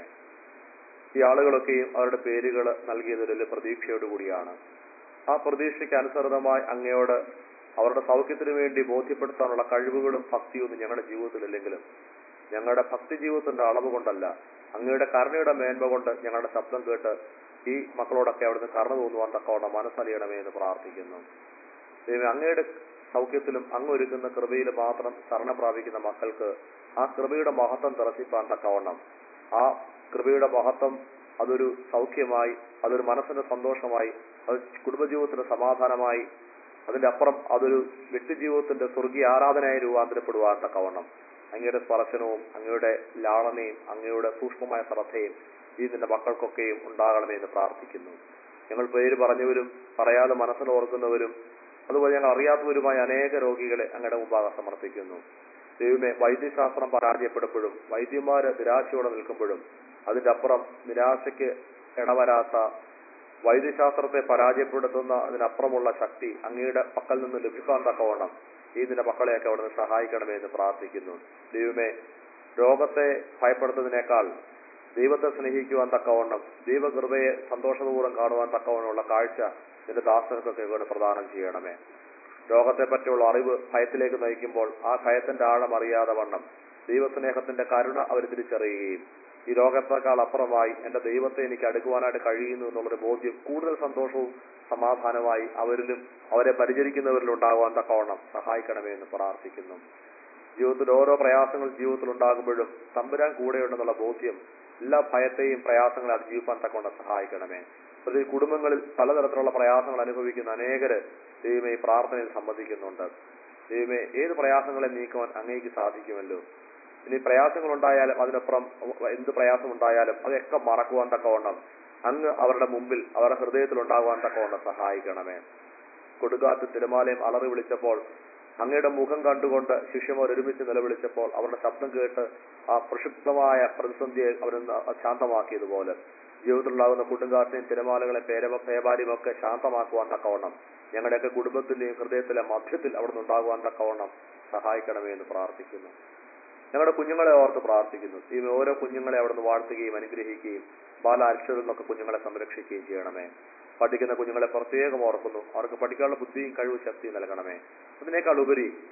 ഈ ആളുകളൊക്കെയും അവരുടെ പേരുകൾ നൽകിയതിൽ പ്രതീക്ഷയോടുകൂടിയാണ് ആ പ്രതീക്ഷയ്ക്ക് അനുസൃതമായി അങ്ങയോട് അവരുടെ സൗഖ്യത്തിനു വേണ്ടി ബോധ്യപ്പെടുത്താനുള്ള കഴിവുകളും ഭക്തിയൊന്നും ഞങ്ങളുടെ ജീവിതത്തിലില്ലെങ്കിലും ഞങ്ങളുടെ ഭക്തി ജീവിതത്തിന്റെ അളവ് കൊണ്ടല്ല അങ്ങയുടെ കരുണയുടെ മേന്മ കൊണ്ട് ഞങ്ങളുടെ ശബ്ദം കേട്ട് ഈ മക്കളോടൊക്കെ അവിടുന്ന് കരുണ തോന്നുവാൻ തക്കവണ്ണം മനസ്സലിയണമേ എന്ന് പ്രാർത്ഥിക്കുന്നു ദൈവം അങ്ങയുടെ സൗഖ്യത്തിലും അങ്ങ് ഒരുക്കുന്ന കൃപയിലും മാത്രം ശരണം പ്രാപിക്കുന്ന മക്കൾക്ക് ആ കൃപയുടെ മഹത്വം തിറച്ചിപ്പാൻ തക്കവണ്ണം ആ കൃപയുടെ മഹത്വം അതൊരു സൗഖ്യമായി അതൊരു മനസ്സിന്റെ സന്തോഷമായി അത് കുടുംബജീവിതത്തിന്റെ സമാധാനമായി അതിന്റെ അപ്പുറം അതൊരു വ്യക്തിജീവിതത്തിന്റെ സ്വർഗീയ ആരാധനയായി രൂപാന്തരപ്പെടുവാൻ തക്കവണ്ണം അങ്ങയുടെ സ്പർശനവും അങ്ങയുടെ ലാളനയും അങ്ങയുടെ സൂക്ഷ്മമായ ശ്രദ്ധയും ഈ നിന്റെ മക്കൾക്കൊക്കെയും ഉണ്ടാകണമേ എന്ന് പ്രാർത്ഥിക്കുന്നു ഞങ്ങൾ പേര് പറഞ്ഞവരും പറയാതെ മനസ്സിലോർക്കുന്നവരും അതുപോലെ ഞങ്ങൾ അറിയാത്തവരുമായ അനേക രോഗികളെ അങ്ങയുടെ മുമ്പാകെ സമർപ്പിക്കുന്നു ദൈവമേ വൈദ്യശാസ്ത്രം പരാജയപ്പെടുമ്പോഴും വൈദ്യന്മാര് നിരാശയോടെ നിൽക്കുമ്പോഴും അതിന്റെ അപ്പുറം നിരാശയ്ക്ക് ഇടവരാത്ത വൈദ്യശാസ്ത്രത്തെ പരാജയപ്പെടുത്തുന്ന അതിനപ്പുറമുള്ള ശക്തി അങ്ങയുടെ പക്കൽ നിന്ന് ലഭിക്കാൻ തക്കവണ്ണം ഈ നിന്റെ മക്കളെയൊക്കെ അവിടുന്ന് സഹായിക്കണമേ എന്ന് പ്രാർത്ഥിക്കുന്നു ദൈവമേ രോഗത്തെ ഭയപ്പെടുത്തുന്നതിനേക്കാൾ ദൈവത്തെ സ്നേഹിക്കുവാൻ തക്കവണ്ണം ദൈവകൃപയെ സന്തോഷപൂർവ്വം കാണുവാൻ തക്കവണ്ണമുള്ള കാഴ്ച നിന്റെ ദാസനക്കൊക്കെ ഇവിടെ പ്രദാനം ചെയ്യണമേ രോഗത്തെ പറ്റിയുള്ള അറിവ് ഭയത്തിലേക്ക് നയിക്കുമ്പോൾ ആ ഭയത്തിന്റെ ആഴം അറിയാതെ വണ്ണം ദൈവസ്നേഹത്തിന്റെ കരുണ അവർ തിരിച്ചറിയുകയും ഈ രോഗത്തെക്കാൾ അപ്പുറമായി എന്റെ ദൈവത്തെ എനിക്ക് അടുക്കുവാനായിട്ട് കഴിയുന്നു എന്നുള്ളൊരു ബോധ്യം കൂടുതൽ സന്തോഷവും സമാധാനമായി അവരിലും അവരെ പരിചരിക്കുന്നവരിലും ഉണ്ടാകുവാൻ തക്കവണ്ണം സഹായിക്കണമേ എന്ന് പ്രാർത്ഥിക്കുന്നു ജീവിതത്തിൽ ഓരോ പ്രയാസങ്ങൾ ജീവിതത്തിൽ ഉണ്ടാകുമ്പോഴും തമ്പുരാൻ കൂടെയുണ്ടെന്നുള്ള ബോധ്യം എല്ലാ ഭയത്തെയും പ്രയാസങ്ങളെ അതിജീവിക്കാൻ തക്കവണ്ണം സഹായിക്കണമേ പ്രതി കുടുംബങ്ങളിൽ പലതരത്തിലുള്ള പ്രയാസങ്ങൾ അനുഭവിക്കുന്ന അനേകര് ദൈവമേ ഈ പ്രാർത്ഥനയിൽ സംബന്ധിക്കുന്നുണ്ട് ദൈവമേ ഏത് പ്രയാസങ്ങളെ നീക്കുവാൻ അങ്ങേക്ക് സാധിക്കുമല്ലോ ഇനി പ്രയാസങ്ങൾ ഉണ്ടായാലും അതിനപ്പുറം എന്ത് പ്രയാസം ഉണ്ടായാലും അതൊക്കെ മറക്കുവാൻ തക്കവണ്ണം അങ്ങ് അവരുടെ മുമ്പിൽ അവരുടെ ഹൃദയത്തിൽ ഉണ്ടാകുവാൻ തക്കവണ്ണം സഹായിക്കണമേ കൊടുക്കാറ്റ് തിരുമാലയം അലറി വിളിച്ചപ്പോൾ അങ്ങയുടെ മുഖം കണ്ടുകൊണ്ട് ശിഷ്യന്മാർ ഒരുമിച്ച് നിലവിളിച്ചപ്പോൾ അവരുടെ ശബ്ദം കേട്ട് ആ പ്രക്ഷുബ്ധമായ പ്രതിസന്ധിയെ അവരൊന്ന് ശാന്തമാക്കിയതുപോലെ ജീവിതത്തിലുണ്ടാകുന്ന കൊടുങ്കാറ്റിനെയും തിരമാലകളെ പേര പേപാരിയുമൊക്കെ ശാന്തമാക്കുവാൻ തക്കവണ്ണം ഞങ്ങളുടെയൊക്കെ കുടുംബത്തിന്റെയും ഹൃദയത്തിലെ മധ്യത്തിൽ അവിടുന്ന് ഉണ്ടാകുവാൻ തക്കവണ്ണം സഹായിക്കണമേ എന്ന് പ്രാർത്ഥിക്കുന്നു ഞങ്ങളുടെ കുഞ്ഞുങ്ങളെ ഓർത്ത് പ്രാർത്ഥിക്കുന്നു ഈ ഓരോ കുഞ്ഞുങ്ങളെ അവിടുന്ന് വാഴ്ത്തുകയും അനുഗ്രഹിക്കുകയും ബാലാക്ഷരിൽ നിന്നൊക്കെ കുഞ്ഞുങ്ങളെ സംരക്ഷിക്കുകയും ചെയ്യണമേ പഠിക്കുന്ന കുഞ്ഞുങ്ങളെ പ്രത്യേകം ഓർക്കുന്നു അവർക്ക് പഠിക്കാനുള്ള ബുദ്ധിയും കഴിവും ശക്തിയും നൽകണമേ അതിനേക്കാൾ ഉപരി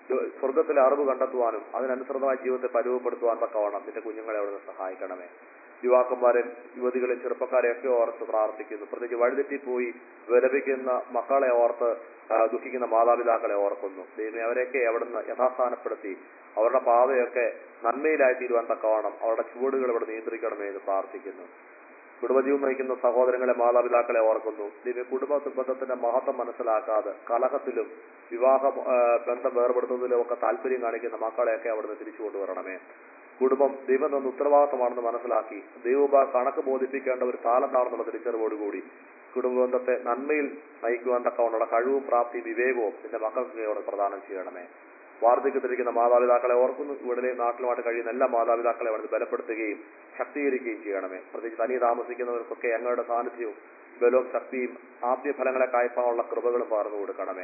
സ്വർഗത്തിലെ അറിവ് കണ്ടെത്തുവാനും അതിനനുസൃതമായ ജീവിതത്തെ പരുവപ്പെടുത്തുവാൻ തക്കവണ്ണം നിന്റെ കുഞ്ഞുങ്ങളെ അവിടുന്ന് സഹായിക്കണമേ യുവാക്കന്മാരെ യുവതികളെ ചെറുപ്പക്കാരെ ഒക്കെ ഓർത്ത് പ്രാർത്ഥിക്കുന്നു പ്രത്യേകിച്ച് വഴിതെറ്റിപ്പോയി വിലപിക്കുന്ന മക്കളെ ഓർത്ത് ആ, ദുഃഖിക്കുന്ന മാതാപിതാക്കളെ ഓർക്കുന്നു ദൈവമേ അവരെയൊക്കെ അവിടുന്ന് യഥാസ്ഥാനപ്പെടുത്തി അവരുടെ പാതയൊക്കെ നന്മയിലായി തീരുവാൻ തക്കവണ്ണം അവരുടെ ചുവടുകൾ ഇവിടെ നിയന്ത്രിക്കണമേ എന്ന് പ്രാർത്ഥിക്കുന്നു കുടുംബജീവൻ നയിക്കുന്ന സഹോദരങ്ങളെ മാതാപിതാക്കളെ ഓർക്കുന്നു ദിവ്യ കുടുംബ ബന്ധത്തിന്റെ മഹത്വം മനസ്സിലാക്കാതെ കലഹത്തിലും വിവാഹ ആ, ബന്ധം വേർപെടുത്തുന്നതിലും ഒക്കെ താല്പര്യം കാണിക്കുന്ന മക്കളെയൊക്കെ അവിടുന്ന് തിരിച്ചു കൊണ്ടുവരണമേ കുടുംബം ദൈവം തന്ന ഉത്തരവാദിത്തമാണെന്ന് മനസ്സിലാക്കി ദൈവോപ കണക്ക് ബോധിപ്പിക്കേണ്ട ഒരു താലന്താണെന്നുള്ള തിരിച്ചറിവോടുകൂടി കുടുംബബന്ധത്തെ നന്മയിൽ നയിക്കുവാൻ തക്കവണ്ണുള്ള കഴിവും പ്രാപ്തിയും വിവേകവും നിന്റെ മക്കൾക്ക് അവിടെ പ്രദാനം ചെയ്യണമേ വാർദ്ധക്യത്തിലിരിക്കുന്ന മാതാപിതാക്കളെ ഓർക്കുന്നു ഇവിടെ നാട്ടിലുമായിട്ട് കഴിയുന്ന എല്ലാ മാതാപിതാക്കളെ അവിടെ ബലപ്പെടുത്തുകയും ശക്തീകരിക്കുകയും ചെയ്യണമേ പ്രത്യേകിച്ച് തനിയെ താമസിക്കുന്നവർക്കൊക്കെ ഞങ്ങളുടെ സാന്നിധ്യവും ബലവും ശക്തിയും ആദ്യ ഫലങ്ങളെ കായ്പാനുള്ള കൃപകളും പകർന്നു കൊടുക്കണമേ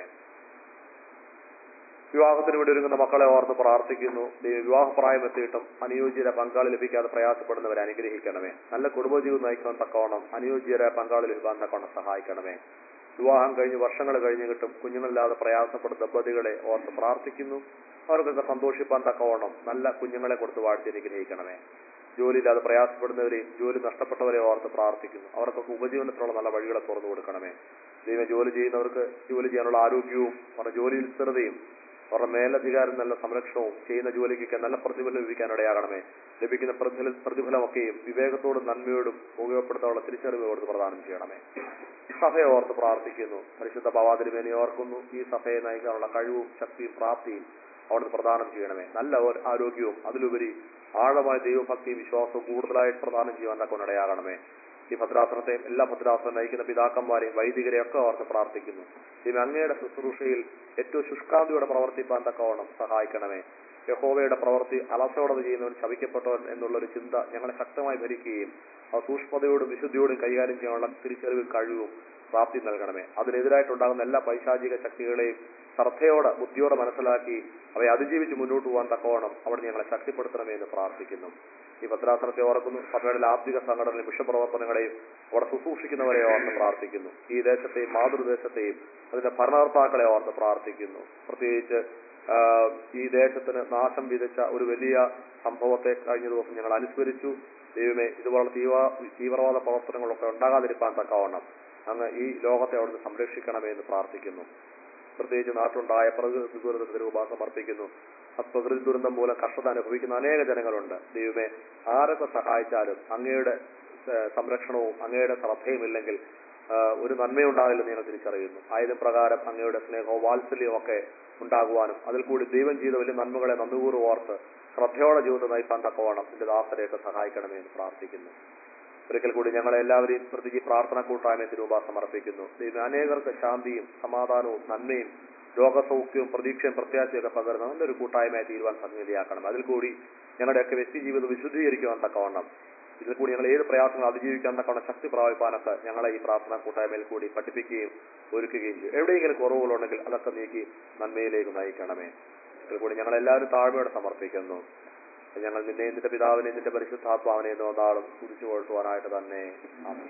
വിവാഹത്തിന് വേണ്ടി ഒരുങ്ങുന്ന മക്കളെ ഓർത്ത് പ്രാർത്ഥിക്കുന്നു ദൈവം വിവാഹപ്രായം എത്തിയിട്ടും അനുയോജ്യരെ പങ്കാളി ലഭിക്കാതെ പ്രയാസപ്പെടുന്നവരെ അനുഗ്രഹിക്കണമേ നല്ല കുടുംബജീവിതം നയിക്കാൻ തക്കവണ്ണം അനുയോജ്യരെ പങ്കാളി ലഭിക്കാൻ തക്കവണ്ണം സഹായിക്കണമേ വിവാഹം കഴിഞ്ഞ് വർഷങ്ങൾ കഴിഞ്ഞ് കിട്ടും കുഞ്ഞുങ്ങളില്ലാതെ പ്രയാസപ്പെടുന്ന ദമ്പതികളെ ഓർത്ത് പ്രാർത്ഥിക്കുന്നു അവർക്കൊക്കെ സന്തോഷിപ്പാൻ തക്കവണ്ണം നല്ല കുഞ്ഞുങ്ങളെ കൊടുത്ത് വാഴ്ത്തി അനുഗ്രഹിക്കണമേ ജോലിയില്ലാതെ പ്രയാസപ്പെടുന്നവരെയും ജോലി നഷ്ടപ്പെട്ടവരെ ഓർത്ത് പ്രാർത്ഥിക്കുന്നു അവർക്കൊക്കെ ഉപജീവനത്തിനുള്ള നല്ല വഴികളെ തുറന്നു കൊടുക്കണമേ ദൈവം ജോലി ചെയ്യുന്നവർക്ക് ജോലി ചെയ്യാനുള്ള ആരോഗ്യവും അവരുടെ ജോലിയിൽ സ്ഥിരതയും അവരുടെ മേലധികാരം നല്ല സംരക്ഷണവും ചെയ്യുന്ന ജോലിക്കൊക്കെ നല്ല പ്രതിഫലം ലഭിക്കാൻ ഇടയാകണമേ ലഭിക്കുന്ന പ്രതിഫല പ്രതിഫലമൊക്കെയും വിവേകത്തോടും നന്മയോടും ഉപയോഗപ്പെടുത്താനുള്ള തിരിച്ചറിവ് ഓർത്ത് പ്രദാനം ചെയ്യണമേ സഭയെ ഓർത്ത് പ്രാർത്ഥിക്കുന്നു പരിശുദ്ധ ഭവാതിരുമേനെ ഓർക്കുന്നു ഈ സഭയെ നയിക്കാനുള്ള കഴിവും ശക്തിയും പ്രാപ്തിയും അവിടുന്ന് പ്രദാനം ചെയ്യണമേ നല്ല ഒരു ആരോഗ്യവും അതിലുപരി ആഴമായ ദൈവഭക്തിയും വിശ്വാസവും കൂടുതലായിട്ട് പ്രദാനം ചെയ്യാൻ തക്കൊന്നിടയാകണമേ ഈ ഭദ്രാസനത്തെയും എല്ലാ ഭദ്രാസനം നയിക്കുന്ന പിതാക്കന്മാരെയും വൈദികരെയും ഒക്കെ ഓർത്ത് പ്രാർത്ഥിക്കുന്നു ദൈവം അങ്ങയുടെ ശുശ്രൂഷയിൽ ഏറ്റവും ശുഷ്കാന്തിയോടെ പ്രവർത്തിപ്പാൻ തക്കവണ്ണം സഹായിക്കണമേ യഹോവയുടെ പ്രവൃത്തി അലസയോടെ ചെയ്യുന്നവൻ ശവിക്കപ്പെട്ടവൻ എന്നുള്ളൊരു ചിന്ത ഞങ്ങളെ ശക്തമായി ഭരിക്കുകയും ആ സൂക്ഷ്മതയോടും വിശുദ്ധിയോടും കൈകാര്യം ചെയ്യാനുള്ള തിരിച്ചറിവും കഴിവും പ്രാപ്തി നൽകണമേ അതിനെതിരായിട്ടുണ്ടാകുന്ന എല്ലാ പൈശാചിക ശക്തികളെയും ശ്രദ്ധയോടെ ബുദ്ധിയോടെ മനസ്സിലാക്കി അവയെ അതിജീവിച്ച് മുന്നോട്ട് പോകാൻ തക്കവണ്ണം അവിടെ ഞങ്ങളെ ശക്തിപ്പെടുത്തണമേ എന്ന് പ്രാർത്ഥിക്കുന്നു ഈ ഭദ്രാസനത്തെ ഓർക്കുന്നു സഭയുടെ ലാബ്ദിക സംഘടനയും വിഷപ്രവർത്തനങ്ങളെയും അവിടെ ശുശ്രൂഷിക്കുന്നവരെ ഓർത്ത് പ്രാർത്ഥിക്കുന്നു ഈ ദേശത്തെയും മാതൃദേശത്തെയും അതിന്റെ ഭരണകർത്താക്കളെ ഓർത്ത് പ്രാർത്ഥിക്കുന്നു പ്രത്യേകിച്ച് ആ, ഈ ദേശത്തിന് നാശം വിതച്ച ഒരു വലിയ സംഭവത്തെ കഴിഞ്ഞ ദിവസം ഞങ്ങൾ അനുസ്മരിച്ചു ദൈവമേ ഇതുപോലുള്ള തീവ്ര തീവ്രവാദ പ്രവർത്തനങ്ങളൊക്കെ ഉണ്ടാകാതിരിക്കാൻ തക്കവണ്ണം അങ്ങ് ഈ ലോകത്തെ അവിടുന്ന് സംരക്ഷിക്കണമേ എന്ന് പ്രാർത്ഥിക്കുന്നു പ്രത്യേകിച്ച് നാട്ടിലുണ്ടായ പ്രകൃതി ദുരന്തത്തിന് രൂപ സമർപ്പിക്കുന്നു ആ പ്രകൃതി ദുരന്തം മൂലം കഷ്ടത അനുഭവിക്കുന്ന അനേക ജനങ്ങളുണ്ട് ദൈവമേ ആരൊക്കെ സഹായിച്ചാലും അങ്ങയുടെ ഏഹ്, സംരക്ഷണവും അങ്ങയുടെ ശ്രദ്ധയുമില്ലെങ്കിൽ ആഹ്, ഒരു നന്മയുണ്ടാകില്ലെന്ന് ഞങ്ങൾ തിരിച്ചറിയുന്നു ആയതും പ്രകാരം അങ്ങയുടെ സ്നേഹവും വാത്സല്യവും ഒക്കെ ഉണ്ടാകുവാനും അതിൽ കൂടി ദൈവം ചെയ്ത വലിയ നന്മകളെ നന്ദികൂറ് ഓർത്ത് ശ്രദ്ധയോടെ ജീവിതം നയിക്കാൻ തക്കവണ്ണം നിന്റെ ദാസരെയൊക്കെ സഹായിക്കണമേ എന്ന് പ്രാർത്ഥിക്കുന്നു ഒരിക്കൽ കൂടി ഞങ്ങളെ എല്ലാവരെയും പ്രത്യേകിച്ച് ഈ പ്രാർത്ഥന കൂട്ടായ്മ തിരുവ സമർപ്പിക്കുന്നു ദൈവം അനേകർക്ക് ശാന്തിയും സമാധാനവും നന്മയും രോഗസൗഖ്യവും പ്രതീക്ഷയും പ്രത്യാശയൊക്കെ പകർന്ന നല്ലൊരു കൂട്ടായ്മയായി തീരുവാൻ സംഗതിയാക്കണം അതിൽ കൂടി ഞങ്ങളുടെയൊക്കെ വ്യക്തി ജീവിതം വിശുദ്ധീകരിക്കുവാൻ തക്കവണ്ണം ഇതിൽ കൂടി ഞങ്ങൾ ഏത് പ്രയാസങ്ങൾ അതിജീവിക്കാൻ തക്കവണ്ണം ശക്തി പ്രാപിപ്പാനൊക്കെ ഞങ്ങളെ ഈ പ്രാർത്ഥന കൂട്ടായ്മയിൽ കൂടി പഠിപ്പിക്കുകയും ഒരുക്കുകയും ചെയ്യും എവിടെയെങ്കിലും കുറവുകളുണ്ടെങ്കിൽ അതൊക്കെ നീക്കി നന്മയിലേക്ക് നയിക്കണമേ ഇതിൽ കൂടി ഞങ്ങൾ എല്ലാവരും താഴ്മയോടെ സമർപ്പിക്കുന്നു ഞങ്ങൾ നിന്നെ നിന്റെ പിതാവിനെ നിന്റെ പരിശുദ്ധാത്മാവിനെ നോന്നാളും കുതിച്ചു കൊഴുത്തുവാനായിട്ട് തന്നെ ആമേൻ.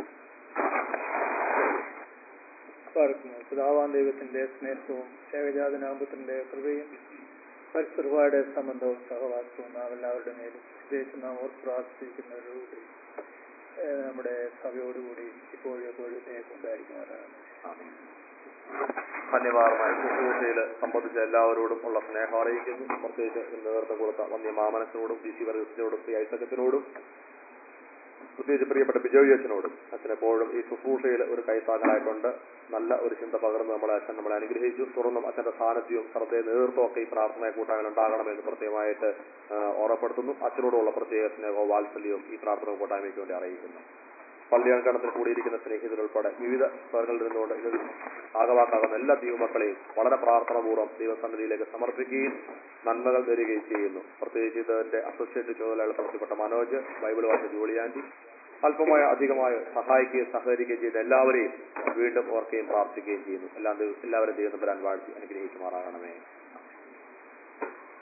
പാർക്കുന്നു പിതാവാൻ ദൈവത്തിന്റെ സ്നേഹവും ഏകജാതനാമത്തിന്റെ കൃപയും പരിസർവായുടെ സംബന്ധവും സഹവാസവും നാം എല്ലാവരുടെ മേലും പ്രത്യേകിച്ച് നാം ഓർത്ത് പ്രാർത്ഥിക്കുന്നവരോടുകൂടി ഏഹ് നമ്മുടെ സഭയോടുകൂടി ഇപ്പോഴും എപ്പോഴും ഉണ്ടായിരിക്കുമാറാണ് ആമേൻ. ധന്യവാദമായ ശുശ്രൂഷയിൽ സംബന്ധിച്ച എല്ലാവരോടും ഉള്ള സ്നേഹം അറിയിക്കുന്നു പ്രത്യേകിച്ച് ഇന്ന് നേതൃത്വം കൊടുത്ത വന്യ മാമനത്തിനോടും ഡി സി വർഗത്തിനോടും പി ഐസകത്തിനോടും പ്രത്യേകിച്ച് പ്രിയപ്പെട്ട ബിജോയ് അച്ഛനോടും അച്ഛനെപ്പോഴും ഈ ശുശ്രൂഷയിൽ ഒരു കൈത്താങ്ങലായിട്ടുണ്ട് നല്ല ഒരു ചിന്ത പകർന്ന് നമ്മളെ അച്ഛൻ നമ്മളെ അനുഗ്രഹിച്ചു തുടർന്നും അച്ഛന്റെ സാന്നിധ്യവും ശ്രദ്ധയും നേതൃത്വവും ഒക്കെ ഈ പ്രാർത്ഥന കൂട്ടായ്മ ഉണ്ടാകണമെന്ന് പ്രത്യേകമായിട്ട് ആ, ഓർമ്മപ്പെടുത്തുന്നു അച്ഛനോടുള്ള പ്രത്യേക സ്നേഹവും വാത്സല്യവും ഈ പ്രാർത്ഥന കൂട്ടായ്മയ്ക്ക് വേണ്ടി അറിയിക്കുന്നു പള്ളിയങ്കണത്തിൽ കൂടിയിരിക്കുന്ന സ്നേഹിതരുൾപ്പെടെ വിവിധ സ്ഥലങ്ങളിൽ നിന്നുകൊണ്ട് ഇത് ആകവാക്കാകുന്ന എല്ലാ ദൈവമക്കളെയും വളരെ പ്രാർത്ഥനാപൂർവ്വം ദൈവസന്നിധിയിലേക്ക് സമർപ്പിക്കുകയും നന്മകൾ തരികയും ചെയ്യുന്നു പ്രത്യേകിച്ച് ഇതിന്റെ അസോസിയേറ്റ് ചുമതലകൾ പ്രവർത്തിപ്പെട്ട മനോജ് ബൈബിൾ വായിച്ച ജോളിയാൻറ്റി അല്പമായ അധികമായി സഹായിക്കുകയും സഹകരിക്കുകയും ചെയ്ത എല്ലാവരെയും വീണ്ടും ഓർക്കുകയും പ്രാർത്ഥിക്കുകയും ചെയ്യുന്നു എല്ലാ ദിവ- എല്ലാവരും ദൈവം തമ്പുരാൻ വാഴ്ത്തി അനുഗ്രഹിക്കുമാറാകണമേ